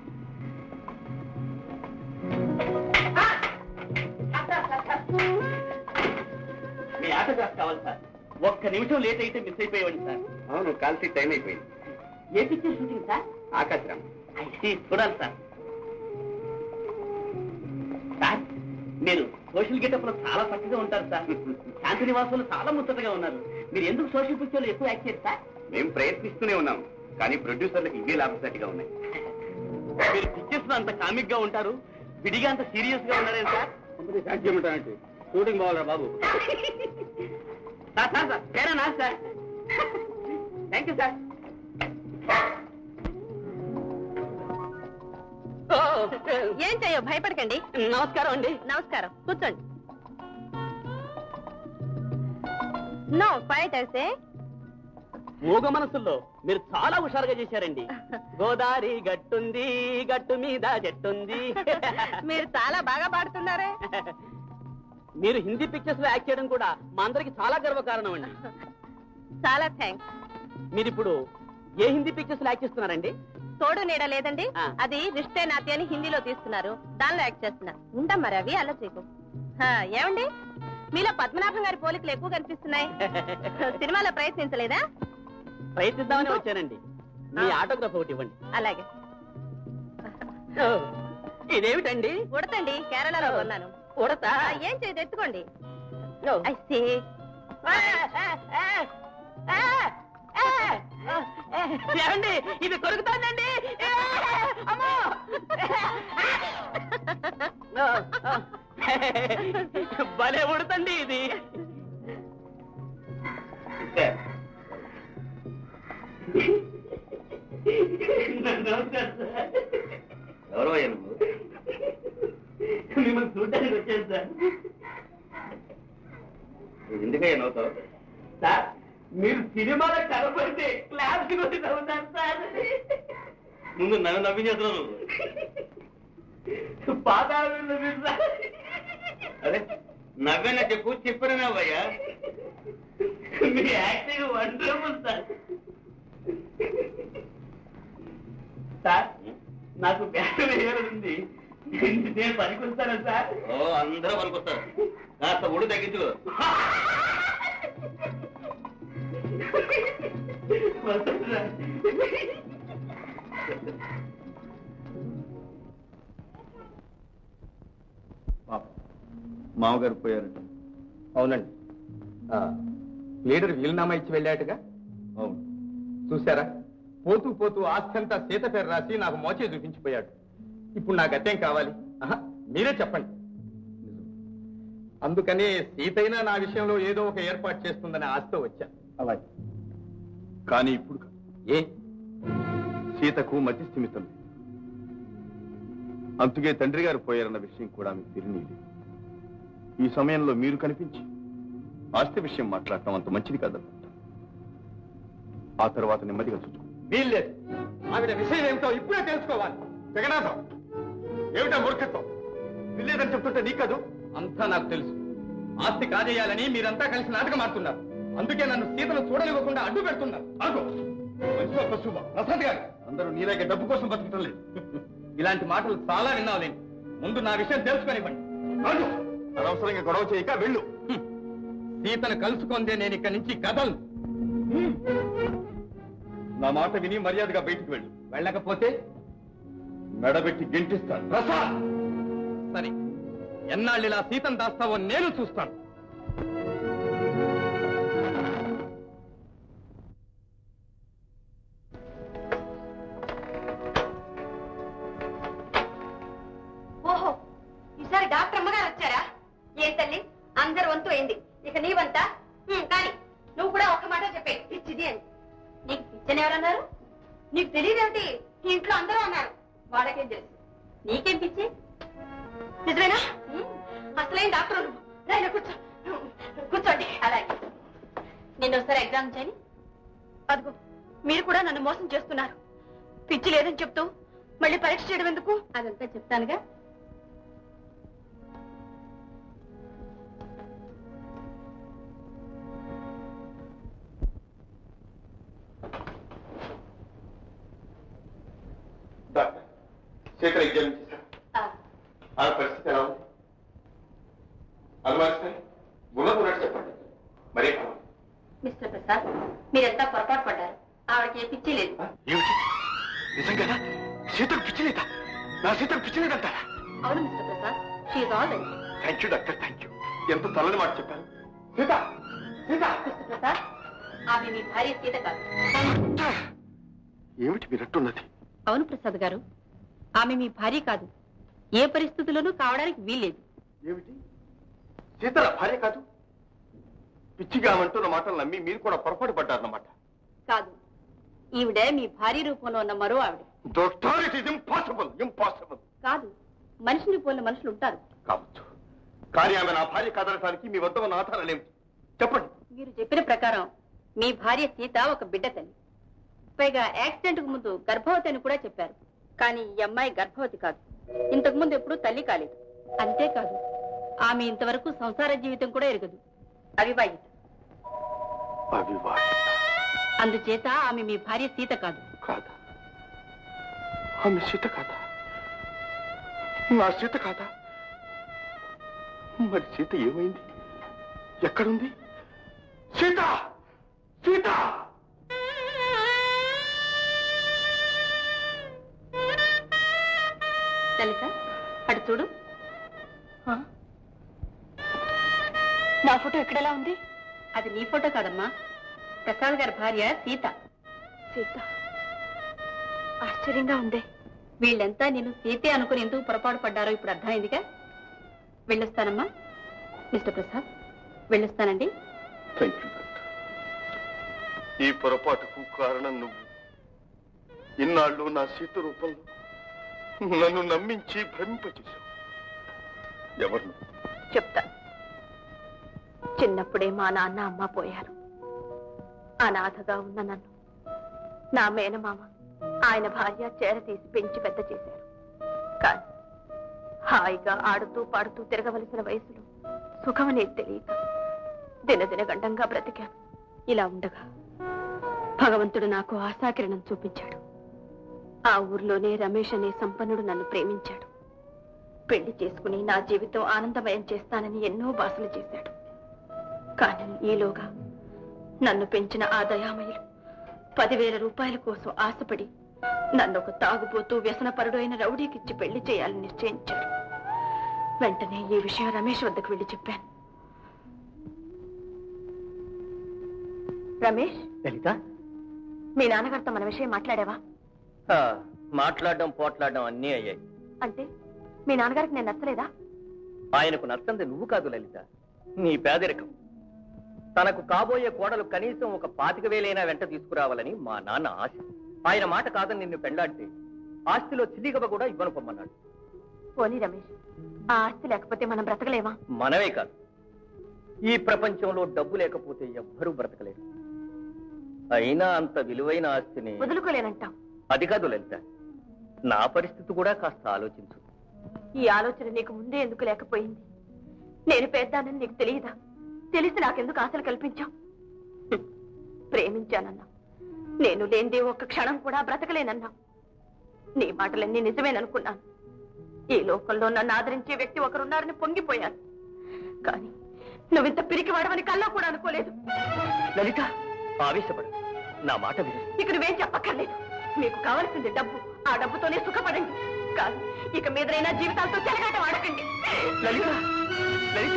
మీ ఆట క్లాస్ కావాలి సార్ ఒక్క నిమిషం లేట్ అయితే మిస్ అయిపోయేవాడి సార్ అవును కాల్సీ టైం అయిపోయింది ఏ పిక్చర్ షూటింగ్ సార్ ఆకాశరామ్ అయితే చూడాలి సార్ సార్ మీరు సోషల్ గెటప్ లో చాలా చక్కగా ఉంటారు సార్ శాంతి నివాసంలో చాలా ముచ్చటగా ఉన్నారు మీరు ఎందుకు సోషల్ పిక్చర్లు ఎక్కువ యాక్ట్ చేస్తారు సార్ మేము ప్రయత్నిస్తూనే ఉన్నాం కానీ ప్రొడ్యూసర్లకు ఇవే లాభసాటిగా ఉన్నాయి మీరు పిక్చర్స్ లో అంత కామిక్ గా ఉంటారు విడిగా అంత సీరియస్ గా ఉన్నారే సార్ చేయమంటానంటే షూటింగ్ బాగురా బాబు సార్ సార్ సార్ పేరా నా సార్ థ్యాంక్ యూ సార్ ఏం చెయ్యో భయపడకండి నమస్కారం అండి నమస్కారం కూర్చోండి నో ఫైట్ అయితే మూగ మనసుల్లో మీరు చాలా హుషారుగా చేశారండి గోదావరి గట్టుంది గట్టు మీద జట్టుంది మీరు చాలా బాగా పాడుతున్నారే మీరు హిందీ పిక్చర్స్ లో యాక్ట్ చేయడం కూడా మా అందరికి చాలా గర్వకారణం అండి చాలా థ్యాంక్స్ మీరు ఇప్పుడు ఏ హిందీ పిక్చర్స్ లో యాక్ట్ చేస్తున్నారండి తోడు నీడ లేదండి ఆ. అది రిష్టే నాతి అని హిందీలో తీస్తున్నారు దానిలో యాక్ట్ చేస్తున్నా ఉండం మరి అవి అలా చేయకు హా, ఏమండి మీలో పద్మనాభం గారి పోలికలు ఎక్కువ కనిపిస్తున్నాయి సినిమాలో ప్రయత్నించలేదా ప్రయత్నిద్దామని వచ్చానండి మీ ఆటోగ్రాఫ్ ఒకటి ఇవ్వండి అలాగే ఓ, ఇదేమిటండి ఉడతండి కేరళలో కొన్నాను ఉడతా ఆ, ఏం చేయదు ఎత్తుకోండి ఓ. I see. ఏమండి ఇది కొరుకుతానండి అమ్మో భలే ఉడుతండి ఇది ఎవరో నువ్వు మిమ్మల్ని చూడడానికి వచ్చాను సార్ ఎందుకయ్యా నవ్వుతావు సార్ మీరు సినిమాలో కనపడితే క్లాస్ కి వచ్చి నవ్వుతారు సార్ ముందు నన్ను నవ్వించేస్తున్నావు నువ్వు పాతాళంలో మీరు సార్ అదే నవ్వేనా చెప్పు చెప్పిన నవ్వయ్యా మీ యాక్టింగ్ వండర్ఫుల్ సార్ సార్ నాకు బ్యాట్ వేయాలంది నేను పనికొస్తానా సార్ ఓ అందరూ పనికొస్తారు కాస్త ఒడు తగ్గించు వస్తాను సార్. మామగారు పోయారట అవునండి లీడర్ వీలునామా ఇచ్చి వెళ్ళాటుగా అవును చూసారా పోతూ పోతూ ఆస్తి అంతా సీత పేరు రాసి నాకు మోచే చూపించిపోయాడు ఇప్పుడు నాకు అత్తేం కావాలి ఆహా, మీరే చెప్పండి అందుకని సీతైనా నా విషయంలో ఏదో ఒక ఏర్పాటు చేస్తుందని ఆశతో వచ్చాను అలాగే కానీ ఇప్పుడు కాదు. ఏ సీతకు మతి స్థిమితం లేదు. అందుకే తండ్రి గారు పోయారన్న విషయం కూడా మీకు తెలియలేదు ఈ సమయంలో మీరు కనిపించి ఆస్తి విషయం మాట్లాడటం అంత మంచిది కాదనుకుంటా ఆ తర్వాత నెమ్మదిగా చూసుకో వీల్లేదు ఆవిడ విషయం ఏమిటో ఇప్పుడే తెలుసుకోవాలి జగన్నాథం ఏమిటా మూర్ఖత్వం వీల్లేదని చెప్తుంటే నీ కాదు అంతా నాకు తెలుసు ఆస్తి కాజేయాలని మీరంతా కలిసి నాటకం ఆడుతున్నారు అందుకే నన్ను సీతను చూడనివ్వకుండా అడ్డు పెడుతున్నారు ఆగు మనిషిలో పశువు ప్రసాద్ గారు అందరూ నీలాగే డబ్బు కోసం బతుకుతం లేదు ఇలాంటి మాటలు చాలా విన్నావులేండి ముందు నా విషయం తెలుసుకొనివ్వండి ఆగు అనవసరంగా గొడవ చేయక వెళ్ళు సీతను కలుసుకుందే నేను ఇక్కడి నుంచి కదలను నా మాట విని మర్యాదగా బయటికి వెళ్ళు వెళ్ళకపోతే మెడబెట్టి గెంటిస్తాను ప్రసాద్ సరే ఎన్నాళ్ళు ఇలా సీతను దాస్తావో నేను చూస్తాను ఓహో ఈసారి డాక్టర్ అమ్మగారు వచ్చారా ఏ తల్లి అందరి వంతు అయింది ఇక నీ వంతా హ్మ్, కానీ నువ్వు కూడా ఒక్క మాట చెప్పే పిచ్చిది అని నీకు పిచ్చని ఎవరన్నారు నీకు తెలియదేమిటి ఈ ఇంట్లో అందరూ అన్నారు వాళ్ళకేం తెలుసు నీకేం పిచ్చి నిజమేనా హ్మ్, అసలేం డాక్టర్ నువ్వు రైనా కూర్చో కూర్చోండి అలాగే నిన్న ఒకసారి ఎగ్జామ్ చేయని అదిగో మీరు కూడా నన్ను మోసం చేస్తున్నారు పిచ్చి లేదని చెప్తూ మళ్ళీ పరీక్ష చేయడం ఎందుకు అదంతా చెప్తానుగా డాక్టర్ శేఖర్ ఎగ్జామ్ చేశారు ఆ పరిస్థితి ఎలా ఉంది అనుమానిస్తాయి ఉన్నది ఉన్నట్టు చెప్పండి మరే కావాలి మిస్టర్ ప్రసాద్ మీరెంతా పొరపాటు పడ్డారు ఆవిడకి ఏ పిచ్చి లేదు ఏమిటి నిజంగా సీతకు పిచ్చిలేదా నా సీతకు పిచ్చిలేదంటారా అవును మిస్టర్ ప్రసాద్ షీఈ్ all right thank you doctor thank you ఎంత చల్లని మాట చెప్పారు సీత సీత మిస్టర్ ప్రసాద్ ఆమె మీ భార్య సీత కాదు ఏమిటి మీరట్టున్నది అవును ప్రసాద్ గారు ఆమె మీ భార్య కాదు ఏ పరిస్థితుల్లోనూ కావడానికి వీల్లేదు ఏమిటి సీత నా భార్య కాదు పిచ్చిగా అంటున్న మాటలు నమ్మి మీరు కూడా పొరపాటు పడ్డారన్నమాట కాదు ఈవిడే మీ భార్య రూపంలో ఉన్న మరో ఆవిడ doctor it is impossible impossible కాదు మనిషిని పోలిన మనుషులు ఉంటారు కావచ్చు కానీ ఆమె నా భార్య కాదనటానికి మీ వద్ద ఉన్న ఆధారాలు ఏమిటి చెప్పండి మీరు చెప్పిన ప్రకారం మీ భార్య సీత ఒక బిడ్డ తల్లి పైగా యాక్సిడెంట్ కు ముందు గర్భవతి అని కూడా చెప్పారు కానీ ఈ అమ్మాయి గర్భవతి కాదు ఇంతకు ముందు ఎప్పుడూ తల్లి కాలేదు అంతేకాదు ఆమె ఇంతవరకు సంసార జీవితం కూడా ఎరగదు అవివాహిత అవివాహిత అందుచేత ఆమె మీ భార్య సీత కాదు కాదా ఆమె సీత కాదా నా సీత కాదా మరి సీత ఏమైంది ఎక్కడుంది సీత సీత లలిత అటు చూడు ఆ? నా ఫోటో ఎక్కడెలా ఉంది అది నీ ఫోటో కాదమ్మా ప్రసాద్ గారి భార్య సీత సీత ఆశ్చర్యంగా ఉంది వీళ్ళంతా నేను సీతే అనుకుని ఎందుకు పొరపాటు పడ్డారో ఇప్పుడు అర్థమైందిగా వెళ్ళొస్తానమ్మా మిస్టర్ ప్రసాద్ వెళ్ళొస్తానండి థ్యాంక్ యూ ఈ పొరపాటుకు కారణం నువ్వు ఇన్నాళ్ళు నా సీత రూపంలో నన్ను నమ్మించి భ్రమింపచేశావు ఎవరు నువ్వు? చెప్తా చిన్నప్పుడే మా నాన్న అమ్మ పోయారు అనాథగా ఉన్న నన్ను నా మేనమామ ఆయన భార్య చేర తీసి పెంచి పెద్ద చేశారు కానీ హాయిగా ఆడుతూ పాడుతూ తిరగవలసిన వయసులో సుఖమనేది తెలియక దినదిన గండంగా బ్రతికాను ఇలా ఉండగా భగవంతుడు నాకు ఆశాకిరణం చూపించాడు ఆ ఊర్లోనే రమేష్ అనే సంపన్నుడు నన్ను ప్రేమించాడు పెళ్లి చేసుకుని నా జీవితం ఆనందమయం చేస్తానని ఎన్నో బాసలు చేశాడు కానీ ఈలోగా నన్ను పెంచిన ఆ దయామయులు పదివేల రూపాయల కోసం ఆశపడి నన్ను ఒక తాగుబోతూ వ్యసనపరుడు అయిన రౌడీకిచ్చి పెళ్లి చేయాలని నిశ్చయించారు వెంటనే ఈ విషయం రమేష్ వద్దకు వెళ్లి చెప్పాను రమేష్ లలిత మీ నాన్నగారితో మన విషయం మాట్లాడావా హా, మాట్లాడడం పోట్లాడడం అన్నీ అయ్యాయి అంటే మీ నాన్నగారికి నేను నచ్చలేదా ఆయనకు నచ్చంది నువ్వు కాదు లలిత నీ పేదరికం తనకు కాబోయే కోడలు కనీసం ఒక పాతిక వేలైనా వెంట తీసుకురావాలని మా నాన్న ఆశ ఆయన మాట కాదని నిన్ను పెండాడితే ఆస్తిలో చిల్లిగవ కూడా ఇవ్వను పొమ్మన్నాడు పోనీ రమేష్ ఆ ఆస్తి లేకపోతే మనం బ్రతకలేమా మనమే కాదు ఈ ప్రపంచంలో డబ్బు లేకపోతే ఎవ్వరూ బ్రతకలేరు అయినా అంత విలువైన ఆస్తిని వదులుకోలేనంటాం అది కాదు లలిత నా పరిస్థితి కూడా కాస్త ఆలోచించు ఈ ఆలోచన నీకు ముందే ఎందుకు లేకపోయింది నేను పెద్దానని నీకు తెలియదా తెలిసి నాకెందుకు ఆశలు కల్పించావు హ్మ్. ప్రేమించానన్నా నేను లేనిదే ఒక్క క్షణం కూడా బ్రతకలేనన్నా నీ మాటలన్నీ నిజమేననుకున్నాను ఈ లోకంలో నన్ను ఆదరించే వ్యక్తి ఒకరున్నారని పొంగిపోయాను కానీ నువ్వింత పిరికి వాడవని కల్లో కూడా అనుకోలేదు లలిత ఆవేశపడు నా మాట విను ఇక నువ్వేం చెప్పక్కర్లేదు మీకు కావలసింది డబ్బు ఆ డబ్బుతోనే సుఖపడండి కానీ ఇక మీదైనా జీవితాలతో చెలగాట వాడకండి లలిత లలిత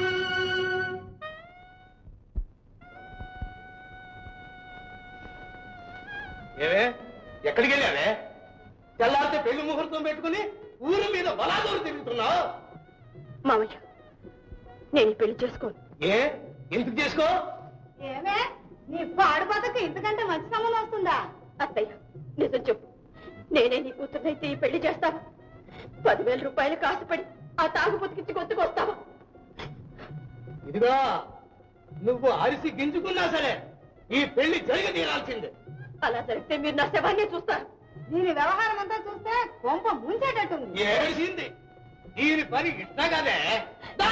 ఏవే ఎక్కడికి వెళ్ళావే తెల్లారితే పెళ్లి ముహూర్తం పెట్టుకుని ఊరి మీద బలాదూరు తిరుగుతున్నావు మామయ్య నేను ఈ పెళ్లి చేసుకోను ఏ ఎందుకు చేసుకో ఏమే నీ పాడు బతుకు ఇంతకంటే మంచి సంబంధం వస్తుందా అత్తయ్య నిజం చెప్పు నేనే నీ కూతురునైతే ఈ పెళ్లి చేస్తాను పదివేల రూపాయలు కాసుపడి ఆ తాగు బతికించి గొంతుకొస్తావా ఇదిగో నువ్వు అరిసి గింజుకున్నా సరే ఈ పెళ్లి జరిగి తీరాల్సిందే అలా జరిగితే మీరు నా శవాన్ని చూస్తారు దీని వ్యవహారం అంతా చూస్తే కొంప ముంచేటట్టుంది ఏడిసింది దీని పని ఇట్లా కదే దా!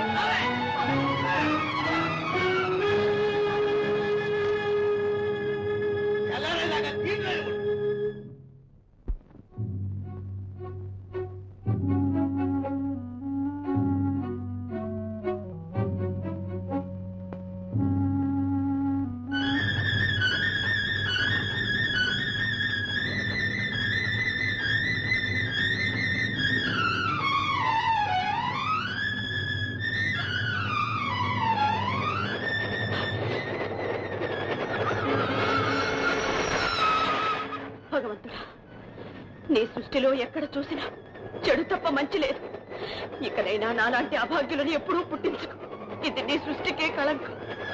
తెల్లారేదాకా దీంట్లో ఉండు. భగవంతుడా నీ సృష్టిలో ఎక్కడ చూసినా చెడు తప్ప మంచి లేదు ఇకనైనా నాలాంటి అభాగ్యులను ఎప్పుడూ పుట్టించుకో ఇది నీ సృష్టికే కళంకం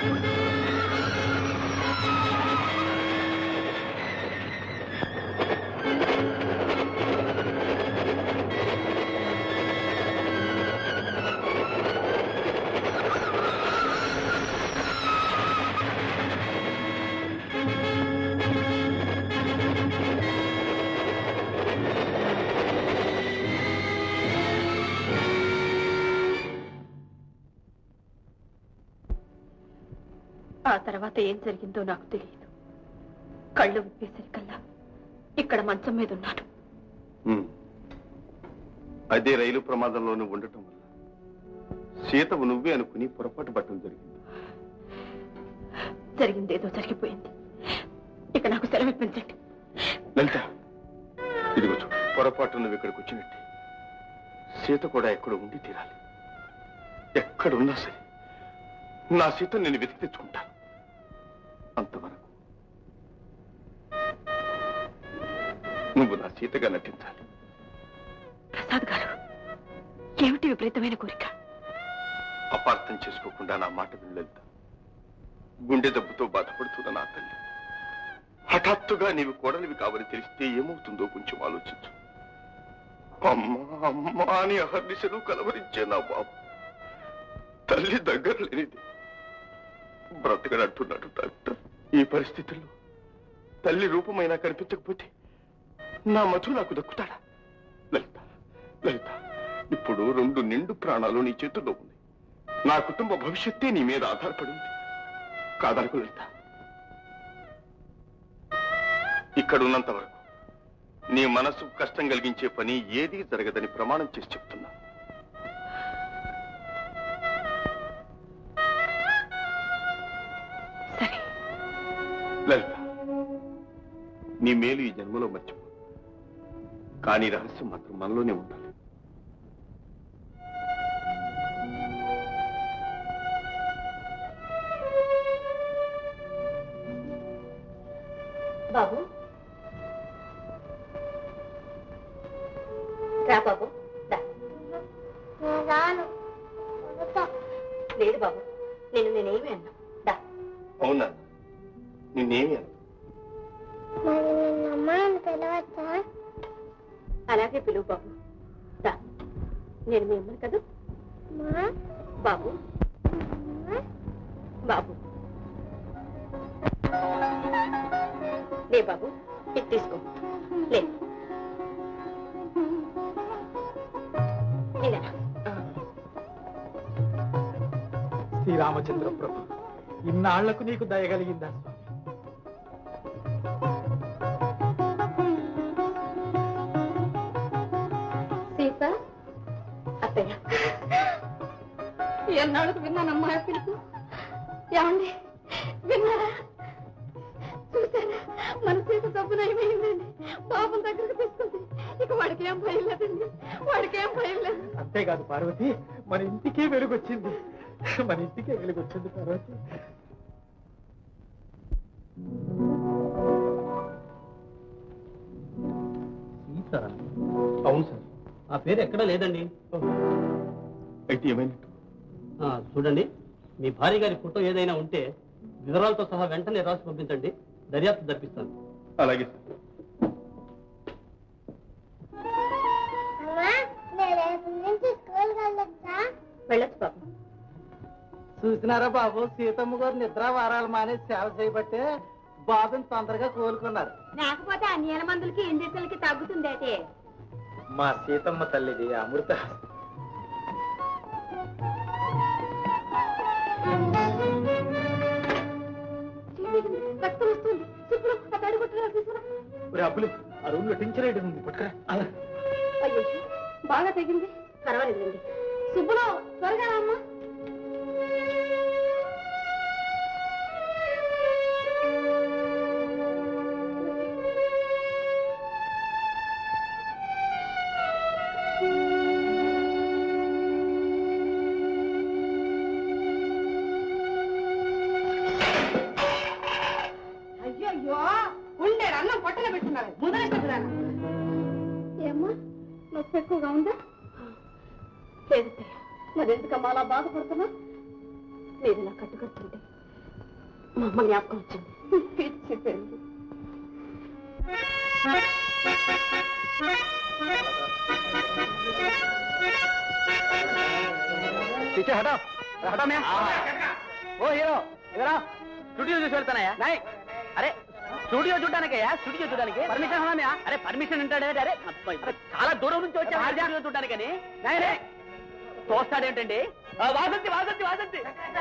ఆ తర్వాత ఏం జరిగిందో నాకు తెలియదు కళ్ళు విప్పేసరికల్లా ఇక్కడ మంచం మీద ఉన్నాను ఉమ్. అదే రైలు ప్రమాదంలోనే ఉండటం వల్ల సీతవు నువ్వే అనుకుని పొరపాటు పట్టడం జరిగింది జరిగిందేదో జరిగిపోయింది ఇక నాకు సెలవు ఇప్పించండి లలిత ఇదిగో చూడు పొరపాటు నువ్వు ఇక్కడికి వచ్చినట్టే సీత కూడా ఎక్కడో ఉండి తీరాలి ఎక్కడున్నా సరే నా సీత నేను వెతికి తెచ్చుకుంటాను అంతవరకు నువ్వు నా సీతగా నటించాలి ప్రసాద్ గారు ఏమిటి విపరీతమైన కోరిక అపార్థం చేసుకోకుండా నా మాట విను లలిత గుండె దెబ్బతో బాధపడుతున్న నా తల్లి హఠాత్తుగా నీవు కోడలివి కావని తెలిస్తే ఏమవుతుందో కొంచెం ఆలోచించు అమ్మా అమ్మా అని అహర్నిశలు కలవరించే నా బాబు తల్లి దగ్గర లేనిది బ్రతకడంటున్నాడు డాక్టర్ ఈ పరిస్థితుల్లో తల్లి రూపమైనా కనిపించకపోతే నా మధు నాకు దక్కుతాడా లలిత లలిత ఇప్పుడు రెండు నిండు ప్రాణాలు నీ చేతుల్లో ఉంది నా కుటుంబ భవిష్యత్తే నీ మీద ఆధారపడి ఉంది కాదనుకు లలిత ఇక్కడున్నంత వరకు నీ మనసు కష్టం కలిగించే పని ఏదీ జరగదని ప్రమాణం చేసి చెప్తున్నా సరే లలిత నీ మేలు ఈ జన్మలో మర్చిపో కానీ రహస్యం మాత్రం మనలోనే ఉండాలి బాబు రా బాబు రా. నేను రాను వదులుతా. లేదు బాబు నేను నేనేమి అన్నా దా అవునా నిన్నేమి అన్నా? మరి నిన్న అమ్మాయిని పిలవచ్చా అలాగే పిలువు బాబు దా నేను మీ అమ్మను కదా మా బాబు బాబు లే బాబు ఇది తీసుకో లే ఇలా శ్రీరామచంద్ర ప్రభు ఇన్నాళ్లకు నీకు దయగలిగిందా స్వామి సీత అత్తయ్య ఎన్నాళ్ళకు విన్నానమ్మా ఆ పిలుపు ఏమండి విన్నారా చూసారా మన సీత తప్పు నయమైందండి పాపం దగ్గరకు తీసుకుంది ఇక వాడికి ఏం భయం లేదండి వాడికి ఏం భయం లేదు అంతేకాదు పార్వతి మన ఇంటికే వెలుగొచ్చింది మన ఇంటికే వెలుగొచ్చింది పార్వతి సీత అవును సార్ ఆ పేరు ఎక్కడా లేదండి అయితే ఏమైనట్టు ఆ, చూడండి మీ భార్య గారి ఫోటో ఏదైనా ఉంటే వివరాలతో సహా వెంటనే రాసి పంపించండి దర్యాప్తు జరిపిస్తాను అలాగే సార్ అమ్మా నేను రేపు నుంచి స్కూల్కి వెళ్ళొచ్చా వెళ్ళొచ్చు బాబు చూసినారా బాబు సీతమ్మ గారు నిద్ర వారాలు మానేసి సేవ చేయబట్టే బాబుని తొందరగా కోలుకున్నారు లేకపోతే ఆ నీల మందులకి ఇంజక్షన్లకి తగ్గుతుందేటే మా సీతమ్మ తల్లిది అమృత రక్తం వస్తుంది ఇప్పుడు ఆ తడి కొట్టుకురా తీసుకురా అప్పులు ఆ రూమ్ లో టించర్ ఐటమ్ ఉంది పట్టుకురా అయ్యో బాగా తగ్గింది పర్వాలేదండి సుబ్బులో త్వరగా రా అమ్మా అయ్యో ఉండే అన్నం పొట్టలో పెట్టున్నారు ముదరెట్టుకురా ఏమ్మా నొప్పి ఎక్కువగా ఉందా లేదు మరి ఎందుకమ్మా అలా బాధపడుతున్నా మీరు నా కట్టుకొచ్చింది మా అమ్మ జ్ఞాపకం వచ్చింది పిచ్చి పెళ్ళి पीछे हटो हटो मैं ఓ హీరో ఇదరా స్టూడియో చూసి వెళ్తానయ్యా నై అరే స్టూడియో చూడడానికయ్యా స్టూడియో చూడడానికి పర్మిషన్ ఉన్నాయా అరే పర్మిషన్ ఉంటాడే అరే అబ్బాయి, అరే, చాలా దూరం నుంచి వచ్చా స్టూడియో చూడడానికని నై రే చూస్తాడేంటండి ఆ, వాసంతి వాసంతి వాసంతి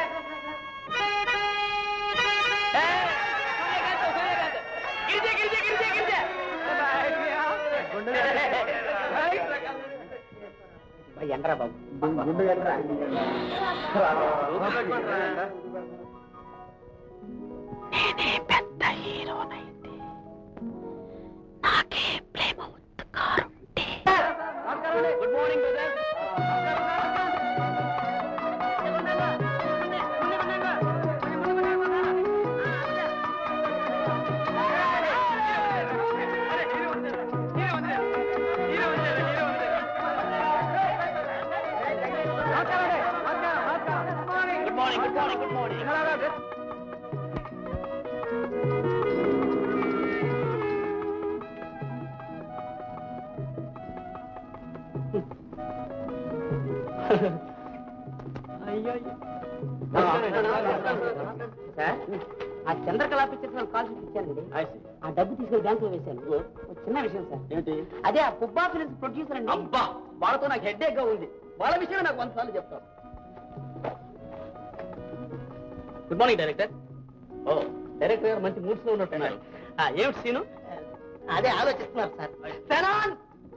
ఏ, సూర్యకాంత్, సూర్యకాంత్. గిరిజ గిరిజ గిరిజ గిరిజ ఎండ్రా బాబు నేనే పెద్ద హీరోనైతే నాకే ప్రేమ ఉత్కారుంటే good morning brother good morning good morning good morning sir ఆ చంద్రకళ పిక్చర్స్ నాకు కాల్ షీట్ ఇచ్చానండి ఆ డబ్బు తీసుకెళ్లి బ్యాంకులో వేశాను ఒక చిన్న విషయం సార్ ఏంటి అదే ఆ పుబ్బా ఫిలిమ్స్ ప్రొడ్యూసర్ అండి అబ్బా వాళ్ళతో నాకు హెడ్ గా ఉంది వాళ్ళ విషయం నాకు వంద సార్లు చెప్తారు గుడ్ మార్నింగ్ డైరెక్టర్ ఓ డైరెక్టర్ గారు మంచి మూడ్స్ లో ఉన్నట్టున్నారు ఆ, ఏమిటి సీను అదే ఆలోచిస్తున్నారు సార్ ఫెనాన్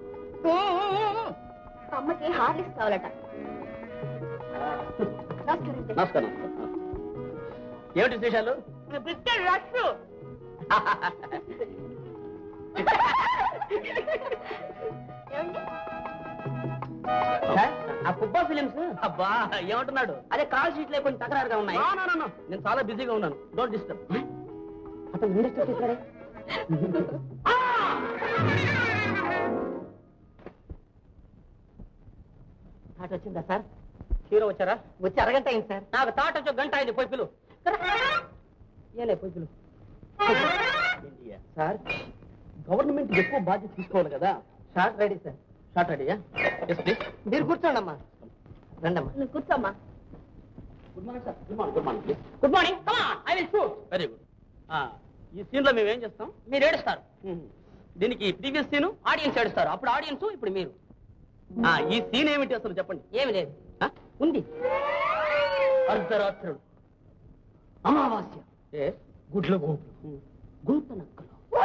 అమ్మకి హార్లిక్స్ కావాలట నమస్కారం అండి. నమస్కారం ఏమిటి విశేషాలు బిస్కెట్ రష్ సార్ ఆ పుబ్బా ఫిలిమ్స్ అబ్బా ఏమంటున్నాడు అదే కాల్ షీట్లు కొంచెం తకరారుగా ఉన్నాయి No, no, no, no. నేను చాలా బిజీగా ఉన్నాను డోంట్ డిస్టర్బ్ అతను ఇండస్ట్రీ చేశాడే తాట వచ్చిందా సార్ హీరో వచ్చారా వచ్చి అరగంట అయింది సార్ నాకు తాట వచ్చి ఒక గంట అయింది పోయి పిలు ఏలే పోయి పిలు సార్ గవర్నమెంట్ ఎక్కువ బాధ్యత తీసుకోవాలి కదా షార్ట్ రెడీ సార్ షార్ట్ రెడీయా ఎస్ ప్లీజ్ మీరు కూర్చోండి అమ్మా రండమ్మా నువ్వు కూర్చోమ్మా good morning sir good morning good morning good morning I will shoot very good ఈ సీన్ లో మేము ఏం చేస్తాం మీరు ఏడుస్తారు దీనికి ప్రీవియస్ సీన్ ఆడియన్స్ ఏడుస్తారు అప్పుడు ఆడియన్స్ ఇప్పుడు మీరు ఆ, ఈ సీన్ ఏమిటి అసలు చెప్పండి ఏమి లేదు ఆ, ఉంది అర్ధరాత్రుడు అమావాస్య ఏ గుడ్ల గోపులు గుంత నక్కలు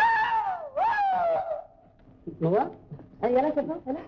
నువ్వా ఆ, ఎలా చెప్పావు ఎలా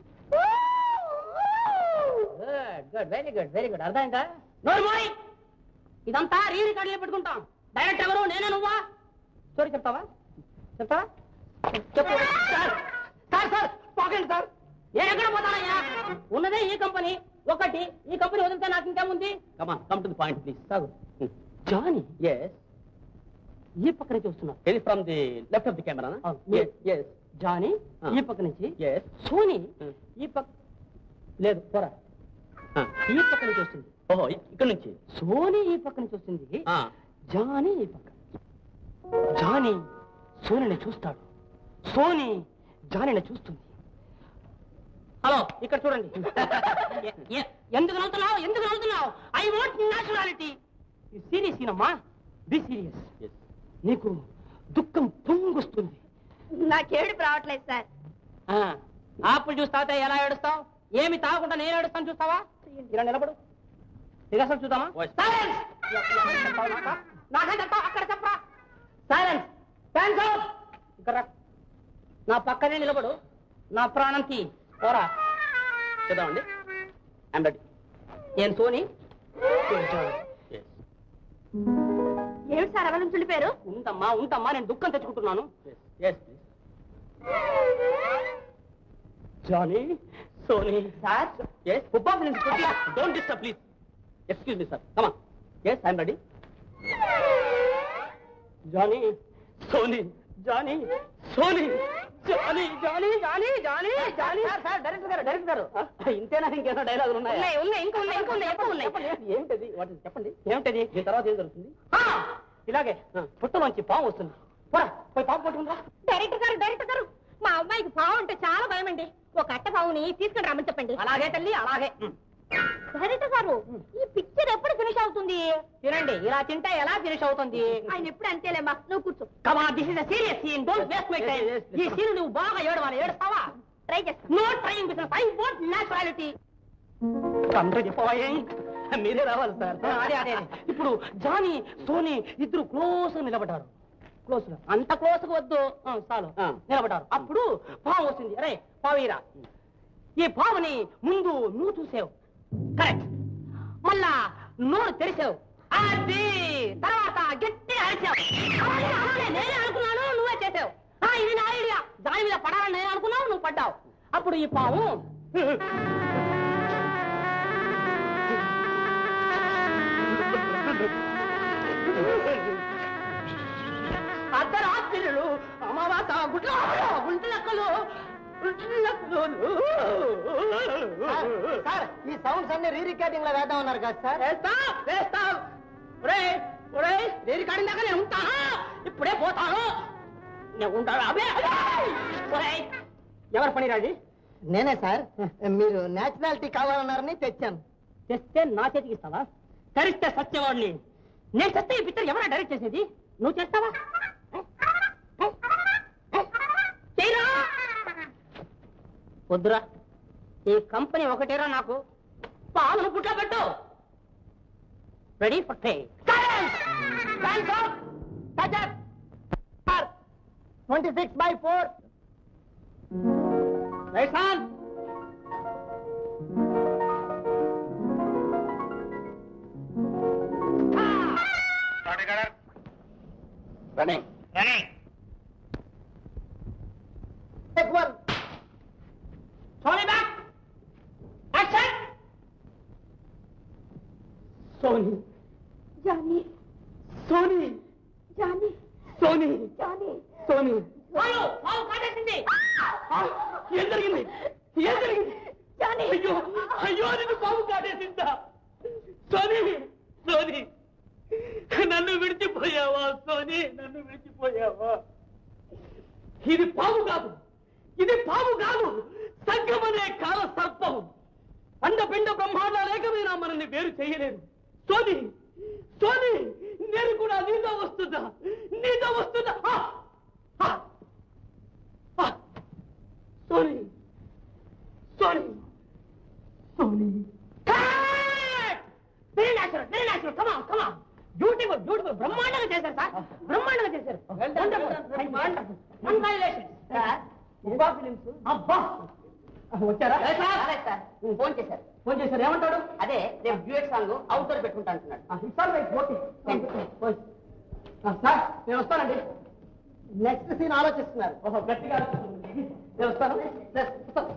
good good very good very good అర్థమైందా నోర్మోయ్ ఇదంతా రీ రికార్డులో పెట్టుకుంటాం డైరెక్ట్ ఎవరు నేనే నువ్వా స్టోరీ చెప్తావా చెప్తావా చెప్పు సార్ సార్ సార్ పోకండి సార్ నేను ఎక్కడ పోతానయ్యా ఉన్నదే ఈ కంపెనీ ఒకటి ఈ కంపెనీ వదిలితే నాకు ఇంకేముంది come on come to the point please సాగు జానీ ఎస్ ఈ పక్క నుంచి వస్తున్నారు ఇది from the left of the camera yes Johnny ఈ పక్క నుంచి ఎస్ సోనీ ఈ పక్క లేదు పోరా ఈ పక్క నుంచి వస్తుంది ఓహో ఇక్కడ నుంచి సోనీ ఈ పక్క నుంచి వస్తుంది జానీ ఈ పక్క జానీ సోనీని చూస్తాడు సోనీ జానీని చూస్తుంది హలో ఇక్కడ చూడండి ఎ- ఎ- ఎందుకు నవ్వుతున్నావు ఎందుకు నవ్వుతున్నావు ఐ వాంట్ నేచురాలిటీ సీరియస్ అమ్మా బి సీరియస్ నీకు దుఃఖం పొంగొస్తుంది నాకేడుపు రావట్లేదు సార్ ఆ, ఆపులు చూసి తాత ఎలా ఏడుస్తావు ఏమి తాగకుండా నేను ఏడుస్తాను చూస్తావా ఇలా నిలబడు రిహర్సల్ చూద్దామా Silence! ఎక్కడ చెప్తావు నాకా? నాకే చెప్తావు అక్కడ చెప్పరా సైలెన్స్ ఫ్యాన్స్ ఇక్కడ రా. నా పక్కనే నిలబడు నా ప్రాణం తీ పోరా చూద్దామండి ఐమ్ రెడీ నేను సోని ఏమిటి సార్ ఎవరి నుంచి వెళ్ళిపోయారు ఉంటమ్మా ఉంటమ్మా నేను దుఃఖం తెచ్చుకుంటున్నాను Johnny Sony sir yes football నుంచి don't disturb please excuse me sir కమా yes I'm ready Johnny Sony Johnny Sony Johnny Johnny Johnny Johnny Johnny sir sir director గారు డైరెక్టర్ గారు ఇంతేనా ఇంకేమైనా డైలాగులు ఉన్నాయా ఉన్నాయి, ఉన్నాయి, ఇంకా ఉన్నాయి, ఇంకా ఉన్నాయి, ఎక్కువ ఉన్నాయి. చెప్పండి, ఏమిటది వాటి చెప్పండి ఏమిటది దీని తర్వాత ఏం జరుగుతుంది ఇలాగే పుట్టలోంచి పాము వస్తుంది పోరా పోయి పాము పట్టుకుందా డైరెక్టర్ గారు డైరెక్టర్ గారు మా అమ్మాయికి పావు అంటే చాలా భయం అండి ఒక అట్ట పావుని తీసుకుని రమ్మని చెప్పండి అలాగే తల్లి అలాగే డైరెక్టర్ గారు ఈ పిక్చర్ ఎప్పుడు ఫినిష్ అవుతుంది తినండి ఇలా తింటే ఎలా ఫినిష్ అవుతుంది ఆయన ఎప్పుడు అంతేలేమ్మా నువ్వు కూర్చో కమా this is serious scene don't waste my time ఈ సీన్ నువ్వు బాగా ఏడవాలి ఏడుస్తావా ట్రై చేస్తా no trying business I want naturality కంటే పాయింట్ మీరే రావాలి సార్ అదే అదే అదే. ఇప్పుడు జానీ సోనీ ఇద్దరు క్లోజ్ గా నిలబడ్డారు క్లోజ్ గా అంత క్లోజ్ గా వద్దు ఆ, చాలు నిలబడ్డారు అప్పుడు పాము వస్తుంది అరే పావీరా ఈ పావుని ముందు నువ్వు చూసావు కరెక్ట్ మళ్ళా నోరు తెరిచావు అది తర్వాత గట్టిగా అరిచావు అలాగే, అలాగే, నేనే అనుకున్నాను నువ్వే చేసావు ఆ, ఇది నా ఐడియా దాని మీద పడాలని నేను అనుకున్నావు నువ్వు పడ్డావు అప్పుడు ఈ పాము అర్ధరాత్రులు అమావాస గుడ్ల గుంటె లెక్కలు సార్ ఈ సౌండ్స్ అన్ని రీ రికార్డింగ్ లో వేద్దాం ఉన్నారు కదా సార్ వేస్తాం వేస్తాం ఒరే ఒరే రేరి కాడిన దాకా నేను ఉంటాను ఇప్పుడే పోతాను నేను ఉంటాను అబే అబే! ఒరేయ్, ఎవరి పని రాజీ నేనే సార్ మీరు నేచురాలిటీ కావాలన్నారని తెచ్చాను తెస్తే నా చేతికి ఇస్తావా తరిస్తే సత్యవాడిని నేను తెస్తే ఈ పిక్చర్ ఎవరా డైరెక్ట్ చేసేది నువ్వు చేస్తావా చేయరా వద్దురా ఈ కంపెనీ ఒకటేరా నాకు పాలను పుట్ల పెట్టు ready for take twenty six by four right on running take one Tony back! Action! Sony. Johnny Sony. Johnny Sony. Johnny అయ్యో అయ్యో నిన్ను పాము కాటేసిందా సోని సోని నన్ను విడిచిపోయావా సోని నన్ను విడిచిపోయావా ఇది పాము కాదు ఇది పాము కాదు సంగమనే కాల సర్పం అండపిండ బ్రహ్మాండ లేకమైనా మనల్ని వేరు చేయలేదు సోని సోని నేను కూడా నీతో వస్తున్నా నీతో వస్తున్నా ఆ! ఆ! ఆ! Sony Sony Sony very natural very natural కమా కమా బ్యూటిఫుల్ బ్యూటిఫుల్ బ్రహ్మాండంగా చేశారు సార్ బ్రహ్మాండంగా చేశారు అబ్బా అబ్బా వచ్చారా సార్ ఫోన్ చేశారు ఫోన్ చేశారు ఏమంటాడు అదే రేపు డ్యూయట్ సాంగ్ అవుట్డోర్ పెట్టుకుంటా అంటున్నాడు సార్ ఓకే సార్ నేను వస్తానండి నెక్స్ట్ సీన్ ఆలోచిస్తున్నారు ఓహో గట్టిగా ఆలోచిస్తున్నారు. నేను వస్తాను సార్, వస్తాను.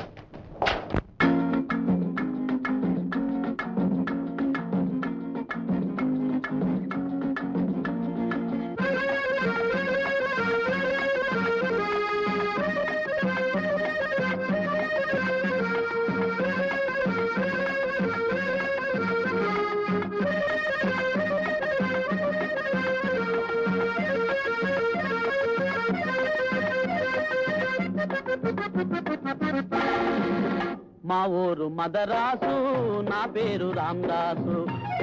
మా ఊరు మదరాసు నా పేరు రామదాసు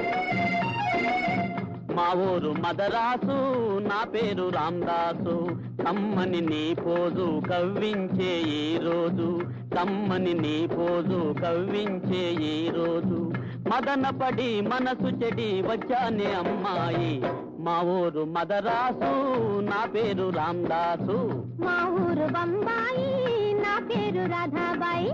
మా ఊరు మదరాసు నా పేరు రామదాసు కమ్మని నీ పోజు కవ్వించే ఈ రోజు కమ్మని నీ పోజు కవ్వించే ఈ రోజు మదన పడి మనసు చెడి వచ్చానే అమ్మాయి మా ఊరు మదరాసు నా పేరు రామదాసు మా ఊరు బొంబాయి నా పేరు రాధాబాయి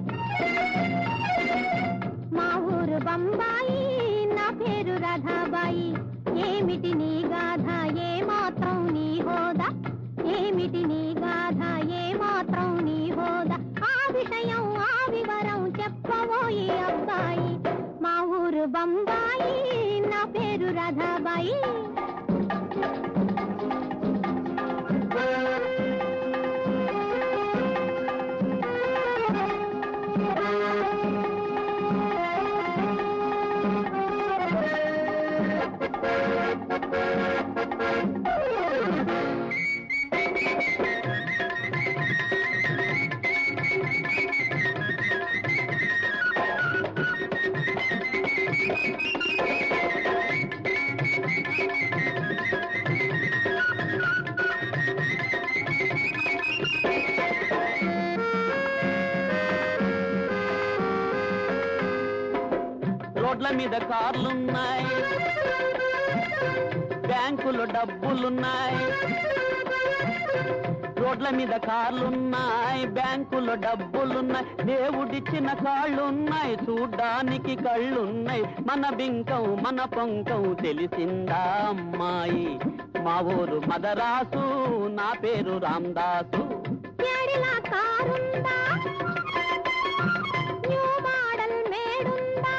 మా ఊరు బొంబాయి నా పేరు రాధాబాయి ఏమిటి నీ గాథ ఏ మాత్రం నీ హోదా ఏమిటి నీ గాథ ఏ మాత్రం నీ హోదా ఆ విషయం ఆ వివరం చెప్పబోయి అబ్బాయి మా ఊరు బొంబాయి నా పేరు రాధాబాయి రోడ్ల మీద కార్లున్నాయి బ్యాంకులో డబ్బులున్నాయి రోడ్ల మీద కార్లున్నాయి బ్యాంకులో డబ్బులున్నాయి దేవుడిచ్చిన కాళ్ళున్నాయి చూడ్డానికి కళ్ళున్నాయి మన బింకం మన పొంకం తెలిసిందా అమ్మాయి మా ఊరు మదరాసు నా పేరు రామదాసు ప్యాడిలా కారుందా న్యూ మోడల్ మేడుందా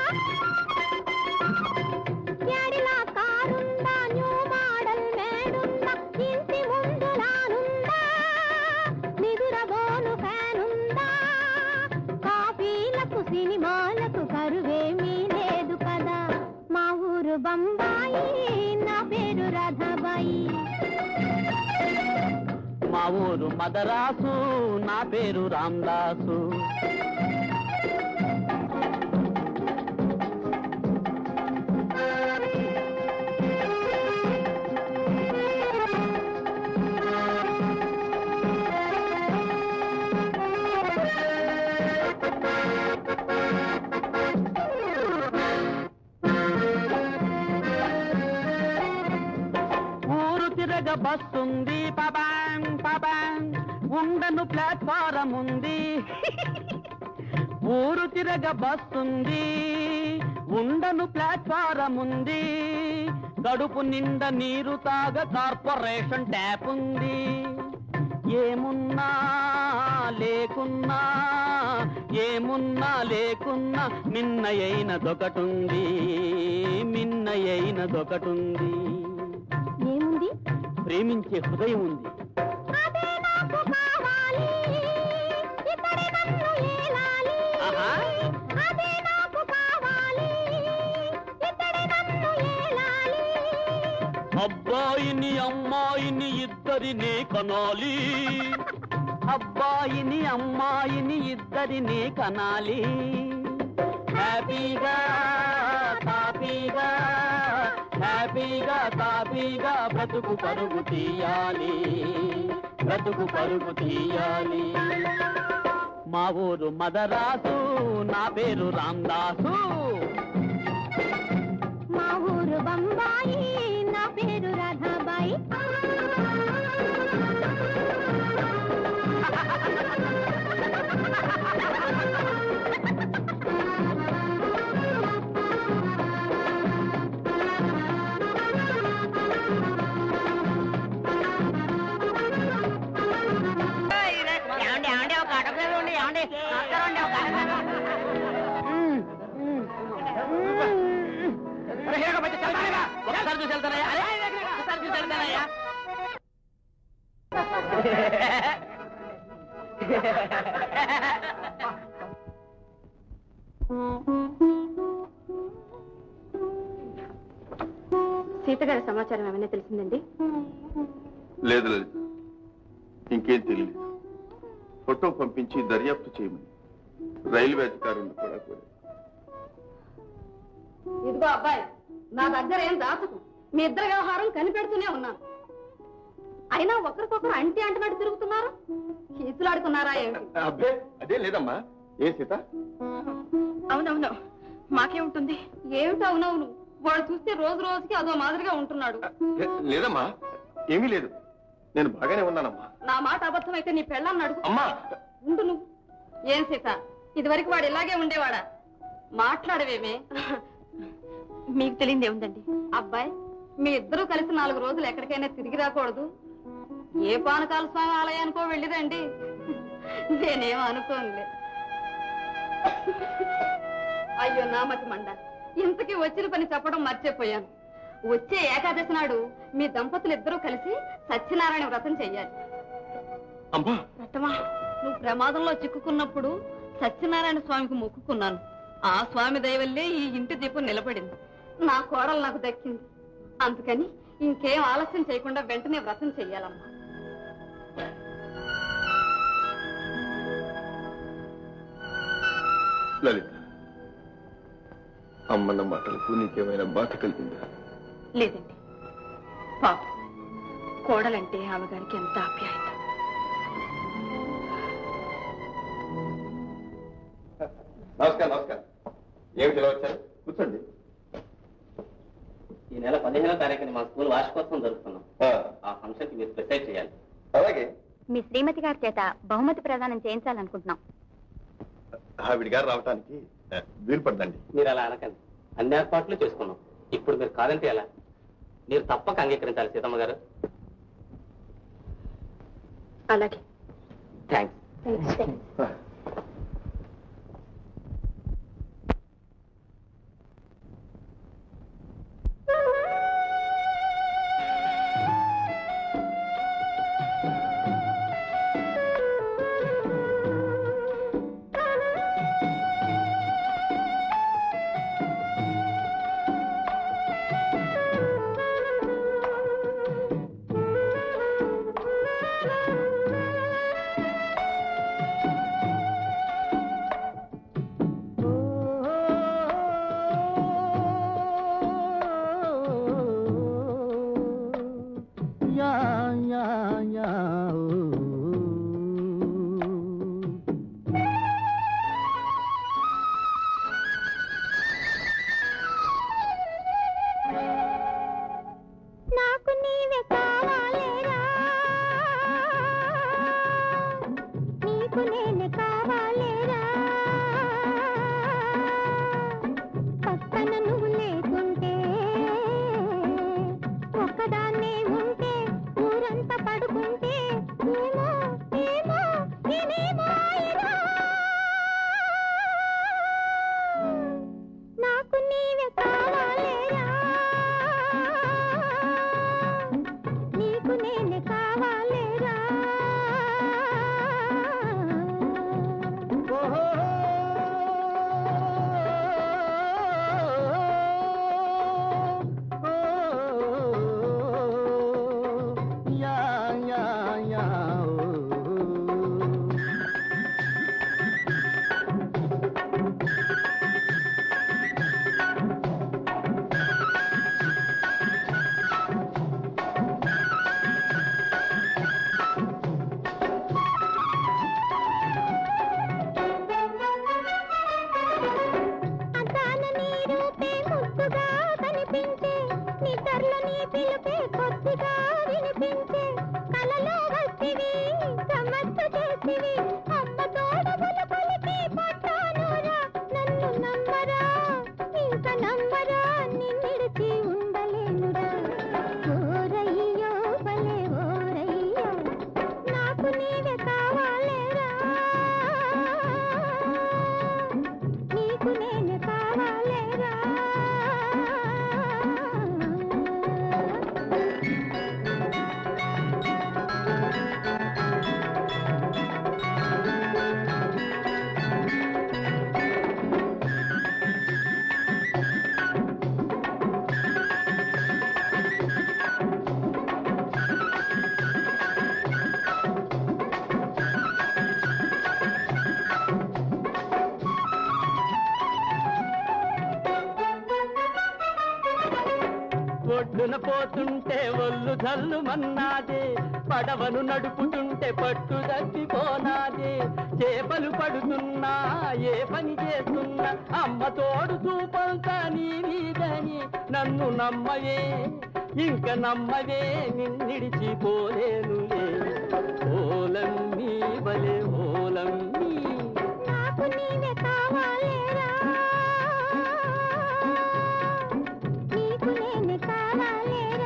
ప్యాడిలా కారుందా న్యూ మోడల్ మేడుందా ఇంటి ముందు లానుందా నిదురబోను ఫ్యానుందా కాఫీలకు సినిమాలకు కరువేమీ లేదు కదా మా ఊరు బొంబాయి నా పేరు రాధాబాయి మా ఊరు మదరాసు నా పేరు రామదాసు ఊరు తిరగ బస్సుంది పబాంగ్ పబాంగ్ ఉండను ప్లాట్ఫారం ఉంది ఊరు తిరగ బస్సుంది ఉండను ప్లాట్ఫారం ఉంది గడుపు నిండా నీరు తాగ కార్పొరేషన్ ట్యాప్ ఉంది ఏమున్నా లేకున్నా ఏమున్నా లేకున్నా మిన్నయైనదొకటుంది మిన్నయైనదొకటుంది ఏముంది ప్రేమించే హృదయం ఉంది అదే నాకు కావాలి ఇతడి నన్ను ఏలాలి ఆహా. అబ్బాయిని అమ్మాయిని ఇద్దరినే కనాలి అబ్బాయిని అమ్మాయిని ఇద్దరినే కనాలి హ్యాపీగా తాపీగా హ్యాపీగా తాపీగా బ్రతుకు పరుగు తీయాలి బ్రతుకు పరుగు తీయాలి మా ఊరు మదరాసు నా పేరు రామదాసు మా ఊరు బొంబాయి నా పేరు రాధాబాయి ఏమండి ఏమండి ఒక అడగలేదు ఏమండి నమస్కారం అండి ఒక ఒకసారి చూసి వెళ్తానయ్యా అరే, ఒకసారి చూసి వెళ్తానయ్యా సీత గారి సమాచారం ఏమైనా తెలిసిందండి లేదు లలిత ఇంకేం తెలియదు ఫోటో పంపించి దర్యాప్తు చేయమని రైల్వే అధికారులను కూడా కోరారు ఇదిగో అబ్బాయి నా దగ్గర ఏం దాచకు మీ ఇద్దరు వ్యవహారం కనిపెడుతూనే ఉన్నాను అయినా ఒకరికొకరు అంటి అంటున్నట్టు తిరుగుతున్నారు కీచులాడుకున్నారా ఏమిటి అబ్బే అదే లేదమ్మా ఏ సీత అవునవును మాకే ఉంటుంది ఏమిటి అవునవును వాడు చూస్తే రోజు రోజుకి అదో మాదిరిగా ఉంటున్నాడు లే- లేదమ్మా ఏమీ లేదు నేను బాగానే ఉన్నానమ్మా నా మాట అబద్ధం అయితే నీ పెళ్ళాన్ని అడుగు అమ్మా ఉండు నువ్వు ఏం సీత ఇదివరకు వాడు ఇలాగే ఉండేవాడా మాట్లాడవేమే మీకు తెలియదే ఉందండి అబ్బాయి మీ ఇద్దరూ కలిసి నాలుగు రోజులు ఎక్కడికైనా తిరిగి రాకూడదు ఏ పానకాల స్వామి ఆలయానికో వెళ్ళిరండి నేనేం అనుకోనులే అయ్యో నామతి మండ ఇంతకీ వచ్చిన పని చెప్పడం మర్చిపోయాను వచ్చే ఏకాదశి నాడు మీ దంపతులు ఇద్దరూ కలిసి సత్యనారాయణ వ్రతం చెయ్యాలి అమ్మా రట్టమా నువ్వు ప్రమాదంలో చిక్కుకున్నప్పుడు సత్యనారాయణ స్వామికి మొక్కుకున్నాను ఆ స్వామి దయవల్లే ఈ ఇంటి దీపం నిలబడింది నా కోడలు నాకు దక్కింది అందుకని ఇంకేం ఆలస్యం చేయకుండా వెంటనే వ్రతం చెయ్యాలమ్మా లలిత అమ్మన్న మాటలకు నీకేమైనా బాధ కలిగిందా లేదండి పాప కోడలంటే ఆమె గారికి ఎంత ఆప్యాయత నమస్కారం నమస్కారం ఏమిటి ఇలా వచ్చారు కూర్చోండి ఈ నెల పదిహేనో తారీఖుని మా స్కూల్ వార్షికోత్సవం జరుపుతున్నాం ఆ, ఆ ఫంక్షన్ కి మీరు ప్రిసైడ్ చేయాలి అలాగే మీ శ్రీమతి గారి చేత బహుమతి ప్రదానం చేయించాలనుకుంటున్నాం ఆవిడ గారు రావటానికి ఆ, వీలు పడదండి మీరు అలా అనకండి అన్ని ఏర్పాట్లు చేసుకున్నాం ఇప్పుడు మీరు కాదంటే ఎలా మీరు తప్పక అంగీకరించాలి సీతమ్మ గారు అలాగే థ్యాంక్స్ ఆ ఒడ్డున పోతుంటే ఒళ్ళు జల్లు మన్నాదే పడవను నడుపుతుంటే పట్టు తప్పిపోనాదే చేపలు పడుతున్నా ఏ పని చేస్తున్నా అమ్మ తోడు చూపంతా నీ మీదని నన్ను నమ్మవే ఇంక నమ్మవే నిన్నిడిచిపోలేనులే ఓలమ్మీ బలే ఓలమ్మీ నాకు నీవే కావాలేరా నీకు నేనే కావాలేరా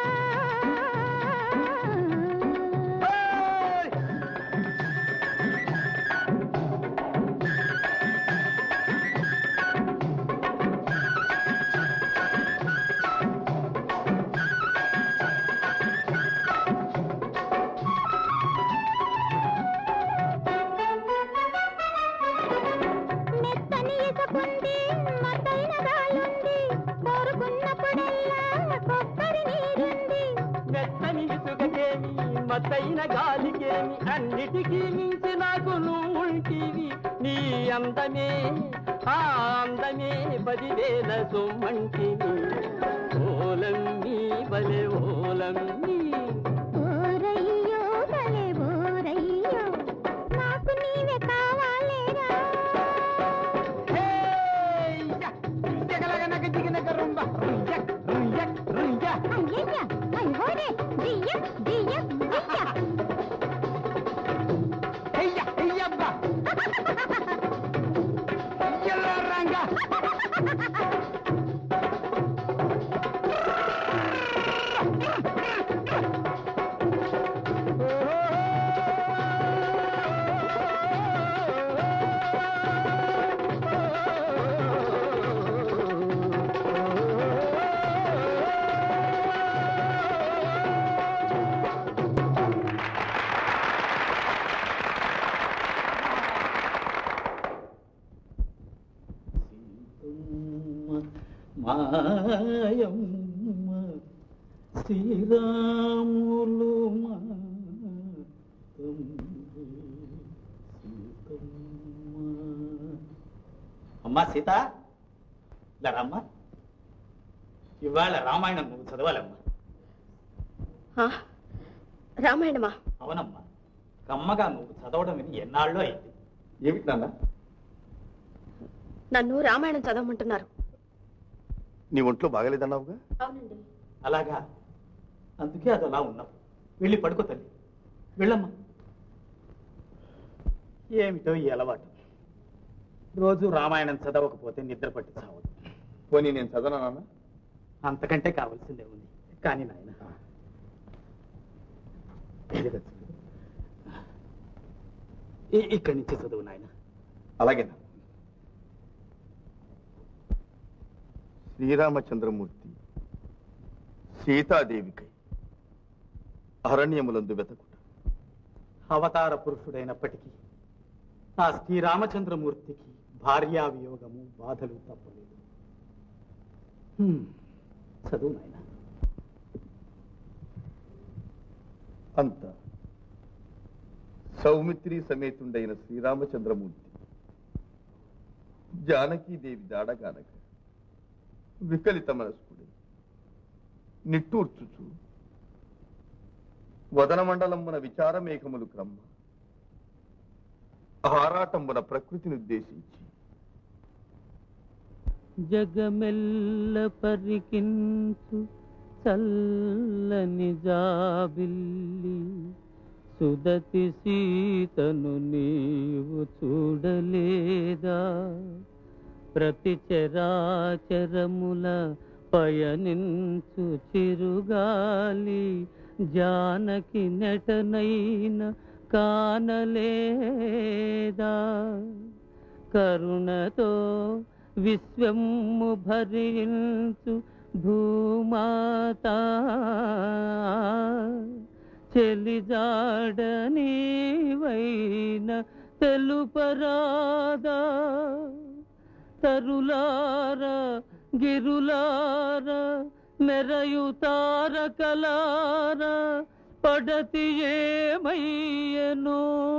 మెత్తని ఇసుకుంది మత్తైన గాలుంది కోరుకున్నప్పుడల్లా కొబ్బరి నీరుంది మెత్తని ఇసుకకేమి మత్తైన గాలికేమి అన్నిటికీ మించి నాకు నువ్వుంటివి నీ అందమే ఆ అందమే పదివేల సొమ్మంటివి ఓలమ్మీ బలే ఓలమ్మీ ఓరయ్యో భలే ఓరయ్యో నాకు నీవే కావాలేరా అయ్యయ్య అయ్యోరే దియ్యం దియ్యం దియ్య మాయమ్మ శ్రీరాములు మా తండ్రి సీతమ్మ. అమ్మా సీత ఇలా రామ్మా ఇవాళ రామాయణం నువ్వు చదవాలమ్మా ఆ, రామాయణమా అవునమ్మా కమ్మగా నువ్వు చదవడం ఇది ఎన్నాళ్ళు అయింది ఏమిటి నాన్న నన్ను రామాయణం చదవమంటున్నారు నీ ఒంట్లో బాగలేదన్నావుగా అవునండి అలాగా అందుకే అది అలా ఉన్నావు వెళ్ళి పడుకో తల్లి వెళ్ళమ్మా ఏమిటో ఈ అలవాటు రోజు రామాయణం చదవకపోతే నిద్ర పట్టి చావదు పోనీ నేను చదవనా నాన్న అంతకంటే కావాల్సిందే ఉంది కానీ నాయన ఇదిగో చూడు. ఇ- ఇక్కడి నుంచి చదువు నాయన అలాగే నాన్న శ్రీరామచంద్రమూర్తి సీతాదేవికై అరణ్యములందు వెతకుట అవతార పురుషుడైనప్పటికీ ఆ శ్రీరామచంద్రమూర్తికి భార్యా వియోగము బాధలు తప్పలేదు హ్మ్. చదువు నాయన అంత సౌమిత్రి సమేతుండైన శ్రీరామచంద్రమూర్తి జానకీదేవి దాడగానక వికలిత మనస్కుడై నిట్టూర్చుచు వదనమండలమున విచారమేఘములు క్రమ్మ ఆరాటంబున ప్రకృతిని ఉద్దేశించి జగమెల్ల పరికించు చల్లని జాబిల్లి సుదతి సీతను నీవు చూడలేదా ప్రతి చరాచరముల పయనించు చిరుగాలి జానకి నెటనైన కానలేదా కరుణతో విశ్వము భరించు భూమాత చెలిజాడనీవైన తెలుపరాదా తరులార గిరులార మెరయు తారకలార పడతి ఏమయ్యనో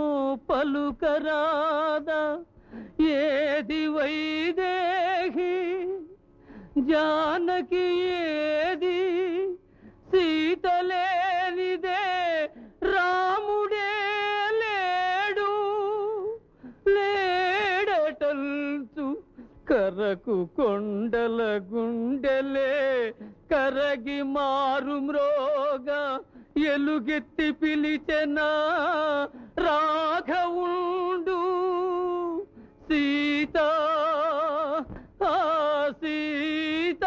పలుకరాదా ఏది వైదేహి జానకి ఏది కరకు కొండల గుండెలే కరగి మారు మ్రోగా ఎలుగెత్తి పిలిచెనా రాఘవుండు సీత ఆ సీత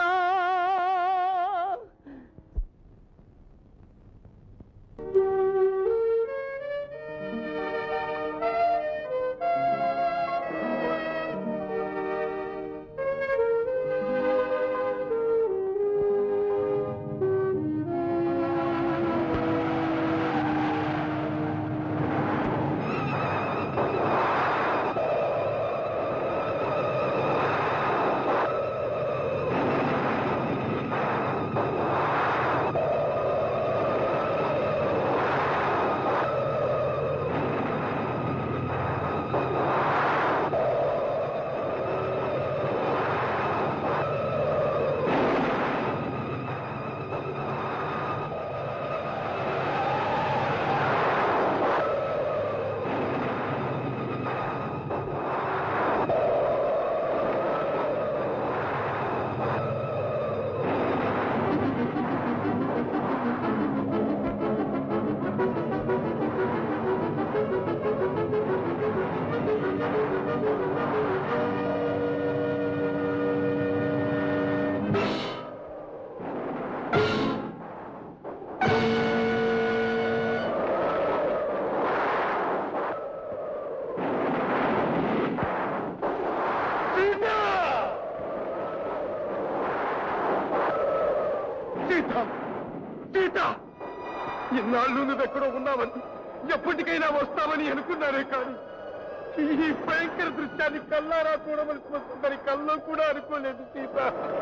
సీత సీత ఇన్నాళ్ళు నువ్వెక్కడో ఉన్నావని ఎప్పటికైనా వస్తావని అనుకున్నానే కానీ ఈ భయంకర దృశ్యాన్ని కల్లారా చూడవలసి వస్తుందని కల్లో కూడా అనుకోలేదు సీత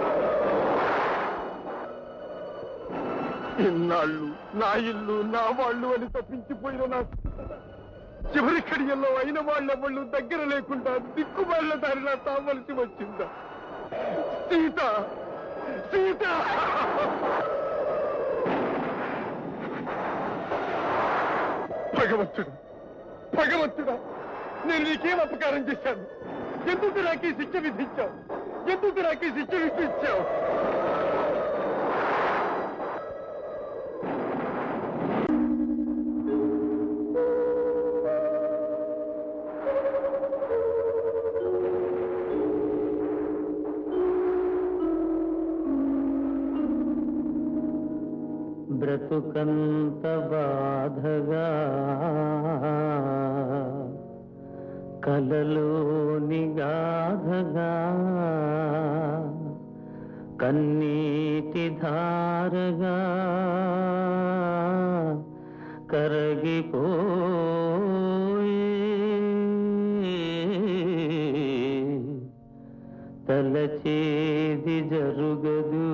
ఇన్నాళ్ళు నా ఇల్లు నా వాళ్ళు అని తప్పించిపోయిన నా సీత చివరి కడియల్లో అయిన వాళ్ళెవళ్ళు దగ్గర లేకుండా దిక్కుమాళ్ళ దారిలా తావలసి వచ్చిందా సీత సీత భగవంతుడు భగవంతుడా నేను నీకేం అపకారం చేశాను ఎందుకు నాకు ఈ శిక్ష విధించావు ఎందుకు నాకు ఈ శిక్ష విధించావు బ్రతుకంత బాధగా కలలోని గాధగా కన్నీటి ధారగా కరగిపోయే తలచేది జరుగదు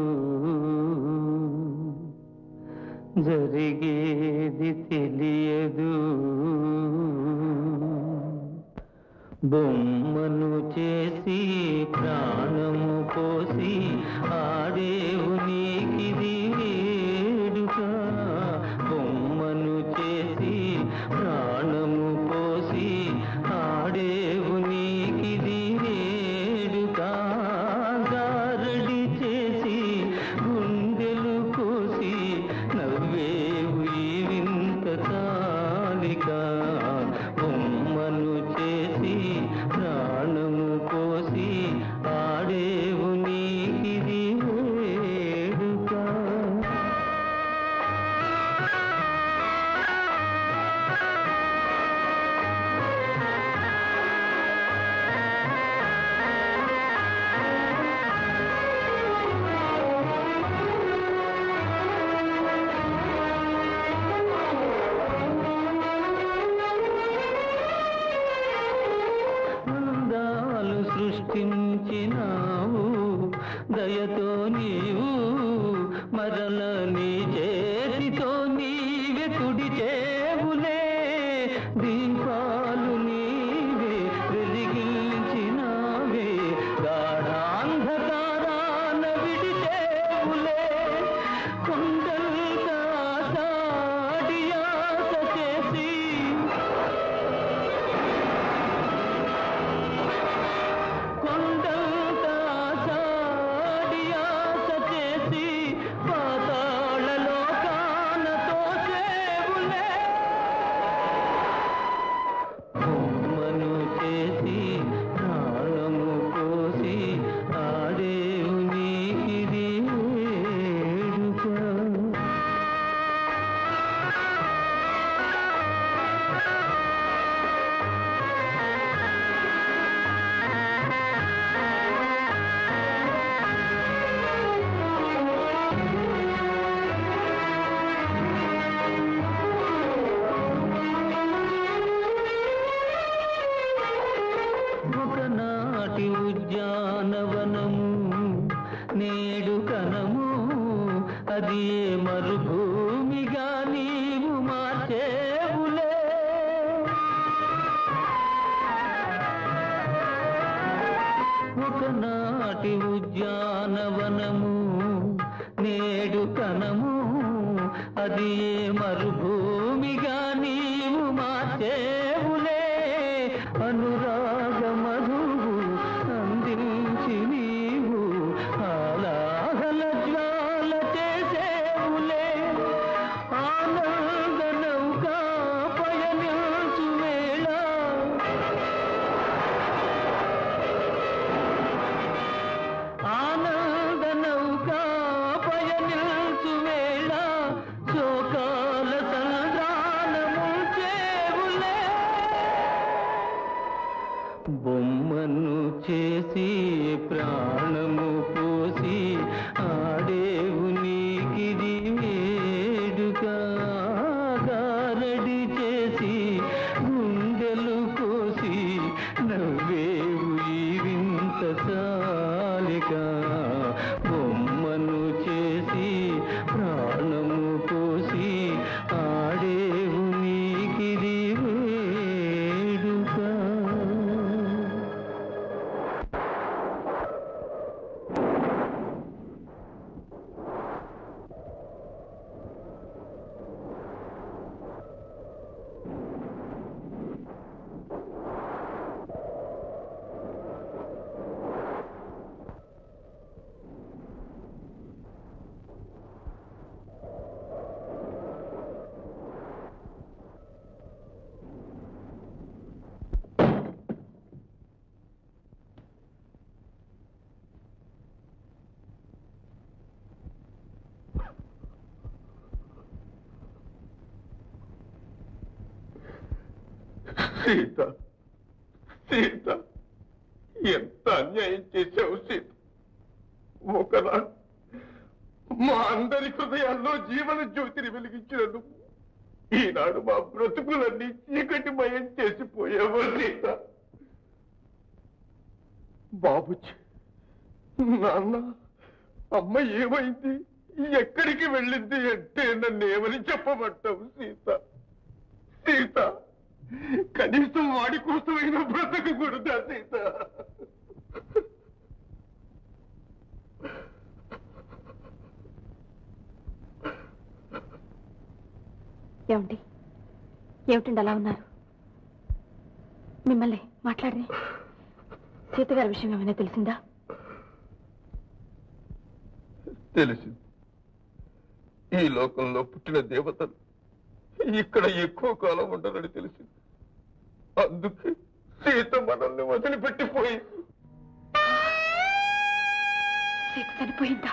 జరిగేది తెలియదు బొమ్మను చేసి ప్రాణము పోసి ఆడేవు నీకిది వేడుక బొమ్మను చేసి ప్రాణము పోసి ఆడేవు నీకిది వేడుక గారడి చేసి గుండెలు కోసి నవ్వేవు ఈ వింత కాలిక బొమ్మను చేసి ప్రాణము పోసి ఆడేవు నీకిది వేడుక అందాలు సృష్టించినావు దయతో నీవు మరల నీ చేతితో నీవే తుడిచేవులే దీపాలు నీవే వెలిగించినావే గాఢాంధకారాన విడిచేవులే కొండల్గా సాడియాస చేసి కొండంత ఉద్యానవనము నేడు కనము అది ఏ మరుభూమిగా నీవు మార్చేవులే ఒకనాటి ఉద్యానవనము నేడు కనము అది ఏ మరుభూమిగా నీవు మార్చేవులే అనురాగ మధువు అందించి నీవు ఆలాహల జ్వాల చేసేవులే ఆనంద నౌకా పయనించు వేళ ఆనంద నౌకా పయనించు వేళ శోకాల సంద్రానము చేవులే బొమ్మను చేసి ప్రాణము పోసి ఆడేవు నీకిది వేడుక గారడి చేసి గుండెలు కోసి నవ్వేవు ఈ వింత చాలిక బొమ్మను చేసి ప్రాణము పోసి ఆడేవు నీకిది వేడుక సీత సీత ఎంత అన్యాయం చేశావు సీత ఒకనాడు మా అందరి హృదయాల్లో జీవన జ్యోతిని వెలిగించిన నువ్వు ఈనాడు మా బ్రతుకులన్నీ చీకటి మయం చేసిపోయావు సీత బాబుజీ నాన్న అమ్మ ఏమైంది ఎక్కడికి వెళ్ళింది అంటే నన్ను ఏమని చెప్పమంటావు సీత సీత కనీసం వాడి కోసమైనా బ్రతకకూడదా సీత ఏమండి ఏమిటండి అలా ఉన్నారు మిమ్మల్ని మాట్లాడరే సీత గారి విషయం ఏమైనా తెలిసిందా తెలిసింది ఈ లోకంలో పుట్టిన దేవతలు ఇక్కడ ఎక్కువ కాలం ఉండదని తెలిసింది అందుకే సీత మనల్ని వదిలిపెట్టిపోయింది సీత చనిపోయిందా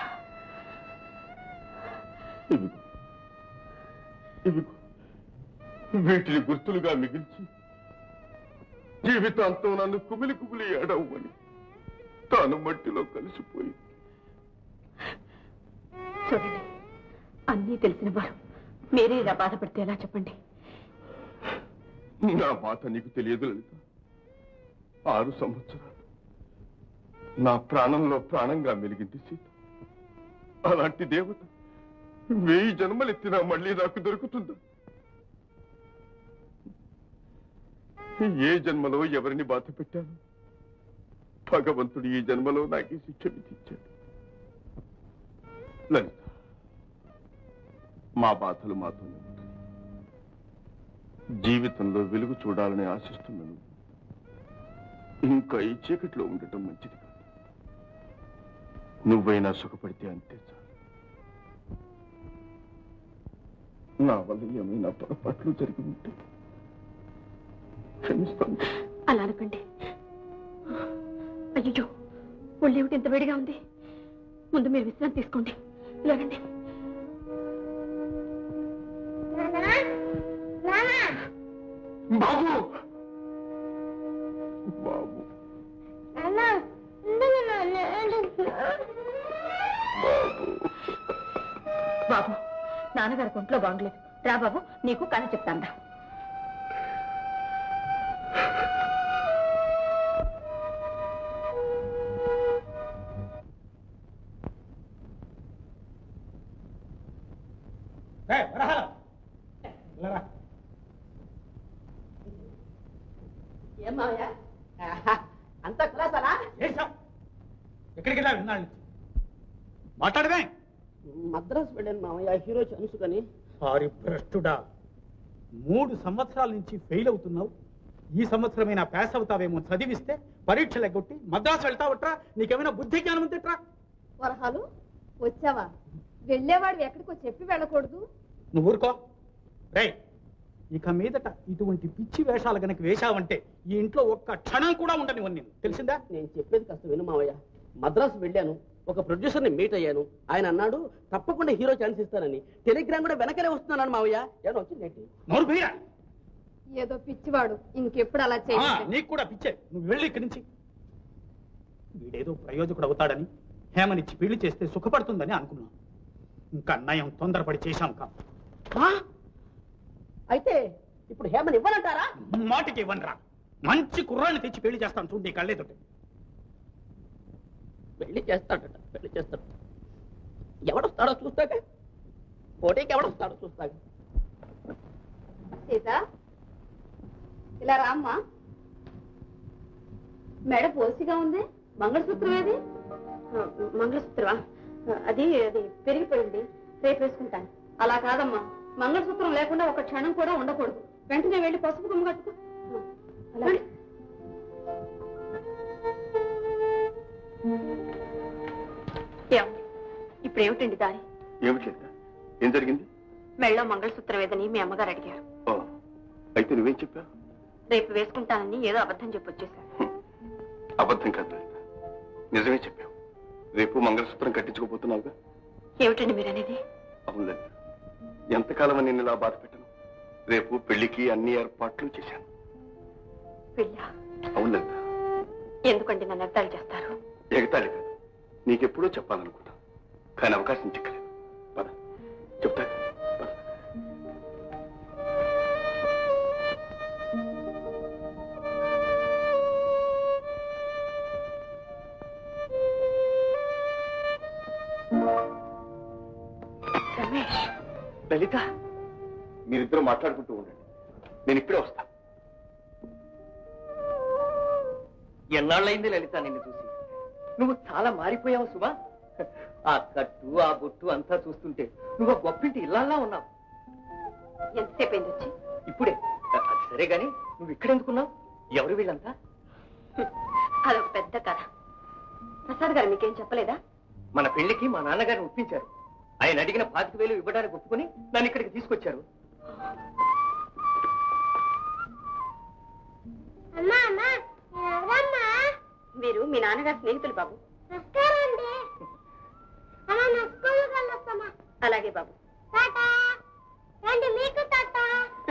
ఇదిగో ఇదిగో వీటిని గుర్తులుగా మిగిల్చి జీవితాంతం నన్ను కుమిలి కుమిలి ఏడవని తాను మట్టిలో కలిసిపోయింది చూడండి అన్నీ తెలిసిన వారు మీరే ఇలా బాధపడితే ఎలా చెప్పండి నా బాధ నీకు తెలియదు లలిత ఆరు సంవత్సరాలు నా ప్రాణంలో ప్రాణంగా మెలిగింది సీత అలాంటి దేవత వెయ్యి జన్మలెత్తినా మళ్ళీ నాకు దొరుకుతుందా ఏ జన్మలో ఎవరిని బాధ పెట్టాను భగవంతుడు ఈ జన్మలో నాకు ఈ శిక్ష విధించాడు లలిత మా బాధలు మాతోనే ఉంటాయి జీవితంలో వెలుగు చూడాలని ఆశిస్తున్నాను ఇంకా ఈ చీకట్లో ఉండటం మంచిది కాదు నువ్వైనా సుఖపడితే అంతే చాలు నా వల్ల ఏమైనా పొరపాట్లు జరిగి ఉంటే క్షమిస్తాను అలా అనకండి అయ్యో ఒళ్ళేమిటి ఇంత వేడిగా ఉంది ముందు మీరు విశ్రాంతి తీసుకోండి లేదండి బాబు బాబు బాబు బాబు నాన్నగారికి ఒంట్లో బాగుండలేదు రా బాబు నీకు కథ చెప్తాందా రే, వరహాల. వెళ్ళరా. ఏం మావయ్య ఆహా, అంతా కులాసాలా చేశాం ఎక్కడికి వెళ్ళా విన్నాళ్ళు మాట్లాడమే మద్రాసు వెళ్ళాను మావయ్య హీరో ఛాన్స్ కానీ సారీ భ్రష్టుడా మూడు సంవత్సరాల నుంచి ఫెయిల్ అవుతున్నావు ఈ సంవత్సరమైనా పాస్ అవుతావేమో చదివిస్తే పరీక్షలు ఎగ్గొట్టి మద్రాసు వెళ్తావట్రా నీకేమైనా బుద్ధి జ్ఞానం ఉందిట్రా వరహాలు వచ్చావా వెళ్ళేవాడు ఎక్కడికో చెప్పి వెళ్ళకూడదు నువ్వు ఊరుకో రే ఇక మీదట ఇటువంటి పిచ్చి వేషాలు గనక వేశావంటే ఈ ఇంట్లో ఒక్క క్షణం కూడా ఉండని నేను తెలిసిందా నేను చెప్పేది కాస్త విను మావయ్య మద్రాసు వెళ్ళాను ఒక ప్రొడ్యూసర్ ని మీట్ అయ్యాను ఆయన అన్నాడు తప్పకుండా హీరో ఛాన్స్ ఇస్తానని టెలిగ్రామ్ కూడా వెనకనే వస్తున్నాను మావయ్య ఏదో వచ్చిందేంటి నోరు బీరా ఏదో పిచ్చివాడు ఇంకెప్పుడు అలా ఆ, చేయండి నీకు కూడా పిచ్చే నువ్వు వెళ్ళి ఇక్కడి నుంచి వీడేదో ప్రయోజకుడు అవుతాడని హేమనిచ్చి పెళ్లి చేస్తే సుఖపడుతుందని అనుకున్నాం ఇంకా నయం తొందరపడి చేశాం కా ఆ? అయితే ఇప్పుడు హేమని ఇవ్వనంటారా మాటికి ఇవ్వనరా మంచి కుర్రాన్ని తెచ్చి పెళ్లి చేస్తాను చూడు నీ కళ్ళేదొట్టి పెళ్లి చేస్తాడట పెళ్లి చేస్తాడు ఎవడొస్తాడో చూస్తాక పోటీకి ఎవడొస్తాడో చూస్తాక సీత ఇలా రామ్మా మెడ పోసిగా ఉంది మంగళసూత్రం ఏది ఆ, మంగళసూత్రమా ఆ, అది అది పెరిగిపోయింది రేపు వేసుకుంటాను అలా కాదమ్మా మంగళసూత్రం లేకుండా ఒక క్షణం కూడా ఉండకూడదు వెంటనే వెళ్ళి పసుపు కొమ్మ కట్టుకో ఆ, అలాగే ఏమండి? ఇప్పుడు ఏమిటండి దారి ఏమిటి లలిత ఏం జరిగింది మెళ్ళో మంగళసూత్రం ఏదని మీ అమ్మగారు అడిగారు ఓ అయితే నువ్వేం చెప్పావు రేపు వేసుకుంటానని ఏదో అబద్ధం చెప్పొచ్చేశారు అబద్ధం కాదు లలిత నిజమే చెప్పావు రేపు మంగళసూత్రం కట్టించుకోబోతున్నావుగా ఏమిటండి మీరు అనేది అవును లలిత ఎంతకాలం నేను ఇలా బాధ పెట్టను రేపు పెళ్లికి అన్ని ఏర్పాట్లు చేశాను పెళ్ళా అవును లలిత ఎందుకండి నన్ను ఎగతాళి చేస్తారు ఎగతాళి కాదు నీకెప్పుడూ చెప్పాలనుకున్నా కానీ అవకాశం చిక్కలేదు పద చెప్తా పద. రమేష్ లలిత మీరిద్దరూ మాట్లాడుకుంటూ ఉండండి నేను ఇప్పుడే వస్తా ఎన్నాళ్ళైంది లలిత నిన్ను చూసి నువ్వు చాలా మారిపోయావు సుమా ఆ కట్టు ఆ బొట్టు అంతా చూస్తుంటే నువ్వు ఆ గొప్పింటి ఇల్లాల్లా ఉన్నావు ఎంతసేపు అయింది వచ్చి ఇప్పుడే అ- అది సరే గాని నువ్వు ఇక్కడెందుకున్నావు ఎవరు వీళ్ళంతా అదొక పెద్ద కథ ప్రసాద్ గారు మీకేం చెప్పలేదా మన పెళ్లికి మా నాన్నగారిని ఒప్పించారు ఆయన అడిగిన పాతిక వేలు ఇవ్వడానికి ఒప్పుకొని నన్ను ఇక్కడికి తీసుకొచ్చారు అమ్మా అమ్మా ఎవరమ్మా మీరు మీ నాన్నగారు స్నేహితులు బాబు నమస్కారండి అలా నా స్కూల్కి వెళ్ళొస్తామా అలాగే బాబు టాటా రండి మీకు టాటా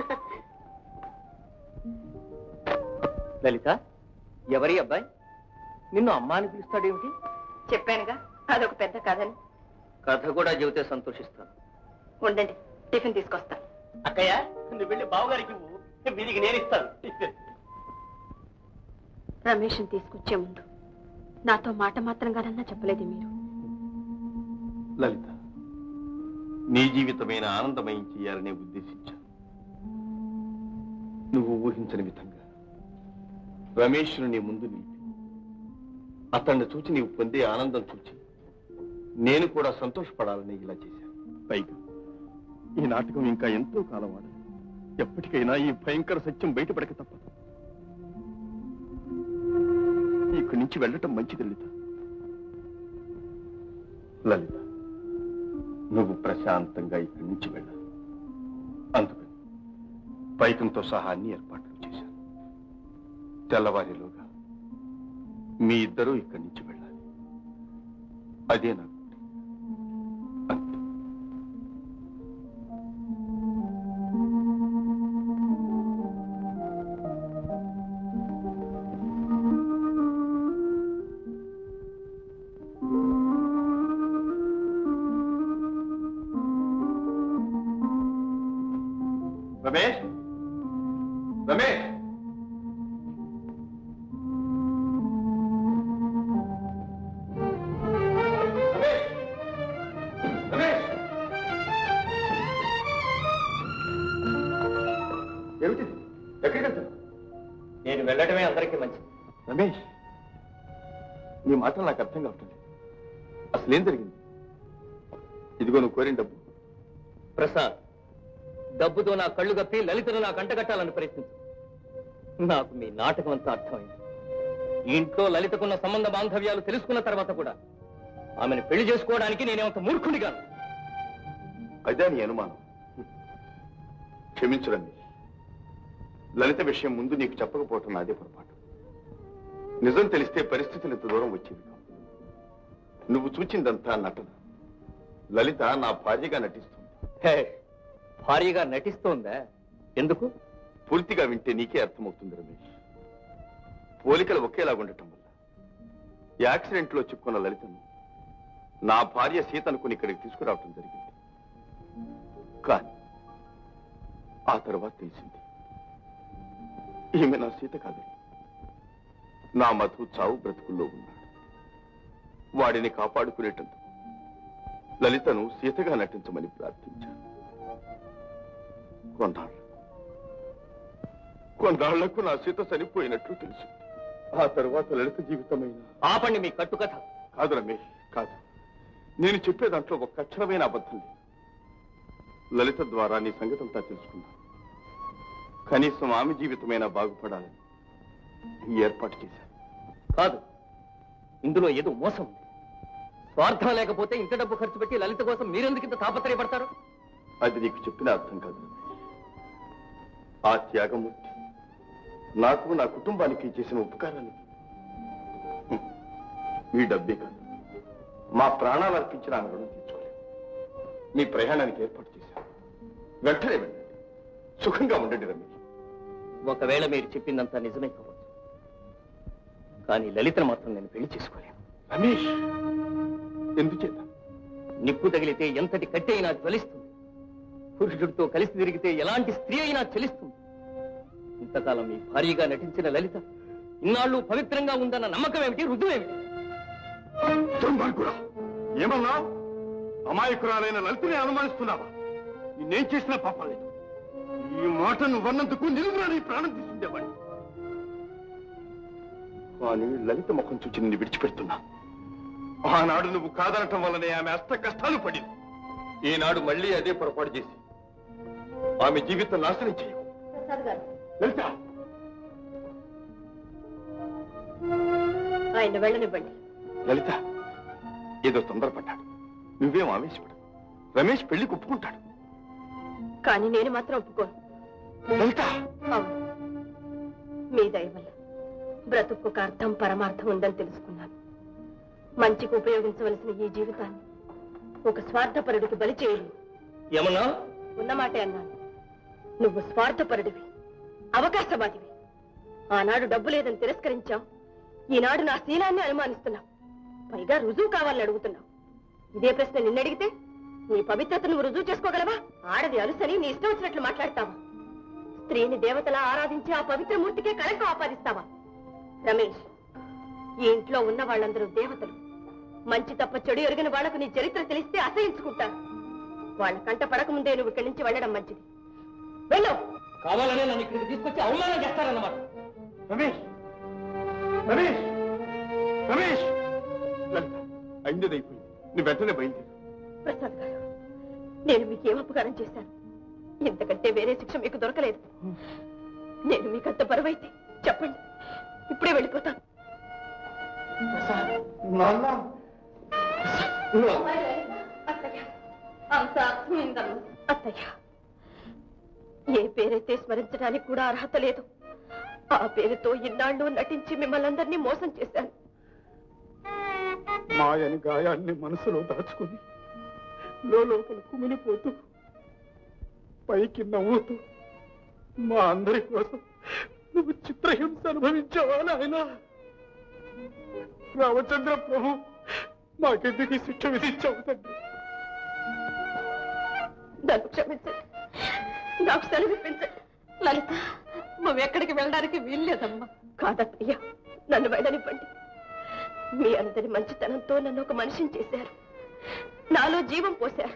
లలిత ఎవరి అబ్బాయి నిన్ను అమ్మ అని పిలుస్తాడేమిటి చెప్పానుగా అదొక పెద్ద కథని కథ కూడా చెబితే సంతోషిస్తాను ఉండండి టిఫిన్ తీసుకొస్తా అక్కయ్య నువ్వు వెళ్ళి బావగారికి ఇవ్వు వీరికి నేను ఇస్తాను రమేష్ని తీసుకొచ్చే ముందు నాతో మాట మాత్రంగానన్నా చెప్పలేదు మీరు లలిత నీ జీవితమైన ఆనందమయం చేయాలనే ఉద్దేశించాను నువ్వు ఊహించని విధంగా రమేష్ను నీ ముందు నిలిపి అతన్ని చూచి నీవు పొందే ఆనందం చూచి నేను కూడా సంతోషపడాలని ఇలా చేశాను పైగా ఈ నాటకం ఇంకా ఎంతో కాలం ఆడాలి ఎప్పటికైనా ఈ భయంకర సత్యం బయటపడక తప్పదు ఇక్కడి నుంచి వెళ్ళటం మంచిది లలిత లలిత నువ్వు ప్రశాంతంగా ఇక్కడి నుంచి వెళ్ళాలి అందుకని పైకంతో సహా అన్ని ఏర్పాట్లు చేశాను తెల్లవారిలోగా మీ ఇద్దరూ ఇక్కడి నుంచి వెళ్ళాలి అదే నాకు అంతే రమేష్ రమేష్ రమేష్ రమేష్ వెళ్ళటమే అందరికీ మంచిది రమేష్ నీ మాటలు నాకు అర్థం కావట్లేదు అసలేం జరిగింది ఇదిగో నువ్వు కోరిన డబ్బు ప్రసాద్ డబ్బుతో నా కళ్ళు కప్పి లలితను నాకు అంటగట్టాలని ప్రయత్నించు నాకు మీ నాటకం అంతా అర్థమైంది ఈ ఇంట్లో లలితకున్న సంబంధ బాంధవ్యాలు తెలుసుకున్న తర్వాత కూడా ఆమెను పెళ్లి చేసుకోవడానికి నేనేమంత మూర్ఖుడిగాను అదే నీ అనుమానం క్షమించు రమేష్ లలిత విషయం ముందు నీకు చెప్పకపోవటం నాదే పొరపాటు నిజం తెలిస్తే పరిస్థితులు ఇంత దూరం వచ్చేవి కావు. నువ్వు చూచిందంతా నటన లలిత నా భార్యగా నటిస్తుంది హే, భారీగా నటిస్తోందా ఎందుకు పూర్తిగా వింటే నీకే అర్థమవుతుంది రమేష్ పోలికలు ఒకేలా ఉండటం వల్ల యాక్సిడెంట్ లో చిక్కున్న లలితను నా భార్య సీత అనుకుని ఇక్కడికి తీసుకురావటం జరిగింది కానీ ఆ తర్వాత తెలిసింది ఈమె నా సీత కాదని నా మధు చావు బ్రతుకుల్లో ఉన్నాడు వాడిని కాపాడుకునేటందుకు లలితను సీతగా నటించమని ప్రార్థించాను కొన్నాళ్ళు కొన్నాళ్లకు నా సీత చనిపోయినట్లు తెలిసింది ఆ తరువాత లలిత జీవితమైన ఆపండి మీ కట్టుకథ కాదు రమేష్ కాదు నేను చెప్పే దాంట్లో ఒక్క అక్షరమైన అబద్ధం లేదు లలిత ద్వారా నీ సంగతంతా తెలుసుకున్నా కనీసం ఆమె జీవితమైనా బాగుపడాలని ఈ ఏర్పాటు చేశాను కాదు ఇందులో ఏదో మోసం ఉంది స్వార్థం లేకపోతే ఇంత డబ్బు ఖర్చు పెట్టి లలిత కోసం మీరెందుకు ఇంత తాపత్రయపడతారు అది నీకు చెప్పిన అర్థం కాదు రమేష్. ఆ త్యాగమూర్తి నాకు నా కుటుంబానికి చేసిన ఉపకారానికి హ్మ్, ఈ డబ్బే కాదు మా ప్రాణాలు అర్పించిన ఆమె రుణం తీర్చుకోలేము మీ ప్రయాణానికి ఏర్పాటు చేశాను వెంటనే వెళ్ళండి సుఖంగా ఉండండి రమేష్ ఒకవేళ మీరు చెప్పిందంతా నిజమే కావచ్చు కానీ లలితను మాత్రం నేను పెళ్లి చేసుకోలేను రమేష్ ఎందుచేత నిప్పు తగిలితే ఎంతటి కట్టె అయినా జ్వలిస్తుంది పురుషుడితో కలిసి తిరిగితే ఎలాంటి స్త్రీ అయినా చెలిస్తుంది ఇంతకాలం మీ భారీగా నటించిన లలిత ఇన్నాళ్ళు పవిత్రంగా ఉందన్న నమ్మకం ఏమిటి రుజువేమిటి దుర్మార్గుడా ఏమన్నా అమాయకురాలైన లలితని అనుమానిస్తున్నావా నిన్నేం చేసినా పాపం లేదు ఈ మాట నువ్వన్నందుకు నిలుగురా నీ ప్రాణం తీసుండేవాడిని కానీ లలిత ముఖం చూచి నిన్ను విడిచిపెడుతున్నా ఆనాడు నువ్వు కాదనటం వల్లనే ఆమె అష్ట కష్టాలు పడింది ఈనాడు మళ్ళీ అదే పొరపాటు చేసి ఆమె జీవితం నాశనం చేయవు ప్రసాద్ గారు లలిత ఆయన వెళ్ళనివ్వండి లలిత ఏదో తొందరపడ్డాడు నువ్వేం ఆవేశపడు రమేష్ పెళ్లి ఒప్పుకుంటాడు కానీ నేను మాత్రం ఒప్పుకోను లలిత అవును మీ దయ వల్ల బ్రతుకు ఒక అర్థం పరమార్థం ఉందని తెలుసుకున్నాను మంచికి ఉపయోగించవలసిన ఈ జీవితాన్ని ఒక స్వార్థపరుడికి బలి చేయలేదు ఏమన్నా ఉన్నమాటే అన్నాను నువ్వు స్వార్థపరుడివి అవకాశవాదివి ఆనాడు డబ్బు లేదని తిరస్కరించావు ఈనాడు నా శీలాన్ని అనుమానిస్తున్నావు పైగా రుజువు కావాలని అడుగుతున్నావు ఇదే ప్రశ్న నిన్నడిగితే నీ పవిత్రతను నువ్వు రుజువు చేసుకోగలవా ఆడది అలుసని నీ ఇష్టం వచ్చినట్లు మాట్లాడతావా స్త్రీని దేవతలా ఆరాధించి ఆ పవిత్ర మూర్తికే కళంకం ఆపాదిస్తావా రమేష్ ఈ ఇంట్లో ఉన్న వాళ్ళందరూ దేవతలు మంచి తప్ప చెడు ఎరిగిన వాళ్లకు నీ చరిత్ర తెలిస్తే అసహించుకుంటారు వాళ్ళ కంట పడకముందే నువ్వు ఇక్కడి నుంచి వెళ్ళడం మంచిది వెళ్ళు కావాలనే నన్ను ఇక్కడికి తీసుకొచ్చి అవమానం చేస్తారన్నమాట రమేష్ రమేష్ రమేష్ లలిత అయింది అయిపోయింది నువ్వు వెంటనే బయలుదేరు ప్రసాద్ గారు నేను మీకు ఏం అపకారం చేశాను ఇంతకంటే వేరే శిక్ష మీకు దొరకలేదు నేను మీకంత బరువైతే చెప్పండి ఇప్పుడే వెళ్ళిపోతాను అత్తయ్య ఏ పేరైతే స్మరించడానికి కూడా అర్హత లేదు ఆ పేరుతో ఇన్నాళ్ళు నటించి మిమ్మల్ని అందరినీ మోసం చేశాను మాయని గాయాన్ని మనసులో దాచుకుని లోపల కుమిలిపోతూ పైకి నవ్వుతూ మా అందరి కోసం నువ్వు చిత్రహింస అనుభవించావా నాయన రామచంద్ర ప్రభు మాకెందుకు ఈ శిక్ష విధించావు తండ్రి నన్ను క్షమించండి నాకు సెలవిప్పించండి లలిత నువ్వు ఎక్కడికి వెళ్ళడానికి వీల్లేదమ్మా కాదత్తయ్య నన్ను వెళ్ళనివ్వండి మీ అందరి మంచితనంతో నన్ను ఒక మనిషిని చేశారు నాలో జీవం పోశారు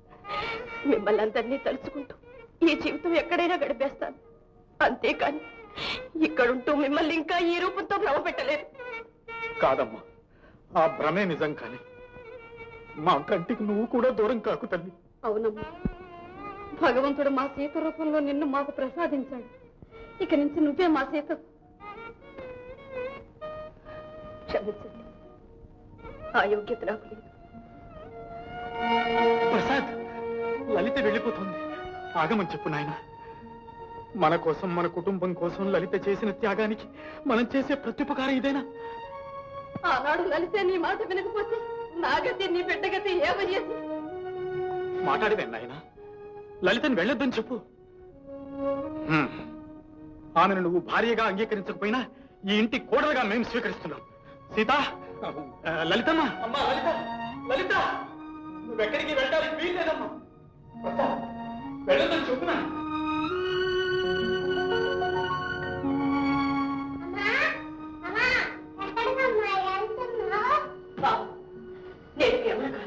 మిమ్మల్ని అందరినీ తలుచుకుంటూ ఈ జీవితం ఎక్కడైనా గడిపేస్తాను అంతేకాని ఇక్కడుంటూ మిమ్మల్ని ఇంకా ఈ రూపంతో భ్రమ పెట్టలేదు కాదమ్మా ఆ భ్రమే నిజం కానీ మా కంటికి నువ్వు కూడా దూరం కాకు తల్లి అవునమ్మా భగవంతుడు మా సీత రూపంలో నిన్ను మాకు ప్రసాదించాడు ఇక నుంచి నువ్వే మా సీత క్షమించండి ఆ యోగ్యత నాకు లేదు ప్రసాద్ లలిత వెళ్ళిపోతుంది ఆగమని చెప్పు నాయన మన కోసం మన కుటుంబం కోసం లలిత చేసిన త్యాగానికి మనం చేసే ప్రత్యుపకారం ఇదేనా ఆనాడు లలితే నీ మాట వినకపోతే నా గతి నీ బిడ్డ గతి ఏమయ్యేది మాట్లాడవే నాయన లలితను వెళ్ళొద్దని చెప్పు హ్మ్. ఆమెను నువ్వు భార్యగా అంగీకరించకపోయినా ఈ ఇంటి కోడలుగా మేము స్వీకరిస్తున్నాం సీత ఆ, లలితమ్మ అమ్మా లలిత లలిత నువ్వు ఎక్కడికి వెళ్ళడానికి వీల్లేదమ్మా ప్రసాద్, వెళ్ళొద్దని చెప్పునా నేను కేవలం కాదు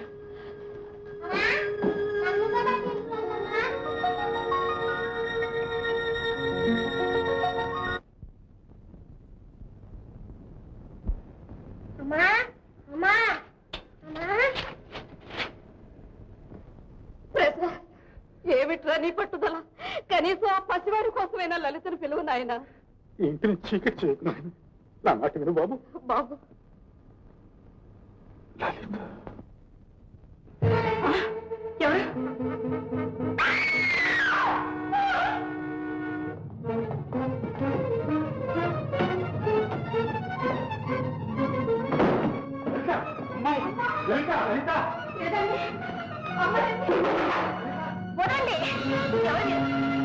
అమ్మా అమ్మా అమ్మా ప్రసాద్ ఏమిట్రా నీ పట్టుదల కనీసం ఆ పసివాడి కోసమైనా లలితను పిలువు నాయనా ఈ ఇంటిని చీకటి చేయకు నాయన నా మాట విను బాబు బాబు లలిత ఎవరు లలిత లలిత వదండి ఎవరు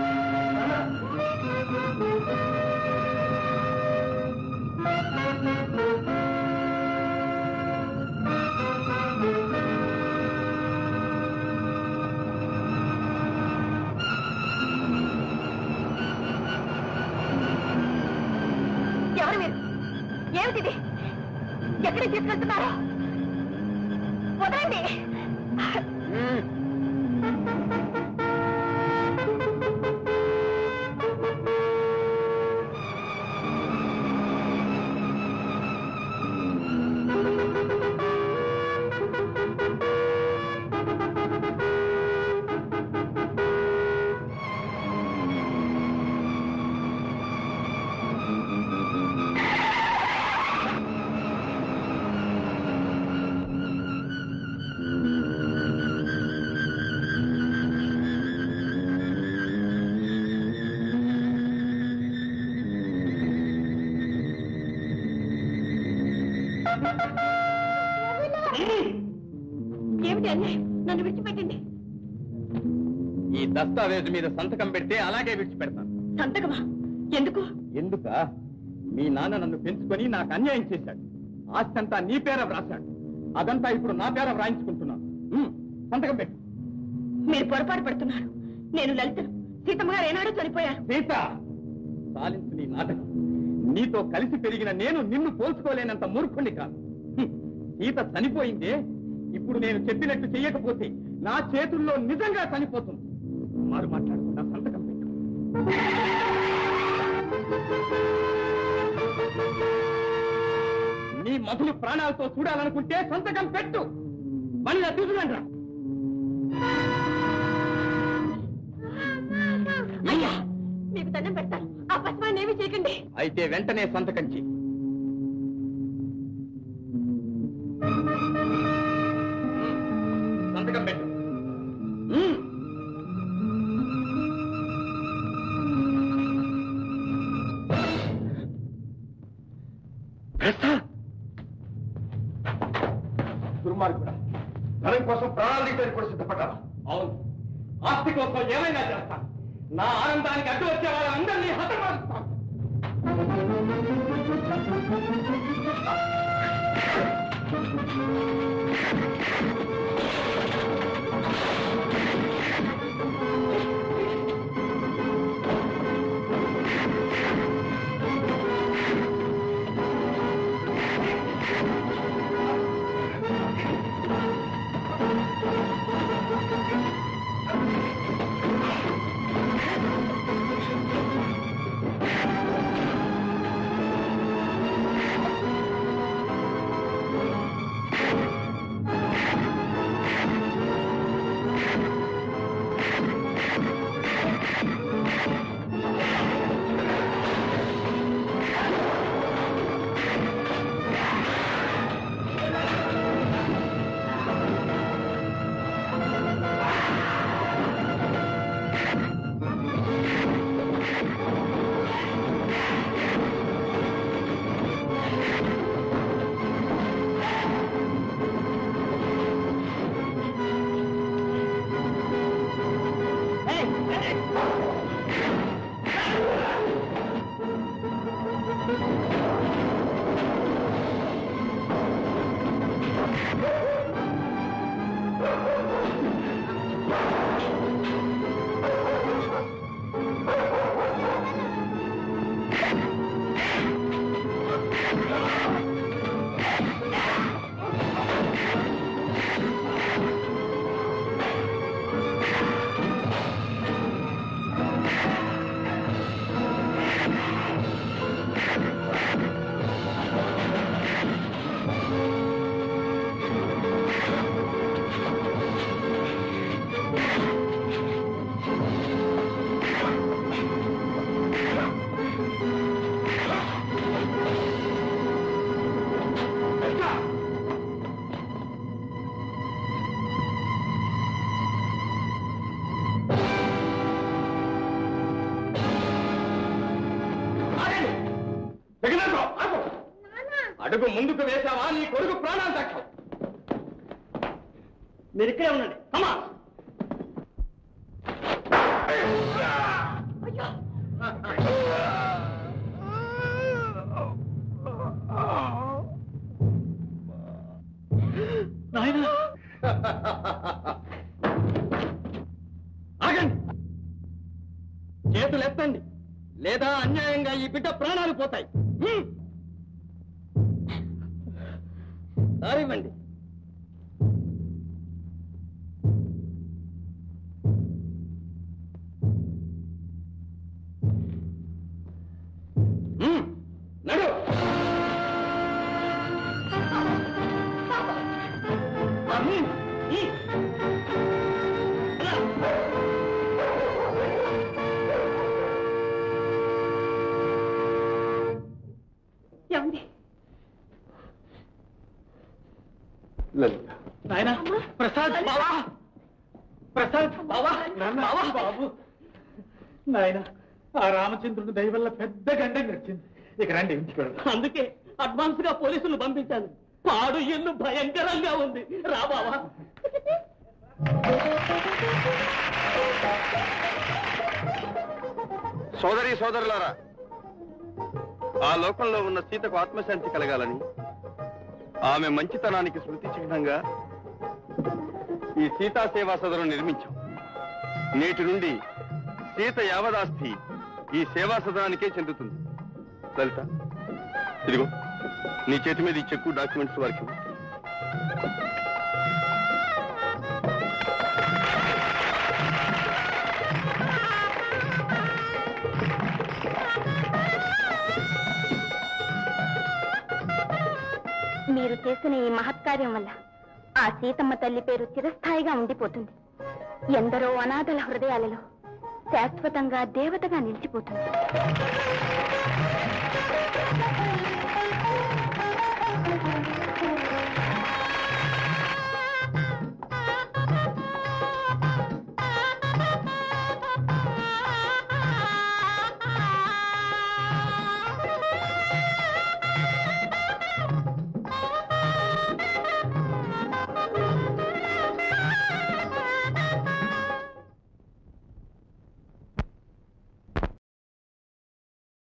ఎవరు మీరు ఏమిటిది ఎక్కడికి తీసుకెళ్తున్నారు వదలండి ఏమిటి అన్యాయం నన్ను విడిచిపెట్టండి ఈ దస్తావేజు మీద సంతకం పెడితే అలాగే విడిచిపెడతాను సంతకమా ఎందుకు ఎందుక మీ నాన్న నన్ను పెంచుకొని నాకు అన్యాయం చేశాడు ఆస్తి అంతా నీ పేర వ్రాశాడు అదంతా ఇప్పుడు నా పేర వ్రాయించుకుంటున్నాను ఉమ్, సంతకం పెట్టు మీరు పొరపాటు పడుతున్నారు నేను లలితను సీతమ్మ గారు ఏనాడో చనిపోయారు సీత సాలించు నీ నాటకం నీతో కలిసి పెరిగిన నేను నిన్ను పోల్చుకోలేనంత మూర్ఖుణ్ణి కాదు హ్మ్. సీత చనిపోయిందే ఇప్పుడు నేను చెప్పినట్టు చెయ్యకపోతే నా చేతుల్లో నిజంగా చనిపోతుంది మారు మాట్లాడకుండా సంతకం పెట్టు నీ మధులు ప్రాణాలతో చూడాలనుకుంటే సంతకం పెట్టు మళ్ళీ తీసుకురండి రా అయ్యా మీకు దండం పెడతాను ఆ పసివాడిని ఏమీ చేయకండి అయితే వెంటనే సంతకం చెయ్యి సంతకం పెట్టు ఉమ్. దుర్మార్గుడా ధనం కోసం ప్రాణాలు తీయడానికి కూడా సిద్ధపడ్డావా అవును ఆస్తి కోసం ఏమైనా చేస్తాను నా ఆనందానికి అడ్డు వచ్చే వాళ్ళందరినీ హతమారుస్తాను ఆ దిగలేకో, ఆగు. అడుగు ముందుకు వేశావా నీ కొడుకు ప్రాణాలు దక్కవు మీరు ఇక్కడే ఉండండి కమా నాయనా ఆగండి చేతులు ఎత్తండి లేదా అన్యాయంగా ఈ బిడ్డ ప్రాణాలు పోతాయి హ్మ్. దారివ్వండి హ్మ్. నడు హ్మ్. హ్మ్. ఏమండి లలిత నాయనా ప్రసాద్ బావా ప్రసాద్ బావా బావా బాబు నాయన ఆ రామచంద్రుడి దయ వల్ల పెద్ద గంట నడిచింది ఇక రండి ఇంటికి వెళ్దాం అందుకే అడ్వాన్స్ గా పోలీసులు పంపించాను పాడు ఇల్లు భయంకరంగా ఉంది రా బావా సోదరి సోదరులారా ఆ లోకంలో ఉన్న సీతకు ఆత్మశాంతి కలగాలని ఆమె మంచితనానికి స్మృతి చిహ్నంగా ఈ సీతా సేవా సదనం నిర్మించాం నేటి నుండి సీత యావదాస్తి ఈ సేవా సదనానికే చెందుతుంది లలిత ఇదిగో నీ చేతి మీద ఈ చెక్కు డాక్యుమెంట్స్ వారికి ఇవ్వు. మీరు చేసిన ఈ మహత్కార్యం వల్ల ఆ సీతమ్మ తల్లి పేరు చిరస్థాయిగా ఉండిపోతుంది ఎందరో అనాథల హృదయాలలో శాశ్వతంగా దేవతగా నిలిచిపోతుంది